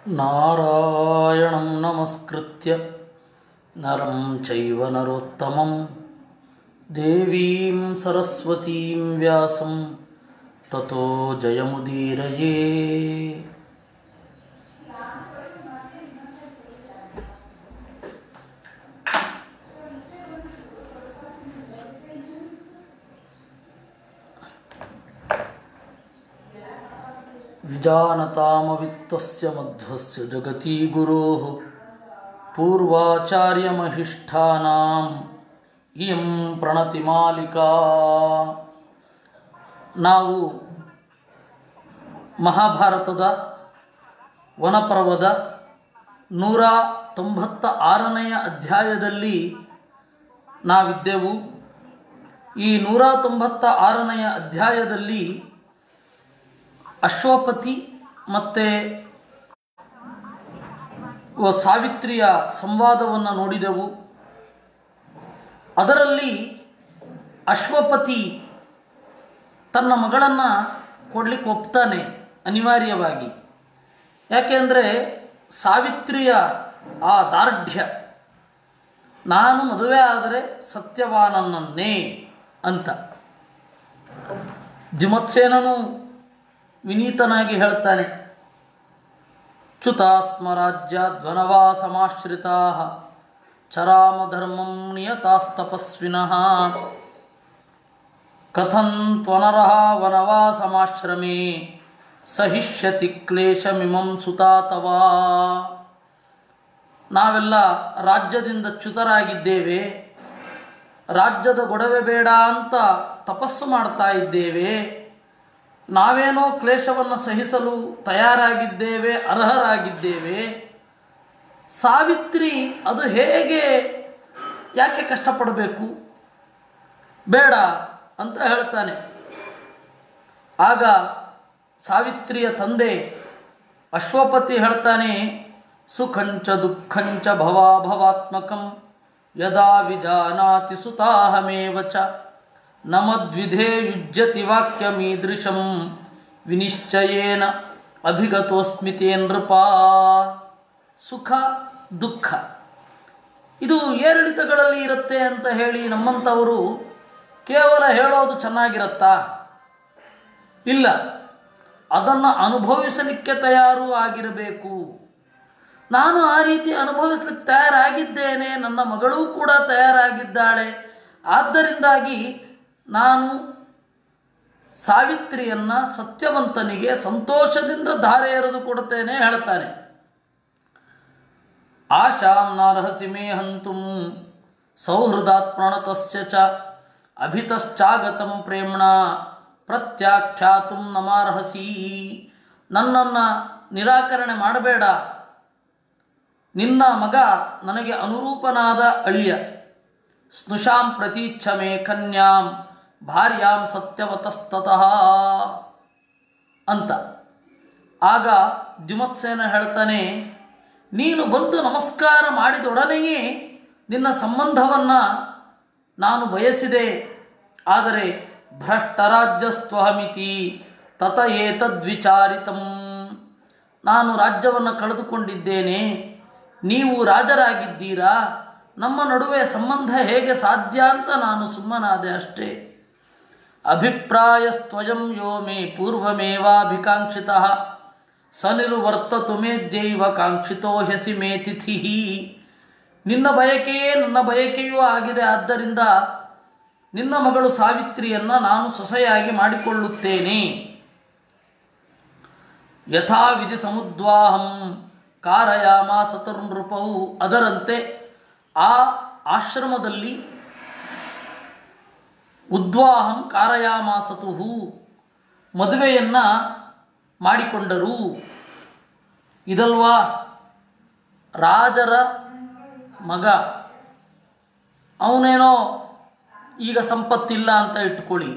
ನಾರಾಯಣಂ ನಮಸ್ಕೃತ್ಯ ನರಂ ಚೈವ ನರೋತ್ತಮಂ ದೇವೀಂ ಸರಸ್ವತೀಂ ವ್ಯಾಸಂ ತತೋ ಜಯಮುದೀರಯೇ ವಿಜಾನತಾಮವಿತ್ತಸ್ಯ ಮಧ್ವಸ್ಯ ಜಗತಿ ಗುರೋಃ ಪೂರ್ವಾಚಾರ್ಯಮಹಿಷ್ಠಾನಾಂ ಇಯಂ ಪ್ರಣತಿಮಾಲಿಕಾ ನಾವು ಮಹಾಭಾರತದ ವನಪರ್ವದ ನೂರ ತೊಂಬತ್ತ ಆರನೆಯ ಅಧ್ಯಾಯದಲ್ಲಿ ನಾವಿದ್ದೆವು ಈ ನೂರ ತೊಂಬತ್ತ ಆರನೆಯ ಅಧ್ಯಾಯದಲ್ಲಿ ಅಶ್ವಪತಿ ಮತ್ತು ಸಾವಿತ್ರಿಯ ಸಂವಾದವನ್ನು ನೋಡಿದೆವು ಅದರಲ್ಲಿ ಅಶ್ವಪತಿ ತನ್ನ ಮಗಳನ್ನು ಕೊಡ್ಲಿಕ್ಕೆ ಒಪ್ತಾನೆ ಅನಿವಾರ್ಯವಾಗಿ ಯಾಕೆಂದರೆ ಸಾವಿತ್ರಿಯ ಆ ದಾರ್ಢ್ಯ ನಾನು ಮದುವೆ ಆದರೆ ಸತ್ಯವಾನನ್ನೇ ಅಂತ ಜಿಮತ್ಸೇನನು ವಿನೀತನಾಗಿ ಹೇಳ್ತಾನೆ ಚ್ಯುತಾಸ್ಮರಾಜ್ಯಾದ್ವನವಾಸಮಾಶ್ರಿತಾ ಚರಾಮಧರ್ಮಂ ನಿಯತಾಸ್ತಪಸ್ವಿನಃ ಕಥಂ ತ್ವನರಃ ವನವಾಸಮಾಶ್ರಮೇ ಸಹಿಷ್ಯತಿ ಕ್ಲೇಶಮಿಮಂ ಸುತಾತವಾ ನಾವೆಲ್ಲ ರಾಜ್ಯದಿಂದ ಚ್ಯುತರಾಗಿದ್ದೇವೆ ರಾಜ್ಯದ ಗೊಡವೆ ಬೇಡ ಅಂತ ತಪಸ್ಸು ಮಾಡ್ತಾ ಇದ್ದೇವೆ ನಾವೇನೋ ಕ್ಲೇಶವನ್ನು ಸಹಿಸಲು ತಯಾರಾಗಿದ್ದೇವೆ ಅರ್ಹರಾಗಿದ್ದೇವೆ ಸಾವಿತ್ರಿ ಅದು ಹೇಗೆ ಯಾಕೆ ಕಷ್ಟಪಡಬೇಕು ಬೇಡ ಅಂತ ಹೇಳ್ತಾನೆ ಆಗ ಸಾವಿತ್ರಿಯ ತಂದೆ ಅಶ್ವಪತಿ ಹೇಳ್ತಾನೆ ಸುಖಂಚ ದುಃಖಂಚ ಭವಾಭವಾತ್ಮಕಂ ಯದಾ ವಿಜಾನಾತಿ ಸುತಾಹಮೇವ ಚ ನಮದ್ವಿಧೇ ಯುಜ್ಯತಿ ವಾಕ್ಯಮೀದೃಶಂ ವಿನಿಶ್ಚಯೇನ ಅಭಿಗತೋಸ್ಮಿತೇ ನೃಪ ಸುಖ ದುಃಖ ಇದು ಏರಿಳಿತಗಳಲ್ಲಿ ಇರುತ್ತೆ ಅಂತ ಹೇಳಿ ನಮ್ಮಂಥವರು ಕೇವಲ ಹೇಳೋದು ಚೆನ್ನಾಗಿರತ್ತಾ ಇಲ್ಲ ಅದನ್ನು ಅನುಭವಿಸಲಿಕ್ಕೆ ತಯಾರು ಆಗಿರಬೇಕು ನಾನು ಆ ರೀತಿ ಅನುಭವಿಸ್ಲಿಕ್ಕೆ ತಯಾರಾಗಿದ್ದೇನೆ ನನ್ನ ಮಗಳೂ ಕೂಡ ತಯಾರಾಗಿದ್ದಾಳೆ ಆದ್ದರಿಂದಾಗಿ ನಾನು ಸಾವಿತ್ರಿಯನ್ನು ಸತ್ಯವಂತನಿಗೆ ಸಂತೋಷದಿಂದ ಧಾರೆ ಎರೆದು ಕೊಡುತ್ತೇನೆ ಹೇಳ್ತಾನೆ ಆಶಾಂ ನಾರ್ಹಸಿ ಮೇ ಹಂತುಂ ಸೌಹೃದಾತ್ ಪ್ರಣತಸ್ಯ ಚ ಅಭಿತಶ್ಚಾಗತಂ ಪ್ರೇಮ್ಣ ಪ್ರತ್ಯಾಖ್ಯಾತು ನಮಾರ್ಹಸಿ ನನ್ನನ್ನು ನಿರಾಕರಣೆ ಮಾಡಬೇಡ ನಿನ್ನ ಮಗ ನನಗೆ ಅನುರೂಪನಾದ ಅಳಿಯ ಸ್ನುಷಾಂ ಪ್ರತೀಚ್ಛ ಮೇ ಕನ್ಯಾಂ ಭಾರ್ಯಾಂ ಸತ್ಯವತಸ್ತತಃ ಅಂತ ಆಗ ದ್ಯುಮತ್ಸೇನ ಹೇಳ್ತಾನೆ ನೀನು ಬಂದು ನಮಸ್ಕಾರ ಮಾಡಿದೊಡನೆಯೇ ನಿನ್ನ ಸಂಬಂಧವನ್ನು ನಾನು ಬಯಸಿದೆ ಆದರೆ ಭ್ರಷ್ಟರಾಜ್ಯಸ್ತ್ವಹಮಿತಿ ತತ ಏತದ್ವಿಚಾರಿತಂ ನಾನು ರಾಜ್ಯವನ್ನು ಕಳೆದುಕೊಂಡಿದ್ದೇನೆ ನೀವು ರಾಜರಾಗಿದ್ದೀರಾ ನಮ್ಮ ನಡುವೆ ಸಂಬಂಧ ಹೇಗೆ ಸಾಧ್ಯ ಅಂತ ನಾನು ಸುಮ್ಮನಾದೆ ಅಷ್ಟೇ ಅಭಿಪ್ರಾಯಸ್ತ್ವಯಂ ಯೋ ಮೇ ಪೂರ್ವಮೇವಾಭಿಕಾಂಕ್ಷಿತ ಸನಿರುವರ್ತತು ಮೇದ್ಯೈವ ಕಾಂಕ್ಷಿತೋ ಹ್ಯಸಿ ಮೇ ತಿಥಿ ನಿನ್ನ ಬಯಕೆಯೇ ನನ್ನ ಬಯಕೆಯೂ ಆಗಿದೆ ಆದ್ದರಿಂದ ನಿನ್ನ ಮಗಳು ಸಾವಿತ್ರಿಯನ್ನು ನಾನು ಸೊಸೆಯಾಗಿ ಮಾಡಿಕೊಳ್ಳುತ್ತೇನೆ ಯಥಾ ವಿಧಿ ಸಮುದ್ವಾಹಂ ಕಾರಯಾಮ ಸತುರ್ನೃಪವು ಅದರಂತೆ ಆ ಆಶ್ರಮದಲ್ಲಿ ಉದ್ವಾಹಂ ಕಾರಯಾಮಾಸತು ಮದುವೆಯನ್ನು ಮಾಡಿಕೊಂಡರು ಇದಲ್ವಾ ರಾಜರ ಮಗ ಅವನೇನೋ ಈಗ ಸಂಪತ್ತಿಲ್ಲ ಅಂತ ಇಟ್ಕೊಳ್ಳಿ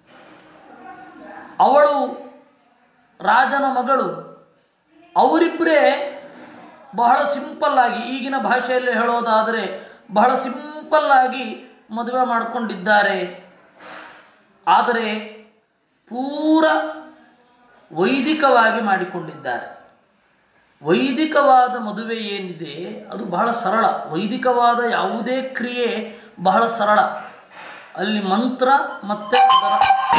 ಅವಳು ರಾಜನ ಮಗಳು ಅವರಿಬ್ಬರೇ ಬಹಳ ಸಿಂಪಲ್ಲಾಗಿ ಈಗಿನ ಭಾಷೆಯಲ್ಲಿ ಹೇಳೋದಾದರೆ ಬಹಳ ಸಿಂಪಲ್ಲಾಗಿ ಮದುವೆ ಮಾಡಿಕೊಂಡಿದ್ದಾರೆ ಆದರೆ ಪೂರ ವೈದಿಕವಾಗಿ ಮಾಡಿಕೊಂಡಿದ್ದಾರೆ ವೈದಿಕವಾದ ಮದುವೆ ಏನಿದೆ ಅದು ಬಹಳ ಸರಳ ವೈದಿಕವಾದ ಯಾವುದೇ ಕ್ರಿಯೆ ಬಹಳ ಸರಳ ಅಲ್ಲಿ ಮಂತ್ರ ಮತ್ತೆ ಅದರ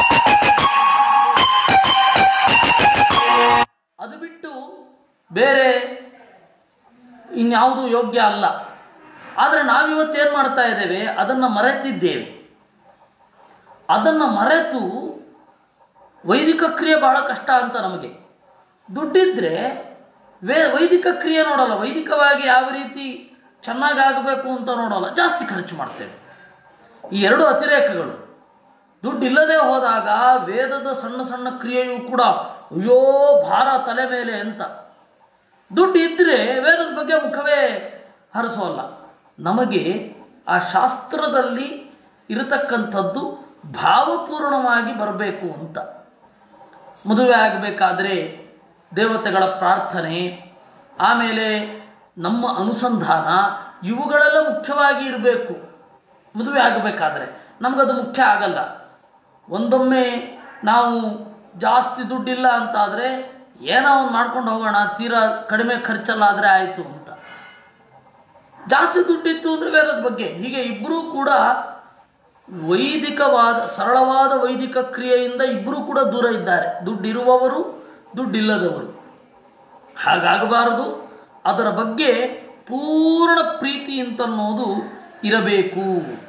ಅದು ಬಿಟ್ಟು ಬೇರೆ ಇನ್ಯಾವುದು ಯೋಗ್ಯ ಅಲ್ಲ ಆದರೆ ನಾವಿವತ್ತೇನು ಮಾಡ್ತಾ ಇದ್ದೇವೆ ಅದನ್ನು ಮರೆತಿದ್ದೇವೆ ಅದನ್ನು ಮರೆತು ವೈದಿಕ ಕ್ರಿಯೆ ಬಹಳ ಕಷ್ಟ ಅಂತ ನಮಗೆ ದುಡ್ಡಿದ್ರೆ ವೇ ವೈದಿಕ ಕ್ರಿಯೆ ನೋಡಲ್ಲ ವೈದಿಕವಾಗಿ ಯಾವ ರೀತಿ ಚೆನ್ನಾಗಿ ಆಗಬೇಕು ಅಂತ ನೋಡಲ್ಲ ಜಾಸ್ತಿ ಖರ್ಚು ಮಾಡ್ತೇವೆ ಈ ಎರಡು ಅತಿರೇಕಗಳು ದುಡ್ಡಿಲ್ಲದೆ ಹೋದಾಗ ವೇದದ ಸಣ್ಣ ಸಣ್ಣ ಕ್ರಿಯೆಯೂ ಕೂಡ ಅಯ್ಯೋ ಭಾರ ತಲೆ ಮೇಲೆ ಅಂತ ದುಡ್ಡು ಇದ್ದರೆ ವೇದದ ಬಗ್ಗೆ ಮುಖವೇ ಹರಿಸೋಲ್ಲ ನಮಗೆ ಆ ಶಾಸ್ತ್ರದಲ್ಲಿ ಇರತಕ್ಕಂಥದ್ದು ಭಾವಪೂರ್ಣವಾಗಿ ಬರಬೇಕು ಅಂತ ಮದುವೆ ಆಗಬೇಕಾದ್ರೆ ದೇವತೆಗಳ ಪ್ರಾರ್ಥನೆ ಆಮೇಲೆ ನಮ್ಮ ಅನುಸಂಧಾನ ಇವುಗಳೆಲ್ಲ ಮುಖ್ಯವಾಗಿ ಇರಬೇಕು ಮದುವೆ ಆಗಬೇಕಾದ್ರೆ ನಮಗದು ಮುಖ್ಯ ಆಗಲ್ಲ ಒಂದೊಮ್ಮೆ ನಾವು ಜಾಸ್ತಿ ದುಡ್ಡಿಲ್ಲ ಅಂತಾದರೆ ಏನೋ ಒಂದು ಮಾಡ್ಕೊಂಡು ಹೋಗೋಣ ತೀರಾ ಕಡಿಮೆ ಖರ್ಚಲ್ಲಾದರೆ ಆಯಿತು ಅಂತ ಜಾಸ್ತಿ ದುಡ್ಡಿತ್ತು ಅಂದರೆ ವೇದದ ಬಗ್ಗೆ ಹೀಗೆ ಇಬ್ಬರೂ ಕೂಡ ವೈದಿಕವಾದ ಸರಳವಾದ ವೈದಿಕ ಕ್ರಿಯೆಯಿಂದ ಇಬ್ಬರೂ ಕೂಡ ದೂರ ಇದ್ದಾರೆ ದುಡ್ಡಿರುವವರು ದುಡ್ಡಿಲ್ಲದವರು ಹಾಗಾಗಬಾರದು ಅದರ ಬಗ್ಗೆ ಪೂರ್ಣ ಪ್ರೀತಿ ಅಂತನ್ನೋದು ಇರಬೇಕು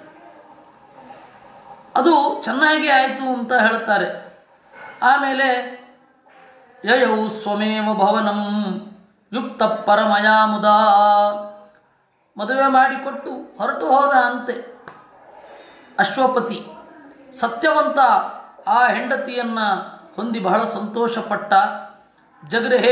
ಅದು ಚೆನ್ನಾಗಿ ಆಯಿತು ಅಂತ ಹೇಳ್ತಾರೆ ಆಮೇಲೆ ಯಯೌ ಸ್ವಮೇವ ಭವನಂ ಯುಕ್ತ ಪರಮಯ ಮುದಾ ಮದುವೆ ಮಾಡಿಕೊಟ್ಟು ಹೊರಟು ಹೋದ ಅಂತೆ ಅಶ್ವಪತಿ ಸತ್ಯವಂತ ಆ ಹೆಂಡತಿಯನ್ನು ಹೊಂದಿ ಬಹಳ ಸಂತೋಷಪಟ್ಟ ಜಗೃಹೇ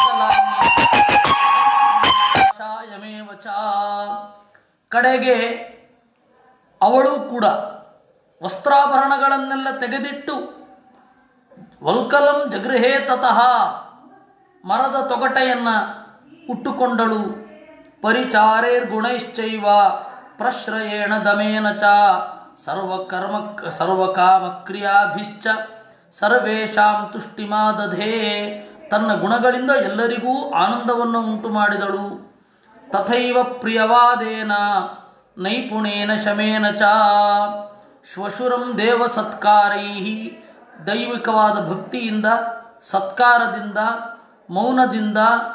ವಲ್ಕಲಾಯಮೇವ ಚ ಕಡೆಗೆ ಅವಳು ಕೂಡ ವಸ್ತ್ರಾಭರಣಗಳನ್ನೆಲ್ಲ ತೆಗೆದಿಟ್ಟು ವಲ್ಕಲಂ ಜಗೃಹೇ ತತಃ ಮರದ ತೊಗಟೆಯನ್ನು ಉಟ್ಟುಕೊಂಡಳು ಪರಿಚಾರೇರ್ಗುಣೈಶ್ಚೈವ ಪ್ರಶ್ರಯೇಣ ದಮೇನ ಚ ಸರ್ವಕರ್ಮ ಸರ್ವಕಾಮಕ್ರಿಯಾಭಿಶ್ಚ ಸರ್ವೇಷಾಂ ತುಷ್ಟಿಮಾದಧೇ ತನ್ನ ಗುಣಗಳಿಂದ ಎಲ್ಲರಿಗೂ ಆನಂದವನ್ನು ಉಂಟು ಮಾಡಿದಳು ತಥೈವ ಪ್ರಿಯವಾದೇನ ನೈಪುಣೇನ ಶಮೇನ ಚ ಶ್ವಶುರಂ ದೇವ ಸತ್ಕಾರೈ ದೈವಿಕವಾದ ಭಕ್ತಿಯಿಂದ ಸತ್ಕಾರದಿಂದ ಮೌನದಿಂದ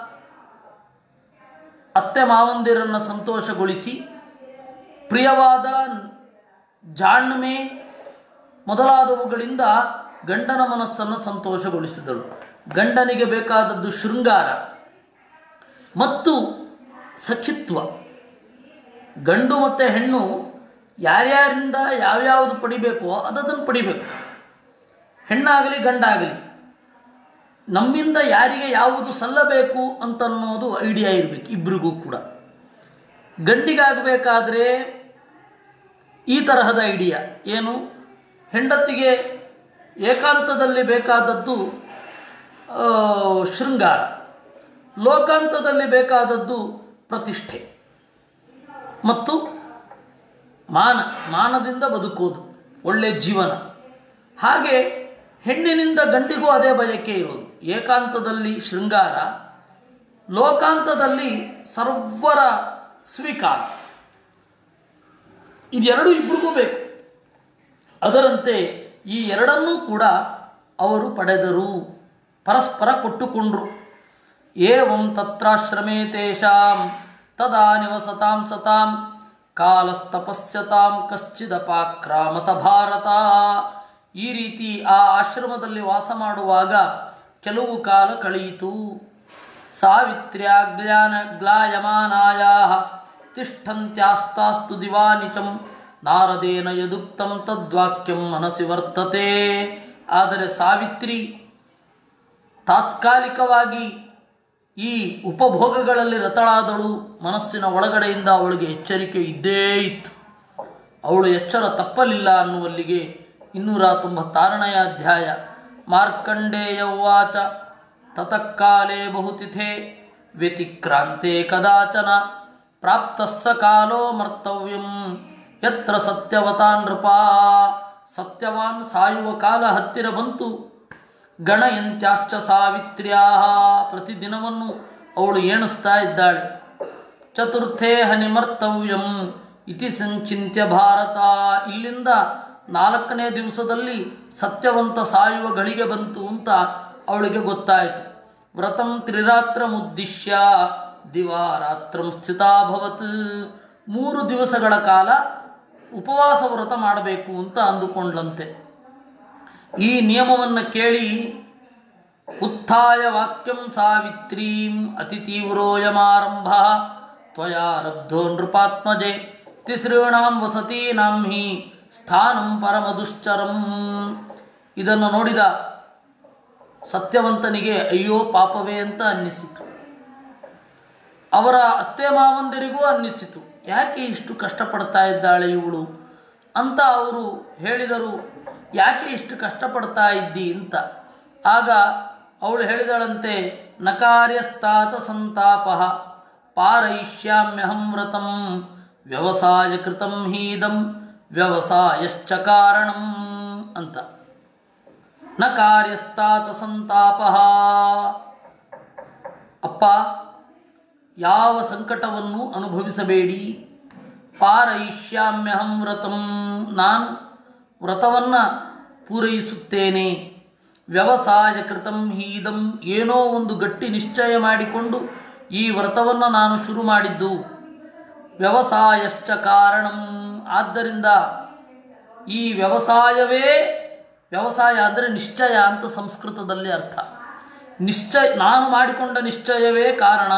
ಅತ್ತೆ ಮಾವಂದಿರನ್ನು ಸಂತೋಷಗೊಳಿಸಿ ಪ್ರಿಯವಾದ ಜಾಣ್ಮೆ ಮೊದಲಾದವುಗಳಿಂದ ಗಂಡನ ಮನಸ್ಸನ್ನು ಸಂತೋಷಗೊಳಿಸಿದಳು ಗಂಡನಿಗೆ ಬೇಕಾದದ್ದು ಶೃಂಗಾರ ಮತ್ತು ಸಖಿತ್ವ ಗಂಡು ಮತ್ತು ಹೆಣ್ಣು ಯಾರ್ಯಾರಿಂದ ಯಾವ್ಯಾವುದು ಪಡಿಬೇಕೋ ಅದನ್ನು ಪಡಿಬೇಕು ಹೆಣ್ಣಾಗಲಿ ಗಂಡಾಗಲಿ ನಮ್ಮಿಂದ ಯಾರಿಗೆ ಯಾವುದು ಸಲ್ಲಬೇಕು ಅಂತನ್ನೋದು ಐಡಿಯಾ ಇರಬೇಕು ಇಬ್ಬರಿಗೂ ಕೂಡ ಗಂಡಿಗಾಗಬೇಕಾದ್ರೆ ಈ ತರಹದ ಐಡಿಯಾ ಏನು ಹೆಂಡತಿಗೆ ಏಕಾಂತದಲ್ಲಿ ಬೇಕಾದದ್ದು ಆ, ಶೃಂಗಾರ ಲೋಕಾಂತದಲ್ಲಿ ಬೇಕಾದದ್ದು ಪ್ರತಿಷ್ಠೆ ಮತ್ತು ಮಾನ ಮಾನದಿಂದ ಬದುಕೋದು ಒಳ್ಳೆಯ ಜೀವನ ಹಾಗೆ ಹೆಣ್ಣಿನಿಂದ ಗಂಡಿಗೂ ಅದೇ ಬಯಕೆ ಇರೋದು ಏಕಾಂತದಲ್ಲಿ ಶೃಂಗಾರ ಲೋಕಾಂತದಲ್ಲಿ ಸರ್ವರ ಸ್ವೀಕಾರ ಇದೆರಡು ಇಬ್ಬರಿಗೂ ಬೇಕು ಅದರಂತೆ ಈ ಎರಡನ್ನೂ ಕೂಡ ಅವರು ಪಡೆದರು ಪರಸ್ಪರ ಕೊಟ್ಟುಕೊಂಡ್ರು ಏವಂ ತತ್ರಾಶ್ರಮೇ ತೇಷಾಂ ತದಾ ನಿವಸತಾಂ ಸತಾಂ ಕಾಲಸ್ತಪಸ್ಯತಾಂ ಕಶ್ಚಿದಪಾಕ್ರಾಮತ ಭಾರತ ಈ ರೀತಿ ಆ ಆಶ್ರಮದಲ್ಲಿ ವಾಸ ಮಾಡುವಾಗ ಕೆಲವು ಕಾಲ ಕಳೆಯಿತು ಸಾವಿತ್ರ್ಯಾಗ್ಲಾನ ಗ್ಲಾಯಮಾನಾಯ ತಿಷ್ಠಂತ್ಯಾಸ್ತಾಸ್ತು ದಿವಾನಿಚಂ ನಾರದೇನ ಯದುಕ್ತಂ ತದ್ವಾಕ್ಯಂ ಮನಸ್ಸಿ ವರ್ತತೆ ಆದರೆ ಸಾವಿತ್ರಿ ತಾತ್ಕಾಲಿಕವಾಗಿ ಈ ಉಪಭೋಗಗಳಲ್ಲಿ ರತಳಾದಳು ಮನಸ್ಸಿನ ಒಳಗಡೆಯಿಂದ ಅವಳಿಗೆ ಎಚ್ಚರಿಕೆ ಇದ್ದೇ ಇತ್ತು ಅವಳು ಎಚ್ಚರ ತಪ್ಪಲಿಲ್ಲ ಅನ್ನುವಲ್ಲಿಗೆ ಇನ್ನೂರ ತೊಂಬತ್ತಾರನೆಯ ಅಧ್ಯಾಯ ಮಾರ್ಕಂಡೇಯ ಉವಾಚ ತತಃಕಾಲೇ ಬಹುತಿಥೆ ವ್ಯತಿಕ್ರಾಂತೆ ಕದಾಚನ ಪ್ರಾಪ್ತಸ್ಸ ಕಾಲೋ ಮರ್ತವ್ಯಂ ಯತ್ರ ಸತ್ಯವತಾನ್ ನೃಪ ಸತ್ಯವಾನ್ ಸಾಯುವ ಕಾಲ ಹತ್ತಿರ ಬಂತು ಗಣಯಂತ್ಯಾಶ್ಚ ಸಾವಿತ್ರ್ಯಾ ಪ್ರತಿದಿನವನ್ನು ಅವಳು ಏಣಿಸ್ತಾ ಇದ್ದಾಳೆ ಚತುರ್ಥೇ ಹನಿಮರ್ತವ್ಯಂ ಇತಿ ಸಂಚಿತ್ಯ ಭಾರತ ಇಲ್ಲಿಂದ ನಾಲ್ಕನೇ ದಿವಸದಲ್ಲಿ ಸತ್ಯವಂತ ಸಾಯುವ ಗಳಿಗೆ ಬಂತು ಅಂತ ಅವಳಿಗೆ ಗೊತ್ತಾಯಿತು ವ್ರತಂ ತ್ರಿರಾತ್ರಮುದ್ದಿಶ್ಯ ದಿವಾರಾತ್ರಂ ಸ್ಥಿತಾಭವತ್ ಮೂರು ದಿವಸಗಳ ಕಾಲ ಉಪವಾಸ ವ್ರತ ಮಾಡಬೇಕು ಅಂತ ಅಂದುಕೊಂಡ್ಲಂತೆ ಈ ನಿಯಮವನ್ನು ಕೇಳಿ ಉತ್ಥಾಯ ವಾಕ್ಯಂ ಸಾವಿತ್ರೀಂ ಅತಿ ತೀವ್ರೋಯಮಾರಂಭ ತ್ವಯಾರಬ್ಧೋ ನೃಪಾತ್ಮಜೆ ತಿಸೃಣಾಂ ವಸತೀನಾಂ ಹಿ ಸ್ಥಾನಂ ಪರಮದುಶ್ಚರಂ ಇದನ್ನು ನೋಡಿದ ಸತ್ಯವಂತನಿಗೆ ಅಯ್ಯೋ ಪಾಪವೇ ಅಂತ ಅನ್ನಿಸಿತು ಅವರ ಅತ್ತೆ ಮಾವಂದಿರಿಗೂ ಅನ್ನಿಸಿತು ಯಾಕೆ ಇಷ್ಟು ಕಷ್ಟಪಡ್ತಾ ಇದ್ದಾಳೆ ಇವಳು ಅಂತ ಅವರು ಹೇಳಿದರು ಯಾಕೆ ಇಷ್ಟು ಕಷ್ಟಪಡ್ತಾ ಇದ್ದಿ ಅಂತ ಆಗ ಅವಳು ಹೇಳಿದಳಂತೆ ನಕಾರ್ಯಸ್ತಾತ ಸಂತಾಪ ಪಾರಯಿಷ್ಯಾಮ್ಯಹಂ ವ್ರತಂ ವ್ಯವಸಾಯ ಕೃತಂ ಹೀದಂ ವ್ಯವಸಾಯಶ್ಚ ಕಾರಣಂ ಅಂತ ನ ಕಾರ್ಯಸ್ತಾತ ಸಂತಾಪ ಅಪ್ಪ ಯಾವ ಸಂಕಟವನ್ನು ಅನುಭವಿಸಬೇಡಿ ಪಾರಯಿಷ್ಯಾಮ್ಯಹಂ ವ್ರತಂ ನಾನು ವ್ರತವನ್ನು ಪೂರೈಸುತ್ತೇನೆ ವ್ಯವಸಾಯ ಕೃತಂ ಹೀದಂ ಏನೋ ಒಂದು ಗಟ್ಟಿ ನಿಶ್ಚಯ ಮಾಡಿಕೊಂಡು ಈ ವ್ರತವನ್ನು ನಾನು ಶುರು ಮಾಡಿದ್ದು ವ್ಯವಸಾಯಶ್ಚ ಕಾರಣಂ ಆದ್ದರಿಂದ ಈ ವ್ಯವಸಾಯವೇ ವ್ಯವಸಾಯ ಅಂದರೆ ನಿಶ್ಚಯ ಅಂತ ಸಂಸ್ಕೃತದಲ್ಲಿ ಅರ್ಥ ನಿಶ್ಚಯ ನಾನು ಮಾಡಿಕೊಂಡ ನಿಶ್ಚಯವೇ ಕಾರಣ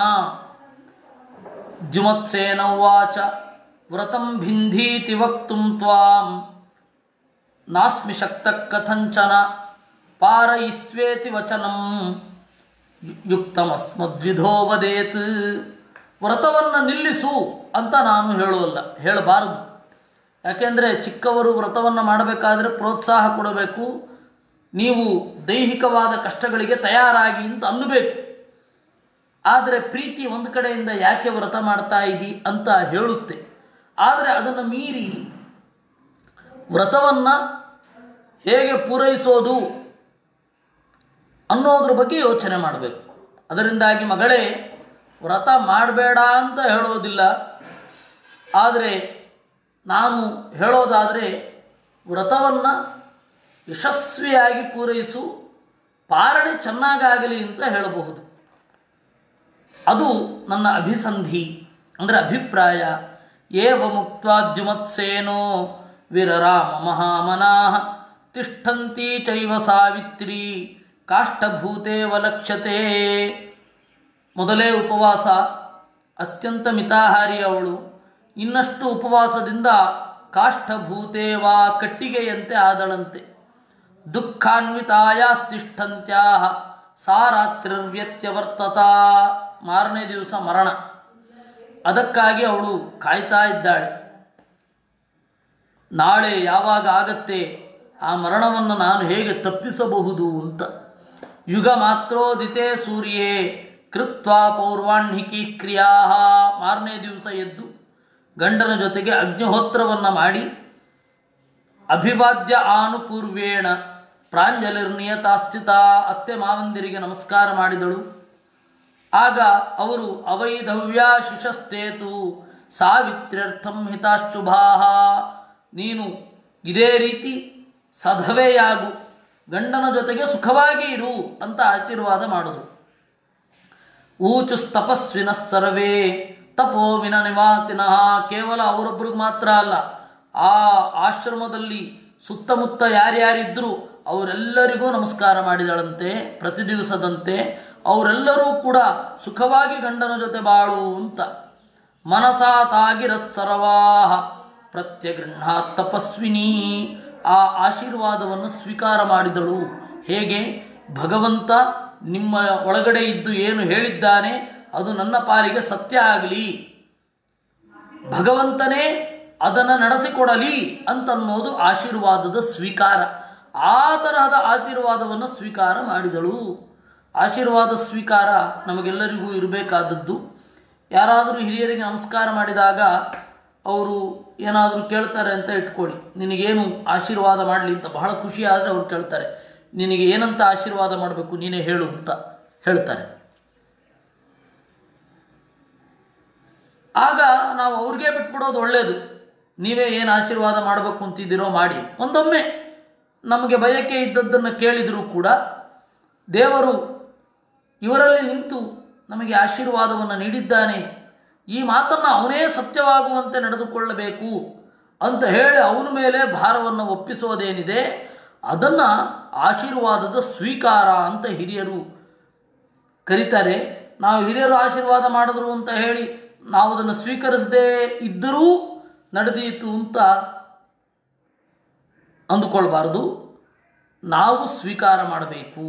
ದ್ಯುಮತ್ಸೇನ ಉವಾಚ ವ್ರತಂ ಭಿಂಧೀತಿ ವಕ್ತುಂ ತ್ವಾಂ ನಾಸ್ಮಿ ಶಕ್ತ ಕಥಂಚನ ಪಾರಯಿಸ್ವೇತಿ ವಚನಂ ಯುಕ್ತಮಸ್ಮದ್ವಿಧೋ ವದೇತ್ ವ್ರತವನ್ನು ನಿಲ್ಲಿಸು ಅಂತ ನಾನು ಹೇಳುವಲ್ಲ ಹೇಳಬಾರದು ಯಾಕೆಂದರೆ ಚಿಕ್ಕವರು ವ್ರತವನ್ನು ಮಾಡಬೇಕಾದ್ರೆ ಪ್ರೋತ್ಸಾಹ ಕೊಡಬೇಕು ನೀವು ದೈಹಿಕವಾದ ಕಷ್ಟಗಳಿಗೆ ತಯಾರಾಗಿ ಅಂತ ಅನ್ನಬೇಕು ಆದರೆ ಪ್ರೀತಿ ಒಂದು ಕಡೆಯಿಂದ ಯಾಕೆ ವ್ರತ ಮಾಡ್ತಾ ಇದ್ದಿ ಅಂತ ಹೇಳುತ್ತೆ ಆದರೆ ಅದನ್ನು ಮೀರಿ ವ್ರತವನ್ನು ಹೇಗೆ ಪೂರೈಸೋದು ಅನ್ನೋದ್ರ ಬಗ್ಗೆ ಯೋಚನೆ ಮಾಡಬೇಕು ಅದರಿಂದಾಗಿ ಮಗಳೇ ವ್ರತ ಮಾಡಬೇಡ ಅಂತ ಹೇಳೋದಿಲ್ಲ ಆದರೆ ನಾನು ಹೇಳೋದಾದರೆ ವ್ರತವನ್ನು ಯಶಸ್ವಿಯಾಗಿ ಪೂರೈಸು ಪಾರಣೆ ಚೆನ್ನಾಗಾಗಲಿ ಅಂತ ಹೇಳಬಹುದು ಅದು ನನ್ನ ಅಭಿಸಂಧಿ ಅಂದರೆ ಅಭಿಪ್ರಾಯ ಏವ ಮುಕ್ತಾದ್ಯುಮತ್ಸೇನೋ ವಿರರಾಮ ಮಹಾಮನಾಹ ತಿಷ್ಠಂತಿ ಚೈವ ಸಾವಿತ್ರಿ ಕಾಷ್ಠಭೂತೇವ ಲಕ್ಷ್ಯತೆ ಮೊದಲೇ ಉಪವಾಸ ಅತ್ಯಂತ ಮಿತಾಹಾರಿ ಅವಳು ಇನ್ನಷ್ಟು ಉಪವಾಸದಿಂದ ಕಾಷ್ಠಭೂತೇವಾ ಕಟ್ಟಿಗೆಯಂತೆ ಆದಳಂತೆ ದುಃಖಾನ್ವಿತಾಯಾಸ್ತಿಷ್ಠಂತ್ಯಾ ಸಾ ರಾತ್ರಿರ್ವ್ಯತ್ಯವರ್ತತ ಮಾರನೇ ದಿವಸ ಮರಣ ಅದಕ್ಕಾಗಿ ಅವಳು ಕಾಯ್ತಾ ಇದ್ದಾಳೆ ನಾಳೆ ಯಾವಾಗ ಆಗತ್ತೆ ಆ ಮರಣವನ್ನು ನಾನು ಹೇಗೆ ತಪ್ಪಿಸಬಹುದು ಅಂತ ಯುಗ ಮಾತ್ರೋದಿತೆ ಸೂರ್ಯೇ ಕೃತ್ವಾ ಪೌರ್ವಾಹ್ಣಿಕಿ ಕ್ರಿಯಾ ಮಾರನೇ ದಿವಸ ಎದ್ದು ಗಂಡನ ಜೊತೆಗೆ ಅಗ್ನಿಹೋತ್ರವನ್ನು ಮಾಡಿ ಅಭಿವಾದ್ಯ ಆನುಪೂರ್ವೇಣ ಪ್ರಾಂಜಲಿರ್ನಿಯತಾಸ್ಥಿತ ಅತ್ತೆ ಮಾವಂದಿರಿಗೆ ನಮಸ್ಕಾರ ಮಾಡಿದಳು ಆಗ ಅವರು ಅವೈಧವ್ಯ ಶಿಶಸ್ತೇತು ಸಾವಿತ್ರ್ಯರ್ಥಂ ಹಿತಾಶುಭಾ ನೀನು ಇದೇ ರೀತಿ ಸಧವೆಯಾಗು ಗಂಡನ ಜೊತೆಗೆ ಸುಖವಾಗಿ ಇರು ಅಂತ ಆಶೀರ್ವಾದ ಮಾಡುದು ಊಚುಸ್ತಪಸ್ವಿನ ಸರ್ವೇ ತಪೋವಿನ ನಿವಾಸಿನಃ ಕೇವಲ ಅವರೊಬ್ಬರಿಗೆ ಮಾತ್ರ ಅಲ್ಲ ಆ ಆಶ್ರಮದಲ್ಲಿ ಸುತ್ತಮುತ್ತ ಯಾರ್ಯಾರಿದ್ದರೂ ಅವರೆಲ್ಲರಿಗೂ ನಮಸ್ಕಾರ ಮಾಡಿದಳಂತೆ ಪ್ರತಿ ದಿವಸದಂತೆ ಅವರೆಲ್ಲರೂ ಕೂಡ ಸುಖವಾಗಿ ಗಂಡನ ಜೊತೆ ಬಾಳು ಅಂತ ಮನಸಾ ತಾಗಿರಸ್ಸರವಾಹ ಪ್ರತ್ಯಗೃಹಾತ್ ತಪಸ್ವಿನಿ ಆ ಆಶೀರ್ವಾದವನ್ನು ಸ್ವೀಕಾರ ಮಾಡಿದಳು ಹೇಗೆ ಭಗವಂತ ನಿಮ್ಮ ಒಳಗಡೆ ಇದ್ದು ಏನು ಹೇಳಿದ್ದಾನೆ ಅದು ನನ್ನ ಪಾಲಿಗೆ ಸತ್ಯ ಆಗಲಿ ಭಗವಂತನೇ ಅದನ್ನು ನಡೆಸಿಕೊಡಲಿ ಅಂತನ್ನೋದು ಆಶೀರ್ವಾದದ ಸ್ವೀಕಾರ ಆ ತರಹದ ಆಶೀರ್ವಾದವನ್ನು ಸ್ವೀಕಾರ ಮಾಡಿದಳು ಆಶೀರ್ವಾದ ಸ್ವೀಕಾರ ನಮಗೆಲ್ಲರಿಗೂ ಇರಬೇಕಾದದ್ದು ಯಾರಾದರೂ ಹಿರಿಯರಿಗೆ ನಮಸ್ಕಾರ ಮಾಡಿದಾಗ ಅವರು ಏನಾದರೂ ಕೇಳ್ತಾರೆ ಅಂತ ಇಟ್ಕೊಳ್ಳಿ ನಿನಗೇನು ಆಶೀರ್ವಾದ ಮಾಡಲಿ ಅಂತ ಬಹಳ ಖುಷಿ ಆದರೆ ಅವ್ರು ಕೇಳ್ತಾರೆ ನಿನಗೆ ಏನಂತ ಆಶೀರ್ವಾದ ಮಾಡಬೇಕು ನೀನೇ ಹೇಳು ಅಂತ ಹೇಳ್ತಾರೆ ಆಗ ನಾವು ಅವ್ರಿಗೆ ಬಿಟ್ಬಿಡೋದು ಒಳ್ಳೆಯದು ನೀವೇ ಏನು ಆಶೀರ್ವಾದ ಮಾಡಬೇಕು ಅಂತಿದ್ದೀರೋ ಮಾಡಿ ಒಂದೊಮ್ಮೆ ನಮಗೆ ಬಯಕೆ ಇದ್ದದ್ದನ್ನು ಕೇಳಿದರೂ ಕೂಡ ದೇವರು ಇವರಲ್ಲಿ ನಿಂತು ನಮಗೆ ಆಶೀರ್ವಾದವನ್ನು ನೀಡಿದ್ದಾನೆ ಈ ಮಾತನ್ನು ಅವನೇ ಸತ್ಯವಾಗುವಂತೆ ನಡೆದುಕೊಳ್ಳಬೇಕು ಅಂತ ಹೇಳಿ ಅವನ ಮೇಲೆ ಭಾರವನ್ನು ಒಪ್ಪಿಸೋದೇನಿದೆ ಅದನ್ನು ಆಶೀರ್ವಾದದ ಸ್ವೀಕಾರ ಅಂತ ಹಿರಿಯರು ಕರೀತಾರೆ ನಾವು ಹಿರಿಯರು ಆಶೀರ್ವಾದ ಮಾಡಿದ್ರು ಅಂತ ಹೇಳಿ ನಾವು ಅದನ್ನು ಸ್ವೀಕರಿಸದೇ ಇದ್ದರೂ ನಡೆದೀತು ಅಂತ ಅಂದುಕೊಳ್ಬಾರ್ದು ನಾವು ಸ್ವೀಕಾರ ಮಾಡಬೇಕು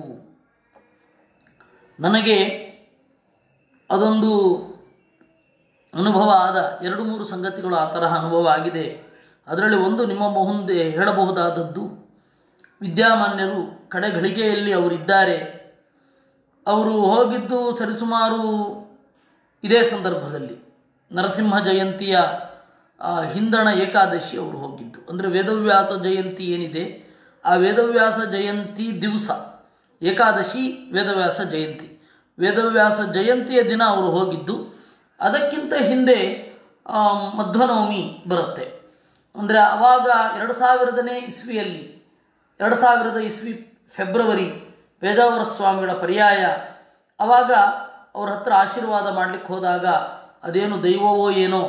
ನನಗೆ ಅದೊಂದು ಅನುಭವ ಆದ ಎರಡು ಮೂರು ಸಂಗತಿಗಳು ಆ ತರಹ ಅನುಭವ ಆಗಿದೆ ಅದರಲ್ಲಿ ಒಂದು ನಿಮ್ಮ ಮುಂದೆ ಹೇಳಬಹುದಾದದ್ದು ವಿದ್ಯಾಮಾನ್ಯರು ಕಡೆಗಳಿಗೆಯಲ್ಲಿ ಅವರಿದ್ದಾರೆ ಅವರು ಹೋಗಿದ್ದು ಸರಿಸುಮಾರು ಇದೇ ಸಂದರ್ಭದಲ್ಲಿ ನರಸಿಂಹ ಜಯಂತಿಯ ಆ, ಹಿಂದಣ ಏಕಾದಶಿ ಅವರು ಹೋಗಿದ್ದು ಅಂದರೆ ವೇದವ್ಯಾಸ ಜಯಂತಿ ಏನಿದೆ ಆ ವೇದವ್ಯಾಸ ಜಯಂತಿ ದಿವಸ ಏಕಾದಶಿ ವೇದವ್ಯಾಸ ಜಯಂತಿ ವೇದವ್ಯಾಸ ಜಯಂತಿಯ ದಿನ ಅವರು ಹೋಗಿದ್ದು ಅದಕ್ಕಿಂತ ಹಿಂದೆ ಆ, ಮಧ್ವನವಮಿ ಬರುತ್ತೆ ಅಂದರೆ ಆವಾಗ ಎರಡು ಸಾವಿರದನೇ ಇಸ್ವಿಯಲ್ಲಿ ಎರಡು ಸಾವಿರದ ಇಸ್ವಿ ಫೆಬ್ರವರಿ ಪೇಜಾವರ ಸ್ವಾಮಿಗಳ ಪರ್ಯಾಯ ಆವಾಗ ಅವ್ರ ಹತ್ರ ಆಶೀರ್ವಾದ ಮಾಡಲಿಕ್ಕೆ ಹೋದಾಗ ಅದೇನು ದೈವವೋ ಏನೋ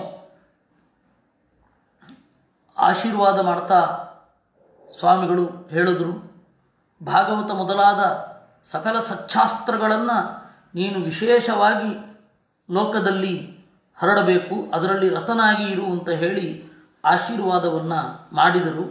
ಆಶೀರ್ವಾದ ಮಾಡ್ತಾ ಸ್ವಾಮಿಗಳು ಹೇಳಿದ್ರು ಭಾಗವತ ಮೊದಲಾದ ಸಕಲ ಸಚ್ಛಾಸ್ತ್ರಗಳನ್ನು ನೀನು ವಿಶೇಷವಾಗಿ ಲೋಕದಲ್ಲಿ ಹರಡಬೇಕು ಅದರಲ್ಲಿ ರತನಾಗಿ ಇರು ಅಂತ ಹೇಳಿ ಆಶೀರ್ವಾದವನ್ನು ಮಾಡಿದರು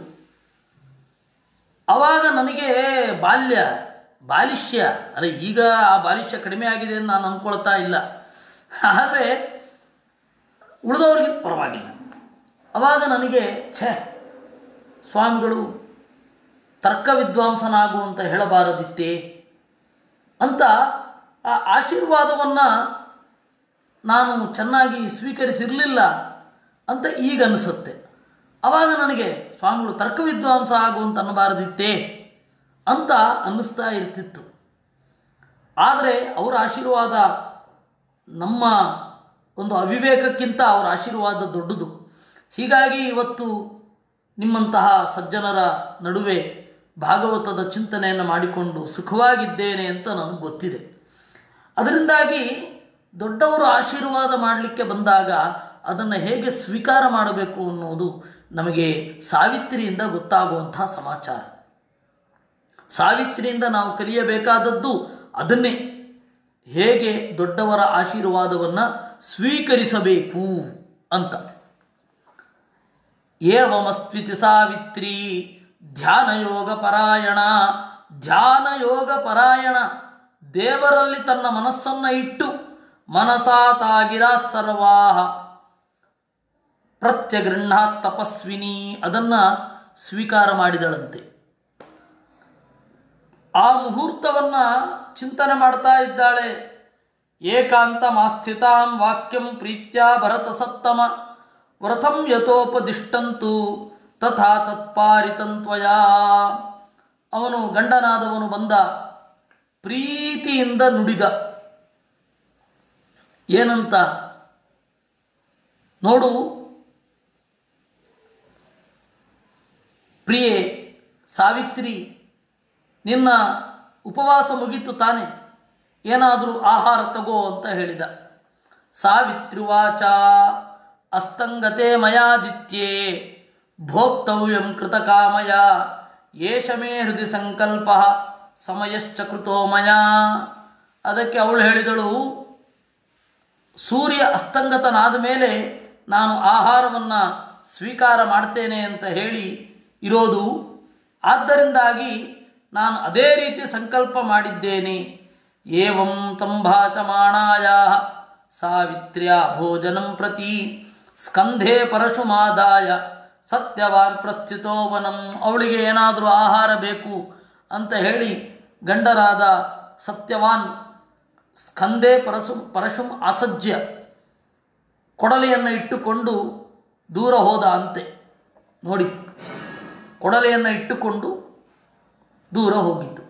ಆವಾಗ ನನಗೆ ಬಾಲ್ಯ ಬಾಲಿಷ್ಯ ಅರೆ ಈಗ ಆ ಬಾಲಿಷ್ಯ ಕಡಿಮೆ ಆಗಿದೆ ಅಂತ ನಾನು ಅಂದ್ಕೊಳ್ತಾ ಇಲ್ಲ ಆದರೆ ಉಳಿದವ್ರಿಗೆ ಪರವಾಗಿಲ್ಲ ಆವಾಗ ನನಗೆ ಛೇ ಸ್ವಾಮಿಗಳು ತರ್ಕ ವಿದ್ವಾಂಸನಾಗು ಅಂತ ಹೇಳಬಾರದಿತ್ತೇ ಅಂತ ಆ ಆಶೀರ್ವಾದವನ್ನು ನಾನು ಚೆನ್ನಾಗಿ ಸ್ವೀಕರಿಸಿರಲಿಲ್ಲ ಅಂತ ಈಗ ಅನಿಸುತ್ತೆ ಆವಾಗ ನನಗೆ ಸ್ವಾಮಿಗಳು ತರ್ಕ ವಿದ್ವಾಂಸ ಆಗು ಅಂತ ಅನ್ನಬಾರದಿತ್ತೇ ಅಂತ ಅನ್ನಿಸ್ತಾ ಇರ್ತಿತ್ತು ಆದರೆ ಅವರ ಆಶೀರ್ವಾದ ನಮ್ಮ ಒಂದು ಅವಿವೇಕಕ್ಕಿಂತ ಅವರ ಆಶೀರ್ವಾದ ದೊಡ್ಡದು ಹೀಗಾಗಿ ಇವತ್ತು ನಿಮ್ಮಂತಹ ಸಜ್ಜನರ ನಡುವೆ ಭಾಗವತದ ಚಿಂತನೆಯನ್ನು ಮಾಡಿಕೊಂಡು ಸುಖವಾಗಿದ್ದೇನೆ ಅಂತ ನನಗೆ ಗೊತ್ತಿದೆ ಅದರಿಂದಾಗಿ ದೊಡ್ಡವರು ಆಶೀರ್ವಾದ ಮಾಡಲಿಕ್ಕೆ ಬಂದಾಗ ಅದನ್ನು ಹೇಗೆ ಸ್ವೀಕಾರ ಮಾಡಬೇಕು ಅನ್ನೋದು ನಮಗೆ ಸಾವಿತ್ರಿಯಿಂದ ಗೊತ್ತಾಗುವಂತಹ ಸಮಾಚಾರ ಸಾವಿತ್ರಿಯಿಂದ ನಾವು ಕಲಿಯಬೇಕಾದದ್ದು ಅದನ್ನೇ ಹೇಗೆ ದೊಡ್ಡವರ ಆಶೀರ್ವಾದವನ್ನು ಸ್ವೀಕರಿಸಬೇಕು ಅಂತ ಏವಮಸ್ತ್ವಿತಿ ಸಾವಿತ್ರಿ ಧ್ಯಾನಯೋಗ ಪರಾಯಣ ಧ್ಯಾನಯೋಗ ಪರಾಯಣ ದೇವರಲ್ಲಿ ತನ್ನ ಮನಸ್ಸನ್ನು ಇಟ್ಟು ಮನಸಾತಾಗಿರ ಸರ್ವಾಹ ಪ್ರತ್ಯಗೃಹಾತ್ ತಪಸ್ವಿನಿ ಅದನ್ನು ಸ್ವೀಕಾರ ಮಾಡಿದಳಂತೆ ಆ ಮುಹೂರ್ತವನ್ನು ಚಿಂತನೆ ಮಾಡ್ತಾ ಇದ್ದಾಳೆ ಏಕಾಂತ ಮಾಸ್ಥಿತಾಂ ವಾಕ್ಯಂ ಪ್ರೀತ್ಯ ಭರತ ಸತ್ತಮ ವ್ರತಂ ಯಥೋಪದಿಷ್ಟಂತು ತಥಾ ತತ್ಪಾರಿತಂತ್ವಯಾ ಅವನು ಗಂಡನಾದವನು ಬಂದ ಪ್ರೀತಿಯಿಂದ ನುಡಿದ ಏನಂತ ನೋಡು ಪ್ರಿಯೆ ಸಾವಿತ್ರಿ ನಿನ್ನ ಉಪವಾಸ ಮುಗೀತು ತಾನೆ ಏನಾದರೂ ಆಹಾರ ತಗೋ ಅಂತ ಹೇಳಿದ ಸಾವಿತ್ರಿವಾಚ ಅಸ್ತಂಗತೆ ಮಯಾದಿತ್ಯೇ ಭೋಕ್ತವ್ಯಂ ಕೃತಕಾಮಯ ಏಷ ಮೇ ಹೃದಯ ಸಂಕಲ್ಪ ಸಮಯಶ್ಚ ಕೃತೋ ಮಯ ಅದಕ್ಕೆ ಅವಳು ಹೇಳಿದಳು ಸೂರ್ಯ ಅಸ್ತಂಗತನಾದ ಮೇಲೆ ನಾನು ಆಹಾರವನ್ನು ಸ್ವೀಕಾರ ಮಾಡ್ತೇನೆ ಅಂತ ಹೇಳಿ ಇರೋದು ಆದ್ದರಿಂದಾಗಿ ನಾನು ಅದೇ ರೀತಿ ಸಂಕಲ್ಪ ಮಾಡಿದ್ದೇನೆ ಏವಂ ಸಂಭಾಷಮಾಣಾಯ ಸಾವಿತ್ರ್ಯ ಭೋಜನಂ ಪ್ರತಿ ಸ್ಕಂಧೆ ಪರಶುಮಾದಾಯ ಸತ್ಯವಾನ್ ಪ್ರಸ್ಥಿತೋ ವನಂ ಅವಳಿಗೆ ಏನಾದರೂ ಆಹಾರ ಬೇಕು ಅಂತ ಹೇಳಿ ಗಂಡರಾದ ಸತ್ಯವಾನ್ ಸ್ಕಂದೇ ಪರಶು ಪರಶುಂ ಅಸಜ್ಯ ಕೊಡಲೆಯನ್ನು ಇಟ್ಟುಕೊಂಡು ದೂರ ಹೋದ ಅಂತೆ ನೋಡಿ ಕೊಡಲೆಯನ್ನು ಇಟ್ಟುಕೊಂಡು ದೂರ ಹೋಗಿತ್ತು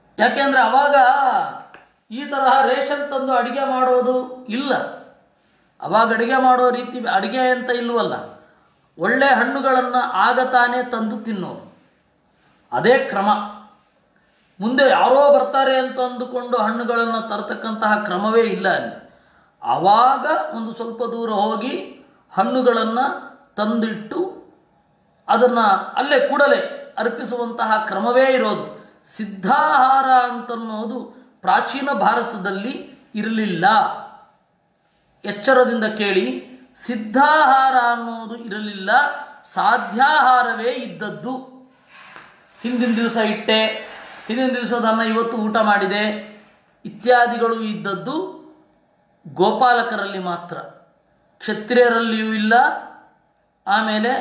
ಯಾಕೆಂದರೆ ಅವಾಗ ಈ ತರಹ ರೇಷನ್ ತಂದು ಅಡುಗೆ ಮಾಡೋದು ಇಲ್ಲ ಅವಾಗ ಅಡುಗೆ ಮಾಡೋ ರೀತಿ ಅಡುಗೆ ಅಂತ ಇಲ್ವಲ್ಲ ಒಳ್ಳೆ ಹಣ್ಣುಗಳನ್ನು ಆಗ ತಾನೇ ತಂದು ತಿನ್ನೋದು ಅದೇ ಕ್ರಮ ಮುಂದೆ ಯಾರೋ ಬರ್ತಾರೆ ಅಂತ ಅಂದುಕೊಂಡು ಹಣ್ಣುಗಳನ್ನು ತರತಕ್ಕಂತಹ ಕ್ರಮವೇ ಇಲ್ಲ ಅಲ್ಲಿ ಆವಾಗ ಒಂದು ಸ್ವಲ್ಪ ದೂರ ಹೋಗಿ ಹಣ್ಣುಗಳನ್ನು ತಂದಿಟ್ಟು ಅದನ್ನು ಅಲ್ಲೇ ಕೂಡಲೇ ಅರ್ಪಿಸುವಂತಹ ಕ್ರಮವೇ ಇರೋದು ಸಿದ್ಧಾಹಾರ ಅಂತನ್ನೋದು ಪ್ರಾಚೀನ ಭಾರತದಲ್ಲಿ ಇರಲಿಲ್ಲ ಎಚ್ಚರದಿಂದ ಕೇಳಿ ಸಿದ್ಧಾಹಾರ ಅನ್ನೋದು ಇರಲಿಲ್ಲ ಸಾಧ್ಯಾಹಾರವೇ ಇದ್ದದ್ದು ಹಿಂದಿನ ದಿವಸ ಇಟ್ಟೆ ಹಿಂದಿನ ದಿವಸದನ್ನ ಇವತ್ತು ಊಟ ಮಾಡಿದೆ ಇತ್ಯಾದಿಗಳು ಇದ್ದದ್ದು ಗೋಪಾಲಕರಲ್ಲಿ ಮಾತ್ರ ಕ್ಷತ್ರಿಯರಲ್ಲಿಯೂ ಇಲ್ಲ ಆಮೇಲೆ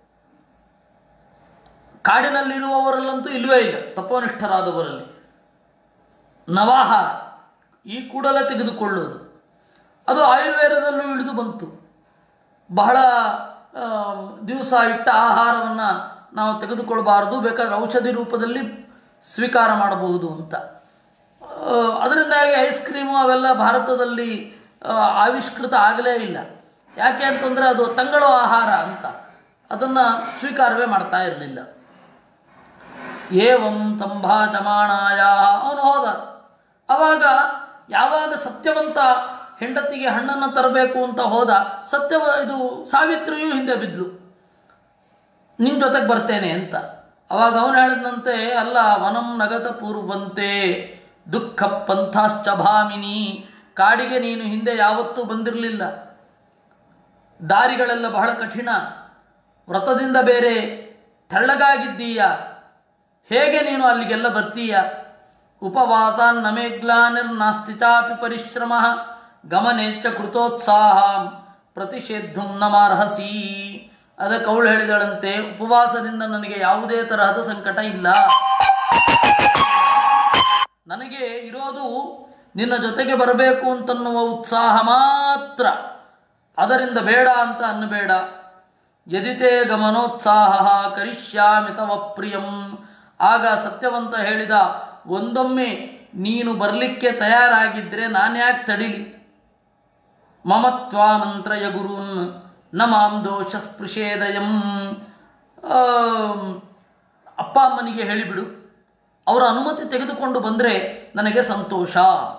ಕಾಡಿನಲ್ಲಿರುವವರಲ್ಲಂತೂ ಇಲ್ಲವೇ ಇಲ್ಲ ತಪೋನಿಷ್ಠರಾದವರಲ್ಲಿ ನವಾಹಾರ ಈ ಕೂಡಲೇ ತೆಗೆದುಕೊಳ್ಳುವುದು ಅದು ಆಯುರ್ವೇದದಲ್ಲೂ ಇಳಿದು ಬಂತು ಬಹಳ ದಿವಸ ಇಟ್ಟ ಆಹಾರವನ್ನು ನಾವು ತೆಗೆದುಕೊಳ್ಬಾರ್ದು ಬೇಕಾದ್ರೆ ಔಷಧಿ ರೂಪದಲ್ಲಿ ಸ್ವೀಕಾರ ಮಾಡಬಹುದು ಅಂತ ಆ, ಅದರಿಂದಾಗಿ ಐಸ್ ಕ್ರೀಮು ಅವೆಲ್ಲ ಭಾರತದಲ್ಲಿ ಆ, ಆವಿಷ್ಕೃತ ಆಗಲೇ ಇಲ್ಲ ಯಾಕೆ ಅಂತಂದರೆ ಅದು ತಂಗಳು ಆಹಾರ ಅಂತ ಅದನ್ನು ಸ್ವೀಕಾರವೇ ಮಾಡ್ತಾ ಇರಲಿಲ್ಲ ಏವಂ ತಂಭಾಚಮಾಣಾಯ ಅವನು ಹೋದ ಅವಾಗ ಯಾವಾಗ ಸತ್ಯವಂತ ಹೆಂಡತಿಗೆ ಹಣ್ಣನ್ನು ತರಬೇಕು ಅಂತ ಹೋದ ಸತ್ಯವ ಇದು ಸಾವಿತ್ರಿಯೂ ಹಿಂದೆ ಬಿದ್ಲು ನಿನ್ನ ಜೊತೆಗೆ ಬರ್ತೇನೆ ಅಂತ ಅವಾಗ ಅವನು ಹೇಳಿದಂತೆ ಅಲ್ಲ ವನಂ ನಗತ ಪೂರ್ವಂತೆ ದುಃಖ ಪಂಥಾಶ್ಚ ಭಾಮಿನಿ ಕಾಡಿಗೆ ನೀನು ಹಿಂದೆ ಯಾವತ್ತೂ ಬಂದಿರಲಿಲ್ಲ ದಾರಿಗಳೆಲ್ಲ ಬಹಳ ಕಠಿಣ ವ್ರತದಿಂದ ಬೇರೆ ತೆಳ್ಳಗಾಗಿದ್ದೀಯ ಹೇಗೆ ನೀನು ಅಲ್ಲಿಗೆಲ್ಲ ಬರ್ತೀಯ ಉಪವಾಸಾನ್ ನಮೇಗ್ಲಾನಿರ್ನಾಸ್ತಿ ಚಾಪಿ ಪರಿಶ್ರಮ ಗಮನೇಚ್ಛ ಕೃತೋತ್ಸಾಹ ಪ್ರತಿಷೇಧು ನಮಾರ್ಹಸಿ ಅದಕ್ಕೆ ಅವಳು ಹೇಳಿದಳಂತೆ ಉಪವಾಸದಿಂದ ನನಗೆ ಯಾವುದೇ ತರಹದ ಸಂಕಟ ಇಲ್ಲ ನನಗೆ ಇರೋದು ನಿನ್ನ ಜೊತೆಗೆ ಬರಬೇಕು ಅಂತನ್ನುವ ಉತ್ಸಾಹ ಮಾತ್ರ ಅದರಿಂದ ಬೇಡ ಅಂತ ಅನ್ನಬೇಡ ಯದಿತೇ ಗಮನೋತ್ಸಾಹ ಕರಿಷ್ಯಾಮಿ ತವ ಪ್ರಿಯಂ ಆಗ ಸತ್ಯವಂತ ಹೇಳಿದ ಒಂದೊಮ್ಮೆ ನೀನು ಬರಲಿಕ್ಕೆ ತಯಾರಾಗಿದ್ದರೆ ನಾನ್ಯಾಕೆ ತಡಿಲಿ ಮಮ ತ್ವಾಮಂತ್ರಯ ಗುರುನ್ ನ ಮಾಂ ದೋಷ ಸ್ಪೃಶೇದಯಂ ಆಮ್, ಅಪ್ಪ ಅಮ್ಮನಿಗೆ ಹೇಳಿಬಿಡು ಅವರ ಅನುಮತಿ ತೆಗೆದುಕೊಂಡು ಬಂದರೆ ನನಗೆ ಸಂತೋಷ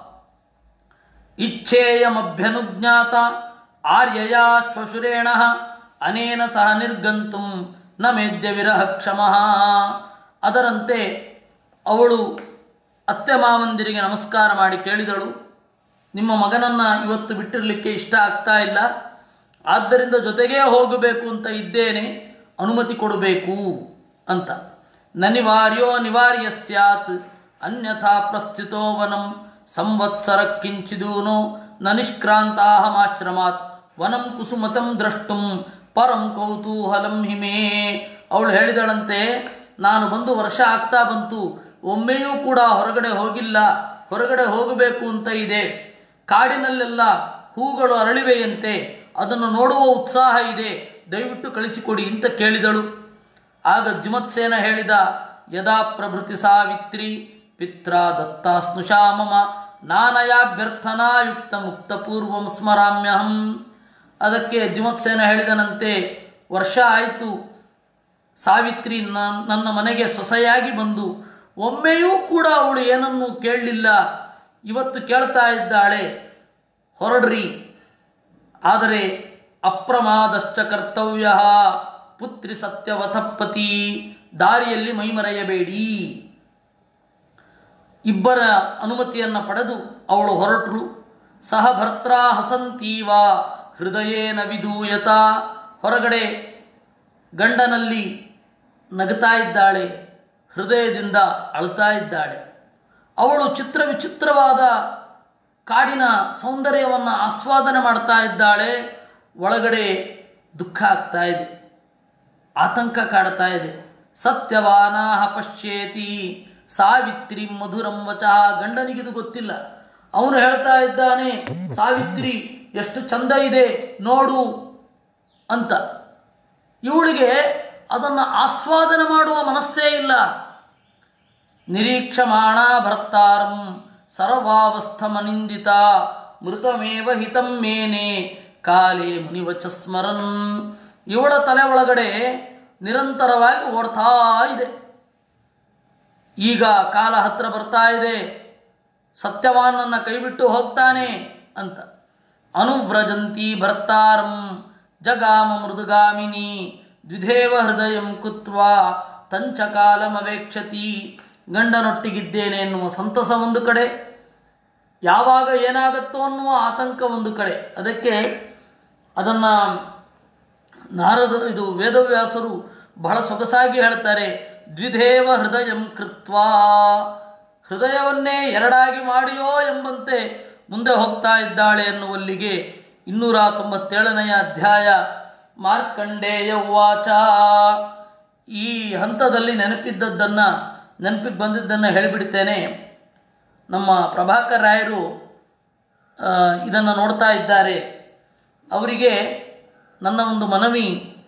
ಇಚ್ಛೇಯಮಭ್ಯನುಜ್ಞಾತ ಆರ್ಯಯ ಶ್ವಶುರೇಣ ಅನೇನ ಸಹ ನಿರ್ಗಂತುಂ ನ ಮೇದ್ಯ ವಿರಹ ಕ್ಷಮಃ ಅದರಂತೆ ಅವಳು ಅತ್ತೆ ಮಾವಂದಿರಿಗೆ ನಮಸ್ಕಾರ ಮಾಡಿ ಕೇಳಿದಳು ನಿಮ್ಮ ಮಗನನ್ನು ಇವತ್ತು ಬಿಟ್ಟಿರಲಿಕ್ಕೆ ಇಷ್ಟ ಆಗ್ತಾ ಇಲ್ಲ ಆದ್ದರಿಂದ ಜೊತೆಗೇ ಹೋಗಬೇಕು ಅಂತ ಇದ್ದೇನೆ ಅನುಮತಿ ಕೊಡಬೇಕು ಅಂತ ನನಿವಾರ್ಯೋ ನಿವಾರ್ಯ ಸ್ಯಾತ್ ಅನ್ಯಥಾ ಪ್ರಸ್ಥಿತೋ ವನಂ ಸಂವತ್ಸರ ಕಿಂಚಿದೂನು ನ ನಿಷ್ಕ್ರಾಂತಾಹಮಾಶ್ರಮಾತ್ ವನಂ ಕುಸುಮತಂ ದ್ರಷ್ಟುಂ ಪರಂ ಕೌತೂಹಲಂ ಹಿಮೇ ಅವಳು ಹೇಳಿದಳಂತೆ ನಾನು ಬಂದು ವರ್ಷ ಆಗ್ತಾ ಬಂತು ಒಮ್ಮೆಯೂ ಕೂಡ ಹೊರಗಡೆ ಹೋಗಿಲ್ಲ ಹೊರಗಡೆ ಹೋಗಬೇಕು ಅಂತ ಇದೆ ಕಾಡಿನಲ್ಲೆಲ್ಲ ಹೂಗಳು ಅರಳಿವೆಯಂತೆ ಅದನ್ನು ನೋಡುವ ಉತ್ಸಾಹ ಇದೆ ದಯವಿಟ್ಟು ಕಳಿಸಿಕೊಡಿ ಅಂತ ಕೇಳಿದಳು ಆಗ ದ್ಯುಮತ್ಸೇನ ಹೇಳಿದ ಯದಾ ಪ್ರಭೃತಿ ಸಾವಿತ್ರಿ ಪಿತ್ರ ದತ್ತಾ ಸ್ನುಷಾ ಮಮ ನಾನಯಾಭ್ಯರ್ಥನಾಯುಕ್ತ ಮುಕ್ತ ಪೂರ್ವಂ ಸ್ಮರಾಮ್ಯಹಂ ಅದಕ್ಕೆ ದ್ಯುಮತ್ಸೇನ ಹೇಳಿದನಂತೆ ವರ್ಷ ಆಯಿತು ಸಾವಿತ್ರಿ ನ- ನನ್ನ ಮನೆಗೆ ಸೊಸೆಯಾಗಿ ಬಂದು ಒಮ್ಮೆಯೂ ಕೂಡ ಅವಳು ಏನನ್ನೂ ಕೇಳಲಿಲ್ಲ ಇವತ್ತು ಕೇಳ್ತಾ ಇದ್ದಾಳೆ ಹೊರಡ್ರಿ ಆದರೆ ಅಪ್ರಮಾದಶ್ಚ ಕರ್ತವ್ಯ ಪುತ್ರಿ ಸತ್ಯವಥಪತಿ ದಾರಿಯಲ್ಲಿ ಮೈಮರೆಯಬೇಡಿ ಇಬ್ಬರ ಅನುಮತಿಯನ್ನು ಪಡೆದು ಅವಳು ಹೊರಟರು ಸಹ ಭರ್ತ್ರ ಹಸಂತೀವ ಹೃದಯೇನ ವಿದೂಯತ ಹೊರಗಡೆ ಗಂಡನಲ್ಲಿ ನಗುತ್ತಾ ಇದ್ದಾಳೆ ಹೃದಯದಿಂದ ಅಳ್ತಾ ಇದ್ದಾಳೆ ಅವಳು ಚಿತ್ರ ವಿಚಿತ್ರವಾದ ಕಾಡಿನ ಸೌಂದರ್ಯವನ್ನು ಆಸ್ವಾದನೆ ಮಾಡ್ತಾ ಇದ್ದಾಳೆ ಒಳಗಡೆ ದುಃಖ ಆಗ್ತಾ ಇದೆ ಆತಂಕ ಕಾಡ್ತಾ ಇದೆ ಸತ್ಯವಾನಾಹ ಪಶ್ಯೇತಿ ಸಾವಿತ್ರಿ ಮಧುರಂ ವಚಃ ಗಂಡನಿಗಿದು ಗೊತ್ತಿಲ್ಲ ಅವನು ಹೇಳ್ತಾ ಇದ್ದಾನೆ ಸಾವಿತ್ರಿ ಎಷ್ಟು ಚಂದ ಇದೆ ನೋಡು ಅಂತ ಇವಳಿಗೆ ಅದನ್ನು ಆಸ್ವಾದನೆ ಮಾಡುವ ಮನಸ್ಸೇ ಇಲ್ಲ ನಿರೀಕ್ಷಮಾಣ ಭರ್ತಾರಂ ಸರ್ವಾವಸ್ಥಮನಿಂದಿತ ಮೃತಮೇವ ಹಿತಂ ಮೇನೆ ಕಾಲೇ ಮುನಿವಚ ಸ್ಮರನ್ ಇವಳ ತಲೆ ಒಳಗಡೆ ನಿರಂತರವಾಗಿ ಓಡ್ತಾ ಇದೆ ಈಗ ಕಾಲ ಹತ್ರ ಬರ್ತಾ ಇದೆ ಸತ್ಯವಾನನ್ನ ಕೈಬಿಟ್ಟು ಹೋಗ್ತಾನೆ ಅಂತ ಅನುವ್ರಜಂತಿ ಭರ್ತಾರಂ ಜಗಾಮ ಮೃದುಗಾಮಿನಿ ದ್ವಿಧೇವ ಹೃದಯಂ ಕುತ್ವಾ ತಂಚ ಕಾಲಮವೇಕ್ಷತಿ ಗಂಡನೊಟ್ಟಿಗಿದ್ದೇನೆ ಎನ್ನುವ ಸಂತಸ ಒಂದು ಕಡೆ ಯಾವಾಗ ಏನಾಗತ್ತೋ ಅನ್ನುವ ಆತಂಕ ಒಂದು ಕಡೆ ಅದಕ್ಕೆ ಅದನ್ನು ನಾರದ ಇದು ವೇದವ್ಯಾಸರು ಬಹಳ ಸೊಗಸಾಗಿ ಹೇಳ್ತಾರೆ ದ್ವಿಧೇವ ಹೃದಯಂ ಕೃತ್ವಾ ಹೃದಯವನ್ನೇ ಎರಡಾಗಿ ಮಾಡಿಯೋ ಎಂಬಂತೆ ಮುಂದೆ ಹೋಗ್ತಾ ಇದ್ದಾಳೆ ಎನ್ನುವಲ್ಲಿಗೆ ಇನ್ನೂರ ತೊಂಬತ್ತೇಳನೆಯ ಅಧ್ಯಾಯ ಮಾರ್ಕಂಡೇಯ ಉವಾಚ ಈ ಹಂತದಲ್ಲಿ ನೆನಪಿದ್ದದ್ದನ್ನು ನೆನಪಿಗೆ ಬಂದಿದ್ದನ್ನು ಹೇಳಿಬಿಡ್ತೇನೆ ನಮ್ಮ ಪ್ರಭಾಕರ್ ರಾಯರು ಇದನ್ನು ನೋಡ್ತಾ ಇದ್ದಾರೆ ಅವರಿಗೆ ನನ್ನ ಒಂದು ಮನವಿ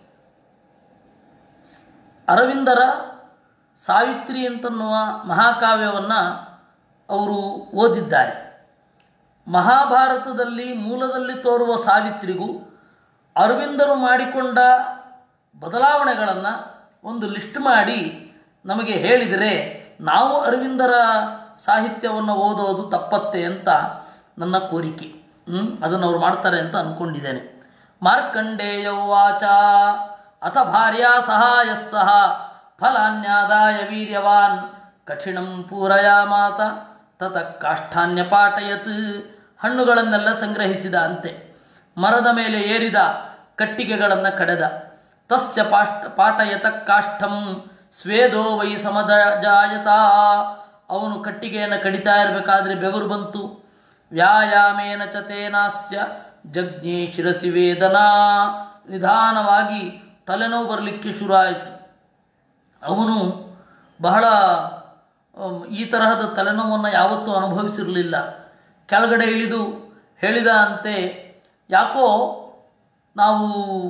ಅರವಿಂದರ ಸಾವಿತ್ರಿ ಅಂತನ್ನುವ ಮಹಾಕಾವ್ಯವನ್ನು ಅವರು ಓದಿದ್ದಾರೆ ಮಹಾಭಾರತದಲ್ಲಿ ಮೂಲದಲ್ಲಿ ತೋರುವ ಸಾವಿತ್ರಿಗೂ ಅರವಿಂದರು ಮಾಡಿಕೊಂಡ ಬದಲಾವಣೆಗಳನ್ನು ಒಂದು ಲಿಸ್ಟ್ ಮಾಡಿ ನಮಗೆ ಹೇಳಿದರೆ ನಾವು ಅರವಿಂದರ ಸಾಹಿತ್ಯವನ್ನು ಓದೋದು ತಪ್ಪತ್ತೆ ಅಂತ ನನ್ನ ಕೋರಿಕೆ ಹ್ಮ್? ಅದನ್ನು ಅವ್ರು ಮಾಡ್ತಾರೆ ಅಂತ ಅಂದ್ಕೊಂಡಿದ್ದೇನೆ ಮಾರ್ಕಂಡೇಯ ಉವಾಚ ಅಥ ಭಾರ್ಯಾ ಸಹಾಯ ಸಹ ಫಲಾನ್ಯಾದಾಯ ವೀರ್ಯವಾನ್ ಕಠಿಣಂ ಪೂರಯಾಮಾತ ತತ ಕಾಷ್ಠಾನ್ಯ ಪಾಠಯತ್ ಹಣ್ಣುಗಳನ್ನೆಲ್ಲ ಸಂಗ್ರಹಿಸಿದ ಅಂತೆ ಮರದ ಮೇಲೆ ಏರಿದ ಕಟ್ಟಿಗೆಗಳನ್ನು ಕಡೆದ ತಸ್ಯ ಪಾಷ್ಟ ಪಾಠಯತ ಕಾಷ್ಠಂ ಸ್ವೇದೋ ವೈ ಸಮದ ಜಾಯತ ಅವನು ಕಟ್ಟಿಗೆಯನ್ನು ಕಡಿತಾ ಇರಬೇಕಾದ್ರೆ ಬೆವರು ಬಂತು ವ್ಯಾಯಾಮೇನ ಚ ತೇನಾಸ್ಯ ಜಜ್ಞೆ ಶಿರಸಿ ವೇದನಾ ನಿಧಾನವಾಗಿ ತಲೆನೋವು ಬರಲಿಕ್ಕೆ ಶುರು ಆಯಿತು ಅವನು ಬಹಳ ಅಮ್, ಈ ತರಹದ ತಲೆನೋವನ್ನು ಯಾವತ್ತೂ ಅನುಭವಿಸಿರಲಿಲ್ಲ ಕೆಳಗಡೆ ಇಳಿದು ಹೇಳಿದ ಅಂತೆ ಯಾಕೋ ನಾವು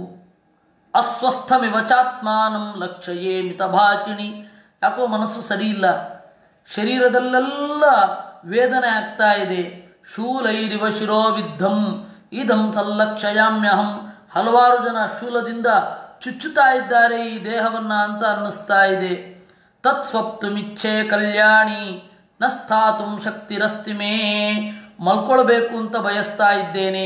ಅಸ್ವಸ್ಥಮಿವಚಾತ್ಮಾನಂ ಲಕ್ಷ್ಯಯೇ ಮಿತಭಾಚಿಣಿ ಯಾಕೋ ಮನಸ್ಸು ಸರಿಯಿಲ್ಲ ಶರೀರದಲ್ಲೆಲ್ಲ ವೇದನೆ ಆಗ್ತಾ ಇದೆ ಶೂಲೈರಿವ ಶಿರೋವಿದ್ಧಂ ಇದಂ ಸಲ್ಲಕ್ಷಯಾಮ್ಯಹಂ ಹಲವಾರು ಜನ ಶೂಲದಿಂದ ಚುಚ್ಚುತ್ತಾ ಇದ್ದಾರೆ ಈ ದೇಹವನ್ನು ಅಂತ ಅನ್ನಿಸ್ತಾ ಇದೆ ತತ್ಸ್ವಪ್ತುಮಿಚ್ಛೆ ಕಲ್ಯಾಣಿ ನ ಸ್ಥಾತುಂ ಶಕ್ತಿರಸ್ತಿ ಮೇ ಮಲ್ಕೊಳ್ಬೇಕು ಅಂತ ಬಯಸ್ತಾ ಇದ್ದೇನೆ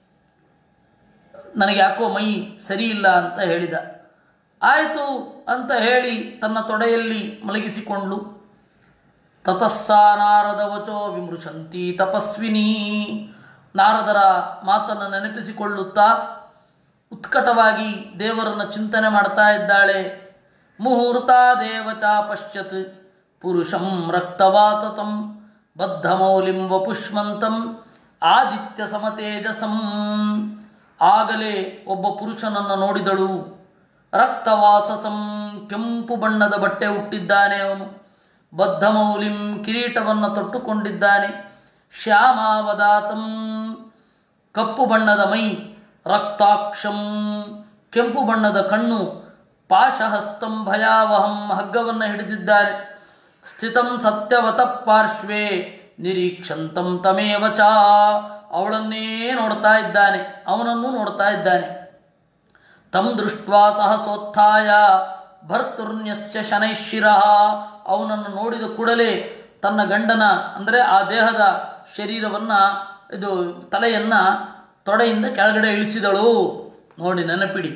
ನನಗೆ ಯಾಕೋ ಮೈ ಸರಿಯಿಲ್ಲ ಅಂತ ಹೇಳಿದ ಆಯಿತು ಅಂತ ಹೇಳಿ ತನ್ನ ತೊಡೆಯಲ್ಲಿ ಮಲಗಿಸಿಕೊಂಡು ತತಸ್ಸಾ ನಾರದ ವಚೋ ವಿಮೃಶಂತಿ ತಪಸ್ವಿನಿ ನಾರದರ ಮಾತನ್ನು ನೆನಪಿಸಿಕೊಳ್ಳುತ್ತಾ ಉತ್ಕಟವಾಗಿ ದೇವರನ್ನು ಚಿಂತನೆ ಮಾಡ್ತಾ ಇದ್ದಾಳೆ ಮುಹೂರ್ತ ದೇವಚ ಪಶ್ಯತ್ ಪುರುಷಂ ರಕ್ತವಾತತಂ ಬದ್ಧಮೌಲಿಂ ವಪುಷ್ಮಂತಂ ಆದಿತ್ಯ ಸಮತೇಜಸಂ ಆಗಲೇ ಒಬ್ಬ ಪುರುಷನನ್ನು ನೋಡಿದಳು ರಕ್ತವಾಸಸಂ ಕೆಂಪು ಬಣ್ಣದ ಬಟ್ಟೆ ಹುಟ್ಟಿದ್ದಾನೆ ಅವನು ಬದ್ಧಮೌಲಿಂ ಕಿರೀಟವನ್ನು ತೊಟ್ಟುಕೊಂಡಿದ್ದಾನೆ ಶ್ಯಾಮಾವದಾತಂ ಕಪ್ಪು ಬಣ್ಣದ ಮೈ ರಕ್ತಾಕ್ಷಂ ಕೆಂಪು ಬಣ್ಣದ ಕಣ್ಣು ಪಾಶಹಸ್ತಂ ಭಯಾವಹಂ ಹಗ್ಗವನ್ನು ಹಿಡಿದಿದ್ದಾರೆ ಸ್ಥಿತಂ ಸತ್ಯವತ ಪಾರ್ಶ್ವೇ ನಿರೀಕ್ಷಂತಂ ತಮೇವ ಚ ಅವಳನ್ನೇ ನೋಡ್ತಾ ಇದ್ದಾನೆ ಅವನನ್ನು ನೋಡ್ತಾ ಇದ್ದಾನೆ ತಂ ದೃಷ್ಟ್ವಾ ಸಹಸೋತ್ಥಾಯ ಭರ್ತುರ್ನ್ಯಸ್ಯ ಶನೈಶಿರ ಅವನನ್ನು ನೋಡಿದ ಕೂಡಲೇ ತನ್ನ ಗಂಡನ ಅಂದರೆ ಆ ದೇಹದ ಶರೀರವನ್ನು ಇದು ತಲೆಯನ್ನು ತೊಡೆಯಿಂದ ಕೆಳಗಡೆ ಇಳಿಸಿದಳು ನೋಡಿ ನೆನಪಿಡಿ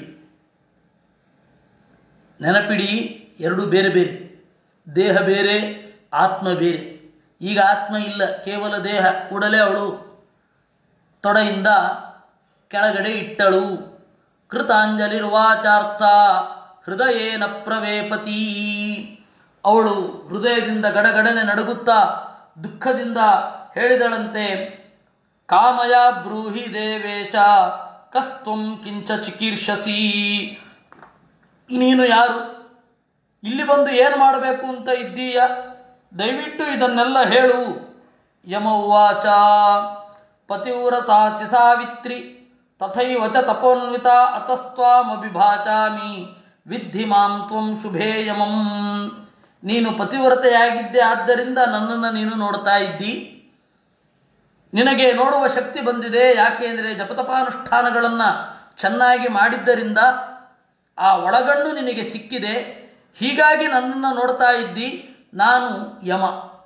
ನೆನಪಿಡಿ ಎರಡು ಬೇರೆ ಬೇರೆ ದೇಹ ಬೇರೆ ಆತ್ಮ ಬೇರೆ ಈಗ ಆತ್ಮ ಇಲ್ಲ ಕೇವಲ ದೇಹ ಕೂಡಲೇ ಅವಳು ತೊಡೆಯಿಂದ ಕೆಳಗಡೆ ಇಟ್ಟಳು ಕೃತಾಂಜಲಿರ್ವಾಚಾರ್ಥ ಹೃದಯೇನ ಪ್ರವೇಪತಿ ಅವಳು ಹೃದಯದಿಂದ ಗಡಗಡನೆ ನಡುಗುತ್ತಾ ದುಃಖದಿಂದ ಹೇಳಿದಳಂತೆ ಕಾಮಯ ಬ್ರೂಹಿ ದೇವೇಶ ಕಸ್ತ್ವಂ ಕಿಂಚ ಚಿಕೀರ್ಷಸಿ ನೀನು ಯಾರು ಇಲ್ಲಿ ಬಂದು ಏನು ಮಾಡಬೇಕು ಅಂತ ಇದ್ದೀಯ ದಯವಿಟ್ಟು ಇದನ್ನೆಲ್ಲ ಹೇಳು ಯಮ ಉವಾಚ ಪತಿವ್ರತಾಚಿ ಸಾವಿತ್ರಿ ತಥೈವ ಚ ತಪೋನ್ವಿತ ಅತಸ್ತ್ವಾಮಭಿಭಾಚಾಮಿ ವಿದ್ಧಿ ಮಾಂ ತ್ವಂ ಶುಭೇ ಯಮಂ ನೀನು ಪತಿವ್ರತೆಯಾಗಿದ್ದೆ ಆದ್ದರಿಂದ ನನ್ನನ್ನು ನೀನು ನೋಡ್ತಾ ಇದ್ದಿ ನಿನಗೆ ನೋಡುವ ಶಕ್ತಿ ಬಂದಿದೆ ಯಾಕೆ ಅಂದರೆ ಜಪತಪಾನುಷ್ಠಾನಗಳನ್ನು ಚೆನ್ನಾಗಿ ಮಾಡಿದ್ದರಿಂದ ಆ ಒಳಗಣ್ಣು ನಿನಗೆ ಸಿಕ್ಕಿದೆ ಹೀಗಾಗಿ ನನ್ನನ್ನು ನೋಡ್ತಾ ಇದ್ದಿ ನಾನು ಯಮ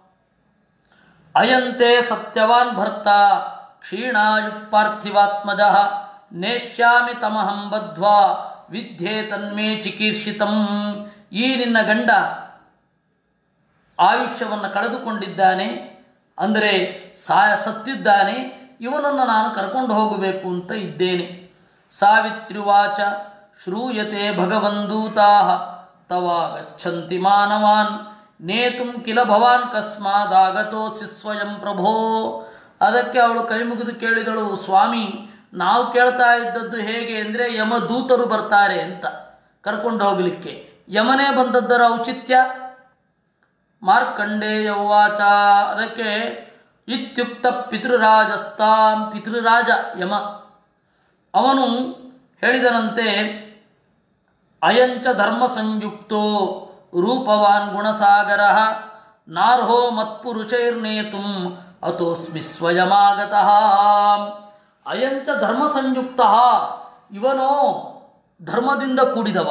ಅಯಂತೆ ಸತ್ಯವಾನ್ ಭರ್ತ ಕ್ಷೀಣಾಯು ಪಾರ್ಥಿವಾತ್ಮಜ ನೇಷ್ಯಾಮಿ ತಮಹಂ ಬದ್ಧ್ವಾ ವಿದ್ಯೆ ತನ್ಮೇ ಚಿಕೀರ್ಷಿತಂ ಈ ನಿನ್ನ ಗಂಡ ಆಯುಷ್ಯವನ್ನು ಕಳೆದುಕೊಂಡಿದ್ದಾನೆ ಅಂದರೆ ಸಾಯ ಸತ್ತಿದ್ದಾನೆ ಇವನನ್ನು ನಾನು ಕರ್ಕೊಂಡು ಹೋಗಬೇಕು ಅಂತ ಇದ್ದೇನೆ ಸಾವಿತ್ರಿವಾಚ ಶ್ರೂಯತೆ ಭಗವಂದೂತಾ ತವ ಗಚ್ಚಂತಿ ಮಾನವಾನ್ ನೇತುಂ ಕಿಲ ಭವಾನ್ ಕಸ್ಮಾದಾಗತೋಸಿ ಸ್ವಯಂ ಪ್ರಭೋ ಅದಕ್ಕೆ ಅವಳು ಕೈ ಮುಗಿದು ಕೇಳಿದಳು ಸ್ವಾಮಿ ನಾವು ಕೇಳ್ತಾ ಇದ್ದದ್ದು ಹೇಗೆ ಅಂದರೆ ಯಮದೂತರು ಬರ್ತಾರೆ ಅಂತ ಕರ್ಕೊಂಡು ಹೋಗಲಿಕ್ಕೆ ಯಮನೇ ಬಂದದ್ದರ ಔಚಿತ್ಯ ಮಾರ್ಕಂಡೇಯ ಉವಾಚ ಅದಕ್ಕೆ ಇತ್ಯುಕ್ತ ಪಿತೃರಾಜಸ್ತಾಂ ಪಿತೃರಾಜ ಯಮ ಅವನು ಹೇಳಿದನಂತೆ ಅಯಂಚ ಧರ್ಮ ಸಂಯುಕ್ತೋ ರೂಪವಾನ್ ಗುಣಸಾಗರ ನಾರ್ಹೋ ಮತ್ಪುರುಷೈರ್ನೇತು ಅತೋಸ್ಮಿ ಸ್ವಯಮಾಗತಃ ಅಯಂಚ ಧರ್ಮ ಸಂಯುಕ್ತ ಇವನೋ ಧರ್ಮದಿಂದ ಕೂಡಿದವ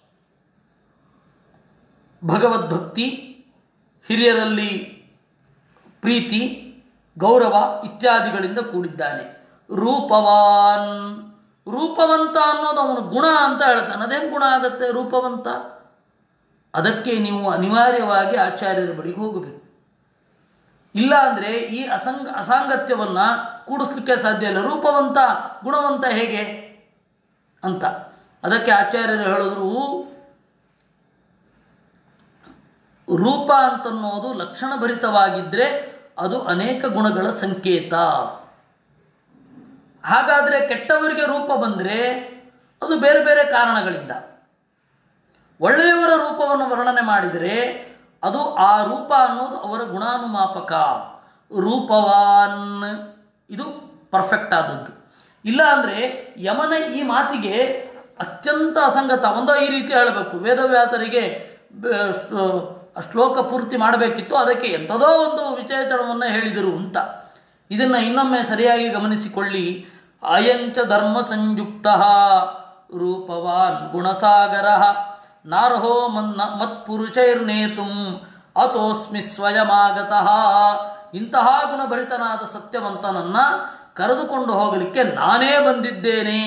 ಭಗವದ್ಭಕ್ತಿ ಹಿರಿಯರಲ್ಲಿ ಪ್ರೀತಿ ಗೌರವ ಇತ್ಯಾದಿಗಳಿಂದ ಕೂಡಿದ್ದಾನೆ ರೂಪವಾನ್ ರೂಪವಂತ ಅನ್ನೋದು ಅವನು ಗುಣ ಅಂತ ಹೇಳ್ತಾನೆ ಅದೇನು ಗುಣ ಆಗತ್ತೆ ರೂಪವಂತ ಅದಕ್ಕೆ ನೀವು ಅನಿವಾರ್ಯವಾಗಿ ಆಚಾರ್ಯರ ಬಳಿಗೆ ಹೋಗಬೇಕು ಇಲ್ಲ ಅಂದರೆ ಈ ಅಸಂಗ ಅಸಾಂಗತ್ಯವನ್ನು ಕೂಡಿಸ್ಲಿಕ್ಕೆ ಸಾಧ್ಯ ಇಲ್ಲ ರೂಪವಂತ ಗುಣವಂತ ಹೇಗೆ ಅಂತ ಅದಕ್ಕೆ ಆಚಾರ್ಯರು ಹೇಳಿದ್ರು ರೂಪ ಅಂತನ್ನೋದು ಲಕ್ಷಣಭರಿತವಾಗಿದ್ದರೆ ಅದು ಅನೇಕ ಗುಣಗಳ ಸಂಕೇತ ಹಾಗಾದರೆ ಕೆಟ್ಟವರಿಗೆ ರೂಪ ಬಂದರೆ ಅದು ಬೇರೆ ಬೇರೆ ಕಾರಣಗಳಿಂದ ಒಳ್ಳೆಯವರ ರೂಪವನ್ನು ವರ್ಣನೆ ಮಾಡಿದರೆ ಅದು ಆ ರೂಪ ಅನ್ನೋದು ಅವರ ಗುಣಾನುಮಾಪಕ ರೂಪವಾನ್ ಇದು ಪರ್ಫೆಕ್ಟ್ ಆದದ್ದು ಇಲ್ಲ ಅಂದರೆ ಯಮನ ಈ ಮಾತಿಗೆ ಅತ್ಯಂತ ಅಸಂಗತ ಒಂದೋ ಈ ರೀತಿ ಹೇಳಬೇಕು ವೇದವ್ಯಾಸರಿಗೆ ಬ- ಶ್ಲೋ- ಶ್ಲೋಕ ಪೂರ್ತಿ ಮಾಡಬೇಕಿತ್ತು ಅದಕ್ಕೆ ಎಂಥದೋ ಒಂದು ವಿಚೇತನವನ್ನು ಹೇಳಿದರು ಅಂತ ಇದನ್ನು ಇನ್ನೊಮ್ಮೆ ಸರಿಯಾಗಿ ಗಮನಿಸಿಕೊಳ್ಳಿ ಅಯಂಚ ಧರ್ಮ ಸಂಯುಕ್ತ ರೂಪವಾನ್ ಗುಣಸಾಗರ ನಾರ್ಹೋ ಮನ್ನ ಮತ್ಪುರುಷೈರ್ನೇತು ಅತೋಸ್ಮಿ ಸ್ವಯಮಾಗತಃ ಇಂತಹ ಗುಣಭರಿತನಾದ ಸತ್ಯವಂತನನ್ನ ಕರೆದುಕೊಂಡು ಹೋಗಲಿಕ್ಕೆ ನಾನೇ ಬಂದಿದ್ದೇನೆ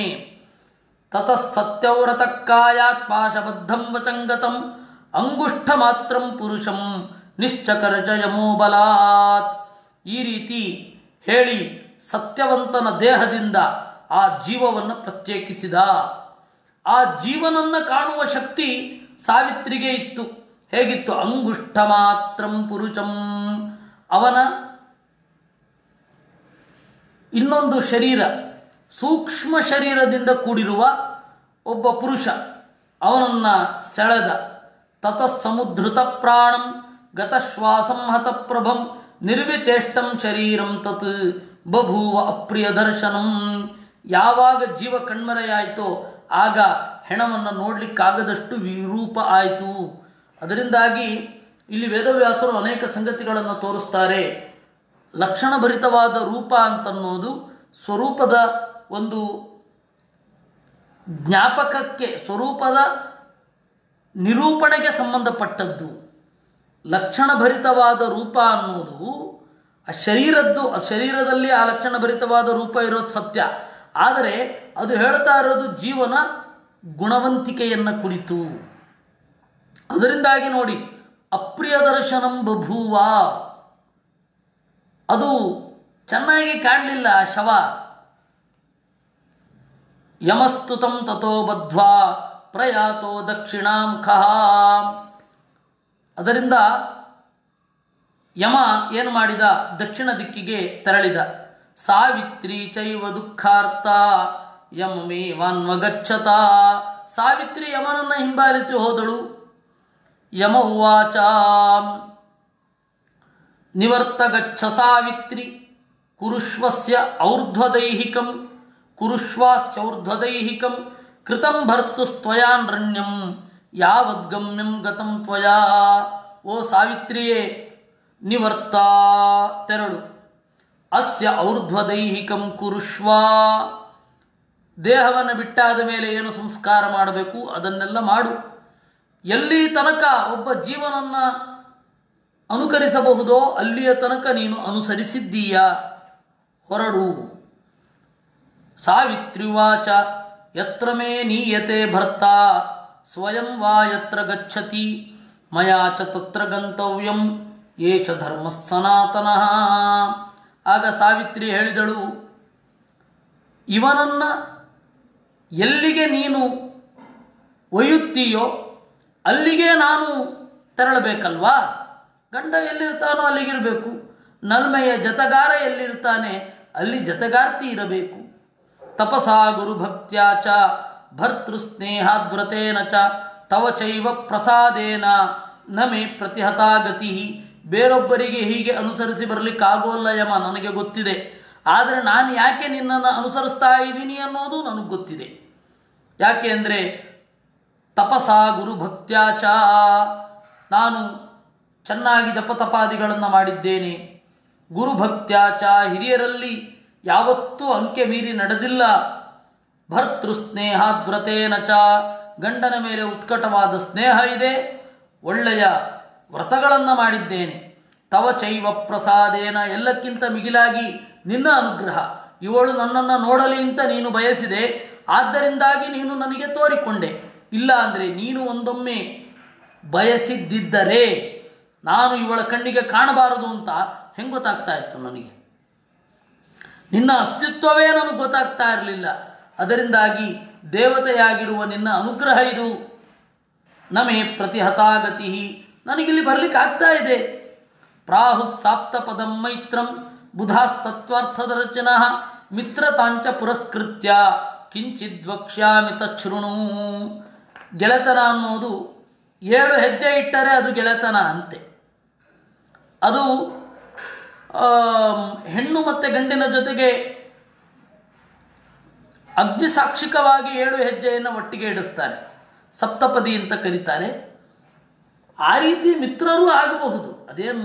ತತಃಸತ್ಯವ್ರತಕ್ಕಾಯಾತ್ ಪಾಶಬದ್ಧಂ ವಚಂಗತಂ ಅಂಗುಷ್ಠ ಮಾತ್ರಂ ಪುರುಷಂ ನಿಶ್ಚಕರ್ಜಯಮೋ ಬಲಾತ್ ಈ ರೀತಿ ಹೇಳಿ ಸತ್ಯವಂತನ ದೇಹದಿಂದ ಆ ಜೀವವನ್ನು ಪ್ರತ್ಯೇಕಿಸಿದ ಆ ಜೀವನನ್ನು ಕಾಣುವ ಶಕ್ತಿ ಸಾವಿತ್ರಿಗೆ ಇತ್ತು ಹೇಗಿತ್ತು ಅಂಗುಷ್ಠ ಮಾತ್ರಂ ಪುರುಷಂ ಅವನ ಇನ್ನೊಂದು ಶರೀರ ಸೂಕ್ಷ್ಮ ಶರೀರದಿಂದ ಕೂಡಿರುವ ಒಬ್ಬ ಪುರುಷ ಅವನನ್ನು ಸೆಳೆದ ತತಸ್ಸಮುದ್ಧೃತ ಪ್ರಾಣಂ ಗತಶ್ವಾಸಂ ಹತಪ್ರಭಂ ನಿರ್ವಿಚೇಷ್ಟಂ ಶರೀರಂ ತತ್ ಬಭೂವ ಅಪ್ರಿಯ ದರ್ಶನಂ ಯಾವಾಗ ಜೀವ ಕಣ್ಮರೆಯಾಯಿತೋ ಆಗ ಹೆಣವನ್ನು ನೋಡಲಿಕ್ಕಾಗದಷ್ಟು ವಿರೂಪ ಆಯಿತು ಅದರಿಂದಾಗಿ ಇಲ್ಲಿ ವೇದವ್ಯಾಸರು ಅನೇಕ ಸಂಗತಿಗಳನ್ನು ತೋರಿಸ್ತಾರೆ ಲಕ್ಷಣಭರಿತವಾದ ರೂಪ ಅಂತನ್ನೋದು ಸ್ವರೂಪದ ಒಂದು ಜ್ಞಾಪಕಕ್ಕೆ ಸ್ವರೂಪದ ನಿರೂಪಣೆಗೆ ಸಂಬಂಧಪಟ್ಟದ್ದು ಲಕ್ಷಣಭರಿತವಾದ ರೂಪ ಅನ್ನೋದು ಆ ಶರೀರದ್ದು ಆ ಶರೀರದಲ್ಲಿ ಆ ಲಕ್ಷಣಭರಿತವಾದ ರೂಪ ಇರೋದು ಸತ್ಯ ಆದರೆ ಅದು ಹೇಳ್ತಾ ಇರೋದು ಜೀವನ ಗುಣವಂತಿಕೆಯನ್ನು ಕುರಿತು ಅದರಿಂದಾಗಿ ನೋಡಿ ಅಪ್ರಿಯ ದರ್ಶನಂ ಬಭೂವ ಅದು ಚೆನ್ನಾಗಿ ಕಾಣಲಿಲ್ಲ ಆ ಶವ ಯಮಸ್ತುತಂ ತಥೋ ಬದ್ಧ್ವಾ ಪ್ರಯಾತೋ ದಕ್ಷಿಣಾಮುಖ ಅದರಿಂದ ಯಮ ಏನು ಮಾಡಿದ ದಕ್ಷಿಣ ದಿಕ್ಕಿಗೆ ತೆರಳಿದ ಸಾವಿತ್ರಿ ಚೈವ ದುಃಖಾರ್ಥ ಯಮಮೇವಾನ್ವಗಚ್ಚತ ಸಾವಿತ್ರಿ ಯಮನನ್ನು ಹಿಂಬಾಲಿಸಿ ಹೋದಳು ಯಮ ಉವಾಚ ನಿವರ್ತಗಚ್ಚ ಸಾವಿತ್ರಿ ಕುರುಷ್ವಸ್ಯ ಔರ್ಧ್ವದೈಹಿಕಂ ಕುರುಷ್ವಾಸ್ಯೌರ್ಧ್ವದೈಹಿಕಂ ಕೃತಂ ಭರ್ತುಸ್ತ್ವಯಾನ್ರಣ್ಯಂ ಯಾವದ್ಗಮ್ಯಂ ಗತಂ ತ್ವಯಾ ಓ ಸಾವಿತ್ರಿಯೇ ನಿವರ್ತ ತೆರಳು ಅಸ್ಯ ಔರ್ಧ್ವದೈಹಿಕಂ ಕುರುಷ್ವ ದೇಹವನ್ನು ಬಿಟ್ಟಾದ ಮೇಲೆ ಏನು ಸಂಸ್ಕಾರ ಮಾಡಬೇಕು ಅದನ್ನೆಲ್ಲ ಮಾಡು ಎಲ್ಲಿ ತನಕ ಒಬ್ಬ ಜೀವನನ್ನ ಅನುಕರಿಸಬಹುದೋ ಅಲ್ಲಿಯ ತನಕ ನೀನು ಅನುಸರಿಸಿದ್ದೀಯ ಹೊರಡು ಸಾವಿತ್ರಿವಾಚ ಯತ್ರ ಮೇ ನೀಯತೆ ಭರ್ತ ಸ್ವಯಂ ವಾ ಯತ್ರ ಗಚ್ಚತಿ ಮಯಾ ಚ ತತ್ರ ಗಂತವ್ಯಂ ಏಷ ಧರ್ಮ ಸನಾತನಃ ಆಗ ಸಾವಿತ್ರಿ ಹೇಳಿದಳು ಇವನನ್ನ ಎಲ್ಲಿಗೆ ನೀನು ಒಯ್ಯುತ್ತೀಯೋ ಅಲ್ಲಿಗೆ ನಾನು ತೆರಳಬೇಕಲ್ವಾ ಗಂಡ ಎಲ್ಲಿರ್ತಾನೋ ಅಲ್ಲಿಗಿರಬೇಕು ನಲ್ಮೆಯ ಜತಗಾರ ಎಲ್ಲಿರ್ತಾನೆ ಅಲ್ಲಿ ಜತಗಾರ್ತಿ ಇರಬೇಕು ತಪಸಾ ಗುರುಭಕ್ತ್ಯಾ ಚ ಭರ್ತೃಸ್ನೇಹಾದ್ವ್ರತೇನ ಚ ತವ ಚೈವ ಪ್ರಸಾದೇನ ನ ಮೇ ಪ್ರತಿಹತಾ ಗತಿ ಬೇರೊಬ್ಬರಿಗೆ ಹೀಗೆ ಅನುಸರಿಸಿ ಬರಲಿಕ್ಕಾಗೋಲ್ಲ ಯಮ ನನಗೆ ಗೊತ್ತಿದೆ ಆದರೆ ನಾನು ಯಾಕೆ ನಿನ್ನನ್ನು ಅನುಸರಿಸ್ತಾ ಇದ್ದೀನಿ ಅನ್ನೋದು ನನಗೆ ಗೊತ್ತಿದೆ ಯಾಕೆ ಅಂದರೆ ತಪಸ ಗುರುಭಕ್ತ್ಯಾಚ ನಾನು ಚೆನ್ನಾಗಿ ಜಪತಪಾದಿಗಳನ್ನು ಮಾಡಿದ್ದೇನೆ ಗುರುಭಕ್ತ್ಯಾಚ ಹಿರಿಯರಲ್ಲಿ ಯಾವತ್ತೂ ಅಂಕೆ ಮೀರಿ ನಡೆದಿಲ್ಲ ಭರ್ತೃ ಸ್ನೇಹಾದ್ವ್ರತೇನ ಚ ಗಂಡನ ಮೇಲೆ ಉತ್ಕಟವಾದ ಸ್ನೇಹ ಇದೆ ಒಳ್ಳೆಯ ವ್ರತಗಳನ್ನು ಮಾಡಿದ್ದೇನೆ ತವ ಚೈವ ಪ್ರಸಾದೇನ ಎಲ್ಲಕ್ಕಿಂತ ಮಿಗಿಲಾಗಿ ನಿನ್ನ ಅನುಗ್ರಹ ಇವಳು ನನ್ನನ್ನು ನೋಡಲಿ ಅಂತ ನೀನು ಬಯಸಿದೆ ಆದ್ದರಿಂದಾಗಿ ನೀನು ನನಗೆ ತೋರಿಕೊಂಡೆ ಇಲ್ಲ ಅಂದರೆ ನೀನು ಒಂದೊಮ್ಮೆ ಬಯಸಿದ್ದಿದ್ದರೆ ನಾನು ಇವಳ ಕಣ್ಣಿಗೆ ಕಾಣಬಾರದು ಅಂತ ಹೆಂಗೆ ಗೊತ್ತಾಗ್ತಾ ಇತ್ತು ನನಗೆ ನಿನ್ನ ಅಸ್ತಿತ್ವವೇ ನನಗೆ ಗೊತ್ತಾಗ್ತಾ ಇರಲಿಲ್ಲ ಅದರಿಂದಾಗಿ ದೇವತೆಯಾಗಿರುವ ನಿನ್ನ ಅನುಗ್ರಹ ಇದು ನಮೇ ಪ್ರತಿಹತಾಗತಿ ನನಗಿಲ್ಲಿ ಬರ್ಲಿಕ್ಕೆ ಆಗ್ತಾ ಇದೆ ಪ್ರಾಹು ಸಾಪ್ತ ಪದಂ ಮೈತ್ರಂ ಬುಧಾಸ್ತತ್ವಾರ್ಥದ ರಚನ ಮಿತ್ರತಾಂಚ ಪುರಸ್ಕೃತ್ಯ ಕಿಂಚಿದ್ ವಕ್ಷ್ಯಾಮಿ ತಚ್ಛೃಣು ಗೆಳೆತನ ಅನ್ನೋದು ಏಳು ಹೆಜ್ಜೆ ಇಟ್ಟರೆ ಅದು ಗೆಳೆತನ ಅಂತೆ ಅದು ಆಮ್, ಹೆಣ್ಣು ಮತ್ತು ಗಂಡಿನ ಜೊತೆಗೆ ಅಗ್ನಿಸಾಕ್ಷಿಕವಾಗಿ ಏಳು ಹೆಜ್ಜೆಯನ್ನು ಒಟ್ಟಿಗೆ ಇಡಿಸ್ತಾರೆ ಸಪ್ತಪದಿ ಅಂತ ಕರೀತಾರೆ ಆ ರೀತಿ ಮಿತ್ರರೂ ಆಗಬಹುದು ಅದೇನು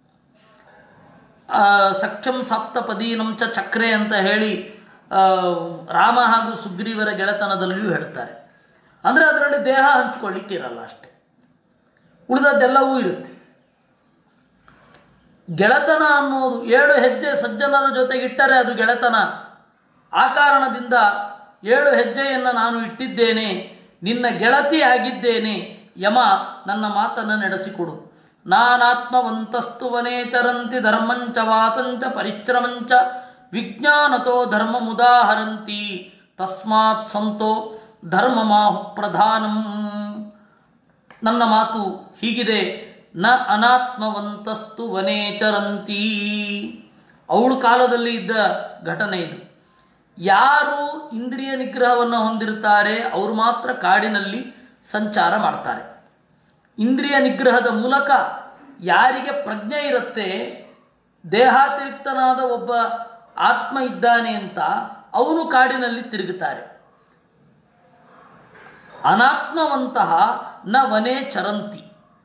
ಆ, ಸಕ್ಷಂ ಸಪ್ತಪದೀನಂ ಚ ಚಕ್ರೆ ಅಂತ ಹೇಳಿ ಆ, ರಾಮ ಹಾಗೂ ಸುಗ್ರೀವರ ಗೆಳೆತನದಲ್ಲಿಯೂ ಹೇಳ್ತಾರೆ ಅಂದರೆ ಅದರಲ್ಲಿ ದೇಹ ಹಂಚ್ಕೊಳ್ಳಿಕ್ಕೆ ಇರಲ್ಲ ಅಷ್ಟೆ ಉಳಿದದ್ದೆಲ್ಲವೂ ಇರುತ್ತೆ ಗೆಳೆತನ ಅನ್ನೋದು ಏಳು ಹೆಜ್ಜೆ ಸಜ್ಜನರ ಜೊತೆಗಿಟ್ಟರೆ ಅದು ಗೆಳೆತನ ಆ ಕಾರಣದಿಂದ ಏಳು ಹೆಜ್ಜೆಯನ್ನು ನಾನು ಇಟ್ಟಿದ್ದೇನೆ ನಿನ್ನ ಗೆಳತಿ ಆಗಿದ್ದೇನೆ ಯಮ ನನ್ನ ಮಾತನ್ನು ನಡೆಸಿಕೊಡು ನಾನಾತ್ಮವಂತಸ್ತು ವನೇಚರಂತಿ ಧರ್ಮಂಚ ವಾತಂಚ ಪರಿಶ್ರಮಂಚ ವಿಜ್ಞಾನತೋ ಧರ್ಮಮುದಾಹರಂತಿ ತಸ್ಮಾತ್ ಸಂತೋ ಧರ್ಮಮಾಹು ಪ್ರಧಾನಂ ನನ್ನ ಮಾತು ಹೀಗಿದೆ ನ ಅನಾತ್ಮವಂತಸ್ತು ವನೇಚರಂತಿ ಅವಳು ಕಾಲದಲ್ಲಿ ಇದ್ದ ಘಟನೆ ಇದು ಯಾರು ಇಂದ್ರಿಯ ನಿಗ್ರಹವನ್ನು ಹೊಂದಿರುತ್ತಾರೆ ಅವರು ಮಾತ್ರ ಕಾಡಿನಲ್ಲಿ ಸಂಚಾರ ಮಾಡ್ತಾರೆ ಇಂದ್ರಿಯ ನಿಗ್ರಹದ ಮೂಲಕ ಯಾರಿಗೆ ಪ್ರಜ್ಞೆ ಇರುತ್ತೆ ದೇಹಾತಿರಿಕ್ತನಾದ ಒಬ್ಬ ಆತ್ಮ ಇದ್ದಾನೆ ಅಂತ ಅವನು ಕಾಡಿನಲ್ಲಿ ತಿರುಗುತ್ತಾರೆ ಅನಾತ್ಮವಂತಹ ನ ವನೇ ಚರಂತಿ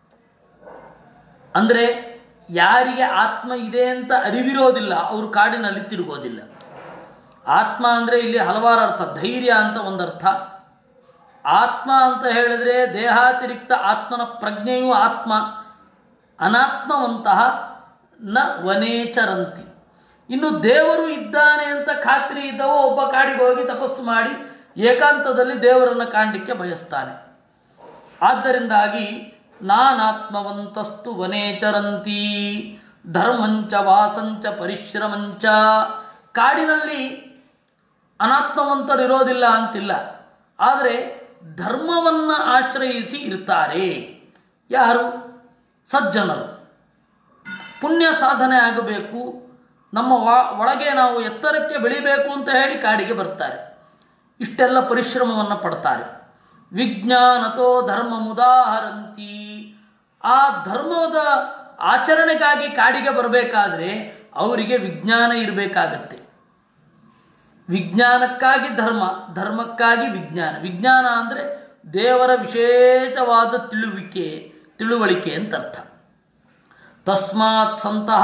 ಅಂದರೆ ಯಾರಿಗೆ ಆತ್ಮ ಇದೆ ಅಂತ ಅರಿವಿರೋದಿಲ್ಲ ಅವರು ಕಾಡಿನಲ್ಲಿ ತಿರುಗೋದಿಲ್ಲ ಆತ್ಮ ಅಂದರೆ ಇಲ್ಲಿ ಹಲವಾರು ಅರ್ಥ ಧೈರ್ಯ ಅಂತ ಒಂದರ್ಥ ಆತ್ಮ ಅಂತ ಹೇಳಿದರೆ ದೇಹಾತಿರಿಕ್ತ ಆತ್ಮನ ಪ್ರಜ್ಞೆಯೂ ಆತ್ಮ ಅನಾತ್ಮವಂತಹ ನ ವನೇಚರಂತಿ ಇನ್ನು ದೇವರು ಇದ್ದಾನೆ ಅಂತ ಖಾತ್ರಿ ಇದ್ದವ ಒಬ್ಬ ಕಾಡಿಗೆ ಹೋಗಿ ತಪಸ್ಸು ಮಾಡಿ ಏಕಾಂತದಲ್ಲಿ ದೇವರನ್ನು ಕಾಣಲಿಕ್ಕೆ ಬಯಸ್ತಾನೆ ಆದ್ದರಿಂದಾಗಿ ನಾನಾತ್ಮವಂತಸ್ತು ವನೇಚರಂತಿ ಧರ್ಮಂಚ ವಾಸಂಚ ಪರಿಶ್ರಮಂಚ ಕಾಡಿನಲ್ಲಿ ಅನಾತ್ಮವಂತರಿರೋದಿಲ್ಲ ಅಂತಿಲ್ಲ ಆದರೆ ಧರ್ಮವನ್ನು ಆಶ್ರಯಿಸಿ ಇರ್ತಾರೆ ಯಾರು ಸಜ್ಜನರು ಪುಣ್ಯ ಸಾಧನೆ ಆಗಬೇಕು ನಮ್ಮ ವ- ಒಳಗೆ ನಾವು ಎತ್ತರಕ್ಕೆ ಬೆಳಿಬೇಕು ಅಂತ ಹೇಳಿ ಕಾಡಿಗೆ ಬರ್ತಾರೆ ಇಷ್ಟೆಲ್ಲ ಪರಿಶ್ರಮವನ್ನು ಪಡ್ತಾರೆ ವಿಜ್ಞಾನತೋ ಧರ್ಮ ಮುದಾಹರಂತಿ ಆ ಧರ್ಮದ ಆಚರಣೆಗಾಗಿ ಕಾಡಿಗೆ ಬರಬೇಕಾದ್ರೆ ಅವರಿಗೆ ವಿಜ್ಞಾನ ಇರಬೇಕಾಗತ್ತೆ ವಿಜ್ಞಾನಕ್ಕಾಗಿ ಧರ್ಮ ಧರ್ಮಕ್ಕಾಗಿ ವಿಜ್ಞಾನ ವಿಜ್ಞಾನ ಅಂದರೆ ದೇವರ ವಿಶೇಷವಾದ ತಿಳುವಿಕೆ ತಿಳುವಳಿಕೆ ಅಂತ ಅರ್ಥ ತಸ್ಮಾತ್ ಸಂತಹ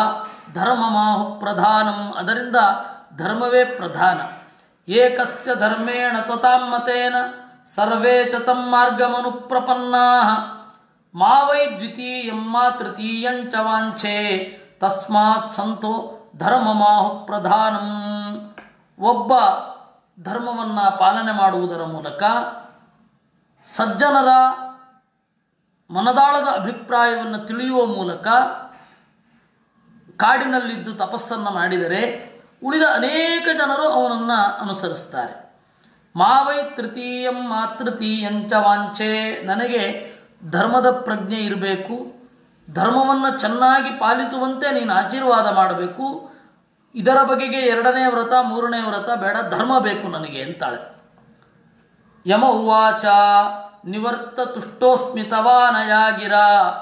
ಧರ್ಮಮಾಹು ಪ್ರಧಾನಂ ಅದರಿಂದ ಧರ್ಮವೇ ಪ್ರಧಾನ ಏಕಸ್ಯ ಧರ್ಮೇಣ ತತಾಂ ಮತೇನ ಸರ್ವೇ ಚ ತಂ ಮಾರ್ಗಮನುಪ್ರಪನ್ನಾ ಮಾ ವೈ ದ್ವಿತೀಯಂ ಮಾ ತೃತೀಯಂಚ ವಾಂಛೆ ತಸ್ಮಾತ್ ಸಂತೋ ಧರ್ಮಮಾಹು ಪ್ರಧಾನಂ ಒಬ್ಬ ಧರ್ಮವನ್ನು ಪಾಲನೆ ಮಾಡುವುದರ ಮೂಲಕ ಸಜ್ಜನರ ಮನದಾಳದ ಅಭಿಪ್ರಾಯವನ್ನು ತಿಳಿಯುವ ಮೂಲಕ ಕಾಡಿನಲ್ಲಿದ್ದು ತಪಸ್ಸನ್ನು ಮಾಡಿದರೆ ಉಳಿದ ಅನೇಕ ಜನರು ಅವನನ್ನು ಅನುಸರಿಸ್ತಾರೆ ಮಾವೈ ತೃತೀಯಂ ಮಾತೃತೀಯಂಚ ವಾಂಛೆ ನನಗೆ ಧರ್ಮದ ಪ್ರಜ್ಞೆ ಇರಬೇಕು ಧರ್ಮವನ್ನು ಚೆನ್ನಾಗಿ ಪಾಲಿಸುವಂತೆ ನೀನು ಆಶೀರ್ವಾದ ಮಾಡಬೇಕು ಇದರ ಬಗೆಗೆ ಎರಡನೇ ವ್ರತ ಮೂರನೇ ವ್ರತ ಬೇಡ ಧರ್ಮ ಬೇಕು ನನಗೆ ಅಂತಾಳೆ ಯಮ ಉವಾಚ ನಿವರ್ತ ತುಷ್ಟೋಸ್ಮಿತವಾನಯಾಗಿರ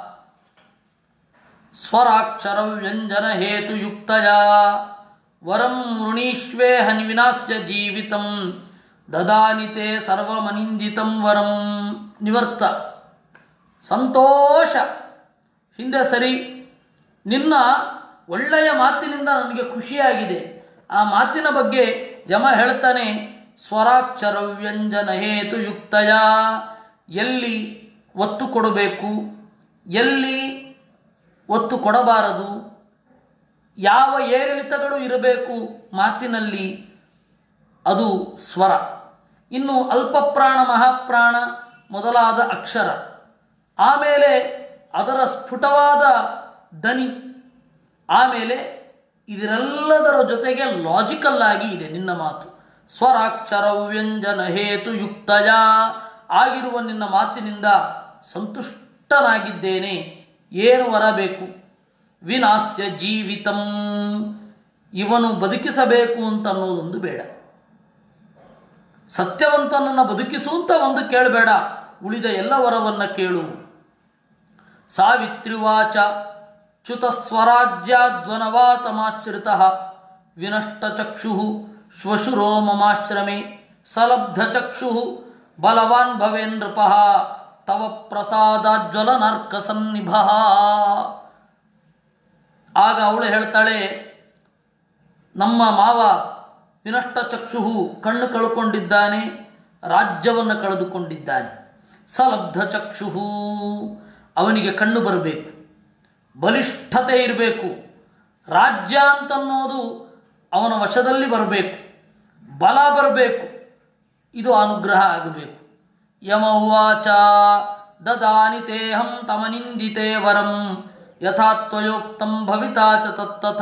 ಸ್ವರಾಕ್ಷರ ವ್ಯಂಜನ ಹೇತುಯುಕ್ತಯ ವರಂ ವೃಣೀಶ್ವೇ ಹನ್ವಿನಾಸ್ಯ ಜೀವಿತಂ ದದಾನಿತೆ ಸರ್ವಮನಿಂದಿತಂ ವರಂ ನಿವರ್ತ ಸಂತೋಷ ಹಿಂದೆ ಸರಿ ನಿನ್ನ ಒಳ್ಳೆಯ ಮಾತಿನಿಂದ ನನಗೆ ಖುಷಿಯಾಗಿದೆ ಆ ಮಾತಿನ ಬಗ್ಗೆ ಯಮ ಹೇಳ್ತಾನೆ ಸ್ವರಾಕ್ಷರ ವ್ಯಂಜನ ಹೇತುಯುಕ್ತಯ ಎಲ್ಲಿ ಒತ್ತು ಕೊಡಬೇಕು ಎಲ್ಲಿ ಒತ್ತು ಕೊಡಬಾರದು ಯಾವ ಏರಿಳಿತಗಳು ಇರಬೇಕು ಮಾತಿನಲ್ಲಿ ಅದು ಸ್ವರ ಇನ್ನು ಅಲ್ಪಪ್ರಾಣ ಮಹಾಪ್ರಾಣ ಮೊದಲಾದ ಅಕ್ಷರ ಆಮೇಲೆ ಅದರ ಸ್ಫುಟವಾದ ದನಿ ಆಮೇಲೆ ಇದರೆಲ್ಲದರ ಜೊತೆಗೆ ಲಾಜಿಕಲ್ ಆಗಿ ಇದೆ ನಿನ್ನ ಮಾತು ಸ್ವರಾಕ್ಷರ ವ್ಯಂಜನ ಹೇತು ಯುಕ್ತಯ ಆಗಿರುವ ನಿನ್ನ ಮಾತಿನಿಂದ ಸಂತುಷ್ಟನಾಗಿದ್ದೇನೆ ಏನು ವರಬೇಕು ವಿನಾಸ್ಯ ಜೀವಿತಂ ಇವನು ಬದುಕಿಸಬೇಕು ಅಂತ ಅನ್ನೋದೊಂದು ಬೇಡ ಸತ್ಯವಂತನನ್ನು ಬದುಕಿಸು ಅಂತ ಒಂದು ಕೇಳಬೇಡ ಉಳಿದ ಎಲ್ಲ ವರವನ್ನು ಕೇಳು ಸಾವಿತ್ರಿವಾಚ ಚ್ಯುತ ಸ್ವರಾಜ್ಯಾಧ್ವನವಾತಮಾಶ್ರಿತ ವಿನಷ್ಟಚಕ್ಷು ಶ್ವಶುರೋ ಮಮಾಶ್ರಮೆ ಸಲಬ್ಧಚಕ್ಷು ಬಲವಾನ್ ಭವೇನ್ ನೃಪ ತವ ಪ್ರಸಾದಾಜ್ವಲನಾರ್ಕ ಸನ್ನಿಭ ಆಗ ಅವಳು ಹೇಳ್ತಾಳೆ ನಮ್ಮ ಮಾವ ವಿನಷ್ಟ ಚಕ್ಷುಹು ಕಣ್ಣು ಕಳ್ಕೊಂಡಿದ್ದಾನೆ ರಾಜ್ಯವನ್ನು ಕಳೆದುಕೊಂಡಿದ್ದಾನೆ ಸಲಬ್ಧ ಚಕ್ಷುಹು ಅವನಿಗೆ ಕಣ್ಣು ಬರಬೇಕು ಬಲಿಷ್ಠತೆ ಇರಬೇಕು ರಾಜ್ಯ ಅಂತನ್ನೋದು ಅವನ ವಶದಲ್ಲಿ ಬರಬೇಕು ಬಲ ಬರಬೇಕು ಇದು ಅನುಗ್ರಹ ಆಗಬೇಕು ಯಮ ಉವಾಚ ದದಾನಿ ತೇಹಂ ತಮನಿಂದಿತೆ ವರಂ ಯಥಾತ್ವಯೋಕ್ತಂ ಭವಿತಾ ಚ ತತ್ತಥ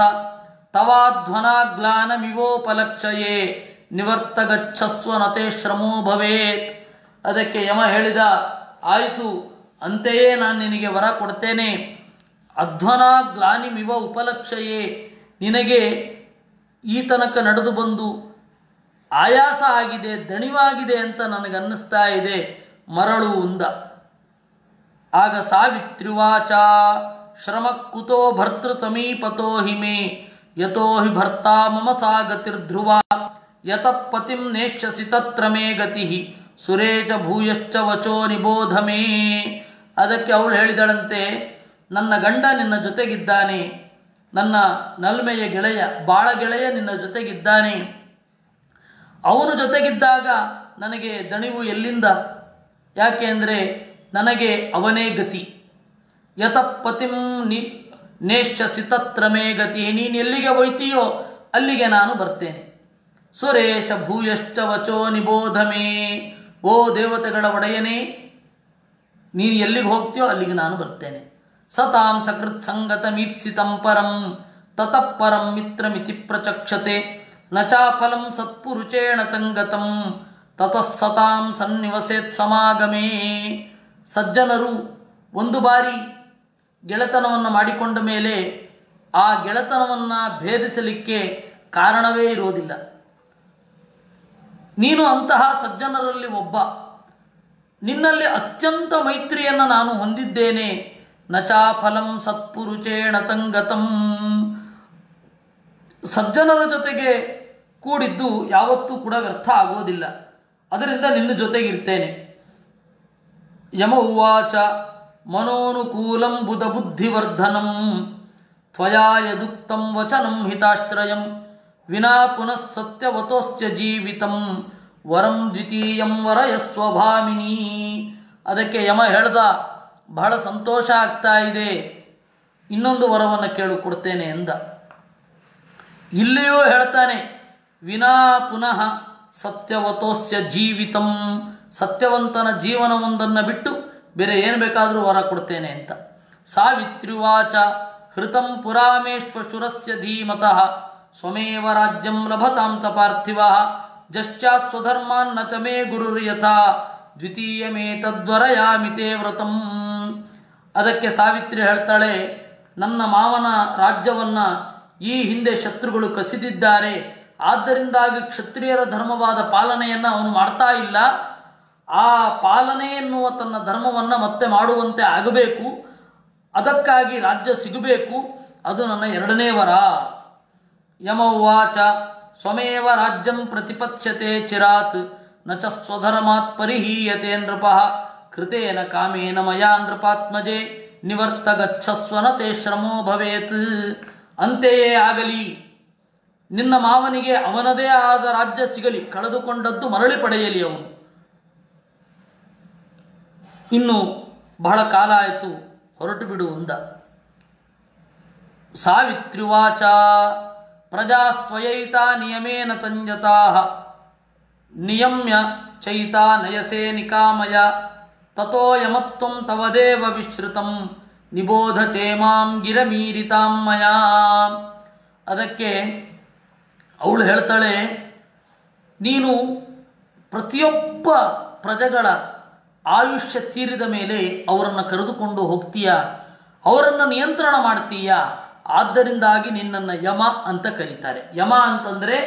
ತವಾಧ್ವನಾಗ್ಲಾನಮಿವೋಪಲಕ್ಷಯೇ ನಿವರ್ತ ಗಚ್ಚಸ್ವ ನತೆ ಶ್ರಮೋ ಭವೇತ್ ಅದಕ್ಕೆ ಯಮ ಹೇಳಿದ ಆಯಿತು ಅಂತೆಯೇ ನಾನು ನಿನಗೆ ವರ ಕೊಡ್ತೇನೆ ಅಧ್ವನಾ ಗ್ಲಾನಿಮಿವ ಉಪಲಕ್ಷಯೇ ನಿನಗೆ ಈ ತನಕ ನಡೆದು ಬಂದು ಆಯಾಸ ಆಗಿದೆ ದಣಿವಾಗಿದೆ ಅಂತ ನನಗನ್ನಿಸ್ತಾ ಇದೆ ಮರಳು ಉಂದ ಆಗ ಸಾವಿತ್ರಿವಾಚ ಶ್ರಮ ಕುತೋ ಭರ್ತೃ ಸಮೀಪತೋ ಹಿಮೆ ಯತೋ ಹಿ ಭರ್ತಾ ಮಮ ಸಾ ಗತಿರ್ಧ್ರುವ ಯತಃ ಪತಿಂ ನೇಷ್ಯಸಿ ತತ್ರ ಮೇ ಗತಿ ಸುರೇಶ ಭೂಯಶ್ಚ ವಚೋ ನಿಬೋಧ ಮೇ ಅದಕ್ಕೆ ಅವಳು ಹೇಳಿದಳಂತೆ ನನ್ನ ಗಂಡ ನಿನ್ನ ಜೊತೆಗಿದ್ದಾನೆ ನನ್ನ ನಲ್ಮೆಯ ಗೆಳೆಯ ಬಾಳ ಗೆಳೆಯ ನಿನ್ನ ಜೊತೆಗಿದ್ದಾನೆ ಅವನು ಜೊತೆಗಿದ್ದಾಗ ನನಗೆ ದಣಿವು ಎಲ್ಲಿಂದ ಯಾಕೆ ಅಂದರೆ ನನಗೆ ಅವನೇ ಗತಿ ಯತಃ ಪತಿಂ ನಿ ನೇಷ್ಯಸಿ ತತ್ರ ಮೇ ಗತಿ ನೀನು ಎಲ್ಲಿಗೆ ಹೋಯ್ತೀಯೋ ಅಲ್ಲಿಗೆ ನಾನು ಬರ್ತೇನೆ ಸುರೇಶ ಭೂಯಶ್ಚ ವಚೋ ನಿಬೋಧ ಮೇ ಓ ದೇವತೆಗಳ ಒಡೆಯನೇ ನೀನು ಎಲ್ಲಿಗೆ ಹೋಗ್ತೀಯೋ ಅಲ್ಲಿಗೆ ನಾನು ಬರ್ತೇನೆ ಸತಾಂ ಸಕೃತ್ ಸಂಗತ ಮೀಪ್ಸಿತಂ ಪರಂ ತತಃ ಪರಂ ಮಿತ್ರಮಿತಿ ಪ್ರಚಕ್ಷತೆ ನ ಚಾಫಲಂ ಸತ್ಪುರುಷೇಣ ಸಂಗತಂ ತತಃ ಸತಾಂ ಸನ್ನಿವಸೇತ್ ಸಮಾಗಮೇ ಸಜ್ಜನರು ಒಂದು ಬಾರಿ ಗೆಳೆತನವನ್ನು ಮಾಡಿಕೊಂಡ ಮೇಲೆ ಆ ಗೆಳೆತನವನ್ನು ಭೇದಿಸಲಿಕ್ಕೆ ಕಾರಣವೇ ಇರೋದಿಲ್ಲ ನೀನು ಅಂತಹ ಸಜ್ಜನರಲ್ಲಿ ಒಬ್ಬ ನಿನ್ನಲ್ಲಿ ಅತ್ಯಂತ ಮೈತ್ರಿಯನ್ನು ನಾನು ಹೊಂದಿದ್ದೇನೆ ನಚಾಫಲಂ ಸತ್ಪುರುಷೇಣ ತಂಗತಂ ಸಜ್ಜನರ ಜೊತೆಗೆ ಕೂಡಿದ್ದು ಯಾವತ್ತೂ ಕೂಡ ವ್ಯರ್ಥ ಆಗೋದಿಲ್ಲ ಅದರಿಂದ ನಿನ್ನ ಜೊತೆಗಿರ್ತೇನೆ ಯಮ ಉವಾಚ ಮನೋನುಕೂಲಂ ಬುಧ ಬುದ್ಧಿವರ್ಧನಂ ತ್ವಯಾ ಯದುಕ್ತಂ ವಚನಂ ಹಿತಾಶ್ರಯಂ ವಿನಾ ಪುನಃ ಸತ್ಯವತೋಸ್ಯ ಜೀವಿತಂ ವರಂ ದ್ವಿತೀಯಂ ವರಯಸ್ವ ಭಾಮಿನಿ ಅದಕ್ಕೆ ಯಮ ಹೇಳ್ದ ಬಹಳ ಸಂತೋಷ ಆಗ್ತಾ ಇದೆ ಇನ್ನೊಂದು ವರವನ್ನು ಕೇಳು ಕೊಡ್ತೇನೆ ಎಂದ ಇಲ್ಲಿಯೂ ಹೇಳ್ತಾನೆ ವಿನಾ ಪುನಃ ಸತ್ಯವತೋಸ್ಯ ಜೀವಿತಂ ಸತ್ಯವಂತನ ಜೀವನವೊಂದನ್ನು ಬಿಟ್ಟು ಬೇರೆ ಏನು ಬೇಕಾದರೂ ವರ ಕೊಡ್ತೇನೆ ಅಂತ ಸಾವಿತ್ರಿವಾಚ ಹೃತಂ ಪುರಾಮೇಶ್ವಶುರಸ್ಯ ಧೀಮತಃ ಸ್ವಮೇವ ರಾಜ್ಯಂ ಲಭತಾಂ ತ ಪಾರ್ಥಿವ ಜಶ್ಚಾತ್ ಸ್ವಧರ್ಮಾನ್ನ ಚ ಮೇ ಗುರುರ್ಯಥಾ ದ್ವಿತೀಯಮೇತದ್ವರಯಾಮಿತೇ ವ್ರತಂ ಅದಕ್ಕೆ ಸಾವಿತ್ರಿ ಹೇಳ್ತಾಳೆ ನನ್ನ ಮಾವನ ರಾಜ್ಯವನ್ನು ಈ ಹಿಂದೆ ಶತ್ರುಗಳು ಕಸಿದಿದ್ದಾರೆ ಆದ್ದರಿಂದಾಗಿ ಕ್ಷತ್ರಿಯರ ಧರ್ಮವಾದ ಪಾಲನೆಯನ್ನು ಅವನು ಮಾಡ್ತಾ ಇಲ್ಲ ಆ ಪಾಲನೆ ಎನ್ನುವ ತನ್ನ ಧರ್ಮವನ್ನು ಮತ್ತೆ ಮಾಡುವಂತೆ ಆಗಬೇಕು ಅದಕ್ಕಾಗಿ ರಾಜ್ಯ ಸಿಗಬೇಕು ಅದು ನನ್ನ ಎರಡನೇ ವರ ಯಮ ಉವಾಚ ಸ್ವಮೇವ ರಾಜ್ಯಂ ಪ್ರತಿಪತ್ಸ್ಯತೆ ಚಿರಾತ್ ನ ಚ ಸ್ವಧರ್ಮಾತ್ ಪರಿಹೀಯತೆ ನೃಪಃ ಕೃತೇನ ಕಾಮೇನ ಮಯಾ ನೃಪಾತ್ಮಜೆ ನಿವರ್ತ ಗಚ್ಚಸ್ವನ ತೇ ಶ್ರಮೋ ಭವೇತ್ ಅಂತೆಯೇ ಆಗಲಿ ನಿನ್ನ ಮಾವನಿಗೆ ಅವನದೇ ಆದ ರಾಜ್ಯ ಸಿಗಲಿ ಕಳೆದುಕೊಂಡದ್ದು ಮರಳಿ ಪಡೆಯಲಿ ಅವನು ಇನ್ನು ಬಹಳ ಕಾಲ ಆಯಿತು ಹೊರಟು ಬಿಡು ಅಂದ ಸಾವಿತ್ರಿವಾಚ ಪ್ರಜಾಸ್ತ್ವಯೈತಾ ನಿಯಮೇನ ತಂಜತಾ ನಿಯಮ್ಯ ಚೈತಾ ನಯಸೇ ನಿಕಾಮಯ ತಥೋ ಯಮತ್ವಂ ತವದೇವ ವಿಶ್ರುತಂ ನಿಬೋಧ ಚೇಮಾಂ ಗಿರಮೀರಿತಾಂ ಮಯಾ ಅದಕ್ಕೆ ಅವಳು ಹೇಳ್ತಾಳೆ ನೀನು ಪ್ರತಿಯೊಬ್ಬ ಪ್ರಜೆಗಳ ಆಯುಷ್ಯ ತೀರಿದ ಮೇಲೆ ಅವರನ್ನು ಕರೆದುಕೊಂಡು ಹೋಗ್ತೀಯ ಅವರನ್ನು ನಿಯಂತ್ರಣ ಮಾಡ್ತೀಯ ಆದ್ದರಿಂದಾಗಿ ನಿನ್ನನ್ನು ಯಮ ಅಂತ ಕರೀತಾರೆ ಯಮ ಅಂತಂದರೆ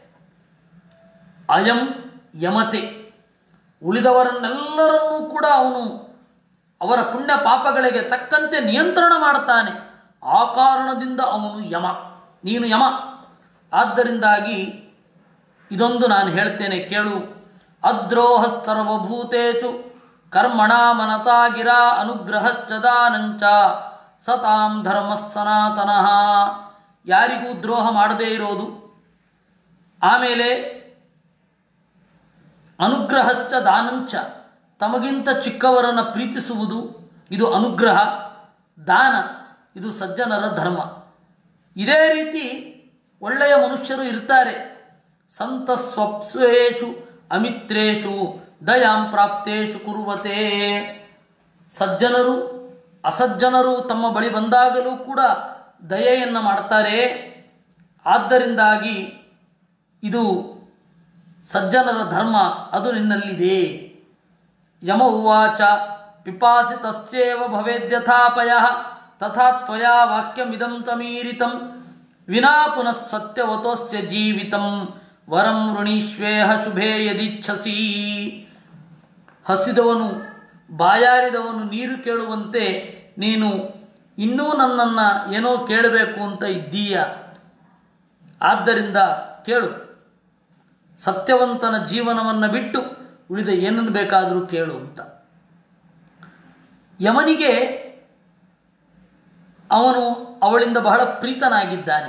ಅಯಂ ಯಮತೆ ಉಳಿದವರನ್ನೆಲ್ಲರನ್ನೂ ಕೂಡ ಅವನು ಅವರ ಪುಣ್ಯ ಪಾಪಗಳಿಗೆ ತಕ್ಕಂತೆ ನಿಯಂತ್ರಣ ಮಾಡ್ತಾನೆ ಆ ಕಾರಣದಿಂದ ಅವನು ಯಮ ನೀನು ಯಮ ಆದ್ದರಿಂದಾಗಿ ಇದೊಂದು ನಾನು ಹೇಳ್ತೇನೆ ಕೇಳು ಅದ್ರೋಹ ಸರ್ವಭೂತೇಚು ಕರ್ಮಣ ಮನತಾ ಗಿರ ಅನುಗ್ರಹಶ್ಚದಾನಂಚ ಸತಾಂ ಧರ್ಮ ಸನಾತನಃ ಯಾರಿಗೂ ದ್ರೋಹ ಮಾಡದೇ ಇರೋದು ಆಮೇಲೆ ಅನುಗ್ರಹಶ್ಚ ದಾನಂಚ ತಮಗಿಂತ ಚಿಕ್ಕವರನ್ನು ಪ್ರೀತಿಸುವುದು ಇದು ಅನುಗ್ರಹ ದಾನ ಇದು ಸಜ್ಜನರ ಧರ್ಮ ಇದೇ ರೀತಿ ಒಳ್ಳೆಯ ಮನುಷ್ಯರು ಇರ್ತಾರೆ ಸಂತ ಸ್ವಪ್ಸ್ವೇಷು ಅಮಿತ್ರೇಷು ದಯಾಂ ಪ್ರಾಪ್ತೇಷು ಕುರುವತೆ ಸಜ್ಜನರು ಅಸಜ್ಜನರು ತಮ್ಮ ಬಳಿ ಬಂದಾಗಲೂ ಕೂಡ ದಯೆಯನ್ನು ಮಾಡ್ತಾರೆ ಆದ್ದರಿಂದಾಗಿ ಇದು ಸಜ್ಜನರ ಧರ್ಮ ಅದು ನಿನ್ನಲ್ಲಿದೆ ಯಮ ಉವಾಚ ಪಿಪಾಸಿ ತಸ್ಯೇವ ಭವೇದ್ಯಥಾಪಯ ತಥಾ ತ್ವಯಾ ವಾಕ್ಯಮಿದಂ ತಮೀರಿತಂ ವಿನಾ ಪುನಃ ಸತ್ಯವತೋಸ್ಯ ಜೀವಿತಂ ವರಂ ವೃಣೀಶ್ವೇಹ ಶುಭೇ ಯದಿಚ್ಛಸಿ ಹಸಿದವನು ಬಾಯಾರಿದವನು ನೀರು ಕೇಳುವಂತೆ ನೀನು ಇನ್ನೂ ನನ್ನನ್ನು ಏನೋ ಕೇಳಬೇಕು ಅಂತ ಇದ್ದೀಯ ಆದ್ದರಿಂದ ಕೇಳು ಸತ್ಯವಂತನ ಜೀವನವನ್ನು ಬಿಟ್ಟು ಉಳಿದ ಏನನ್ನು ಬೇಕಾದರೂ ಕೇಳು ಅಂತ ಯಮನಿಗೆ ಅವನು ಅವಳಿಂದ ಬಹಳ ಪ್ರೀತನಾಗಿದ್ದಾನೆ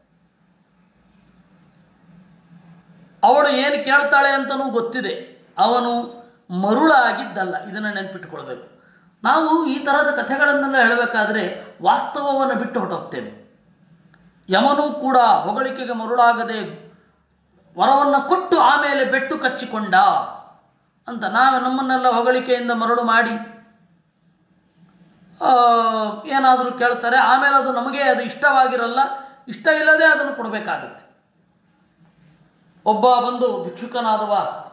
ಅವಳು ಏನು ಕೇಳ್ತಾಳೆ ಅಂತಲೂ ಗೊತ್ತಿದೆ ಅವನು ಮರುಳಾಗಿದ್ದಲ್ಲ ಇದನ್ನು ನೆನಪಿಟ್ಟುಕೊಳ್ಬೇಕು ನಾವು ಈ ತರಹದ ಕಥೆಗಳನ್ನೆಲ್ಲ ಹೇಳಬೇಕಾದ್ರೆ ವಾಸ್ತವವನ್ನು ಬಿಟ್ಟು ಹೊರಟೋಗ್ತೇವೆ ಯಮನೂ ಕೂಡ ಹೊಗಳಿಕೆಗೆ ಮರುಳಾಗದೆ ವರವನ್ನು ಕೊಟ್ಟು ಆಮೇಲೆ ಬೆಟ್ಟು ಕಚ್ಚಿಕೊಂಡ ಅಂತ ನಾವು ನಮ್ಮನ್ನೆಲ್ಲ ಹೊಗಳಿಕೆಯಿಂದ ಮರಳು ಮಾಡಿ ಏನಾದರೂ ಕೇಳ್ತಾರೆ ಆಮೇಲೆ ಅದು ನಮಗೆ ಅದು ಇಷ್ಟವಾಗಿರಲ್ಲ ಇಷ್ಟ ಇಲ್ಲದೆ ಅದನ್ನು ಕೊಡಬೇಕಾಗತ್ತೆ ಒಬ್ಬ ಬಂದು ಭಿಕ್ಷುಕನಾದವ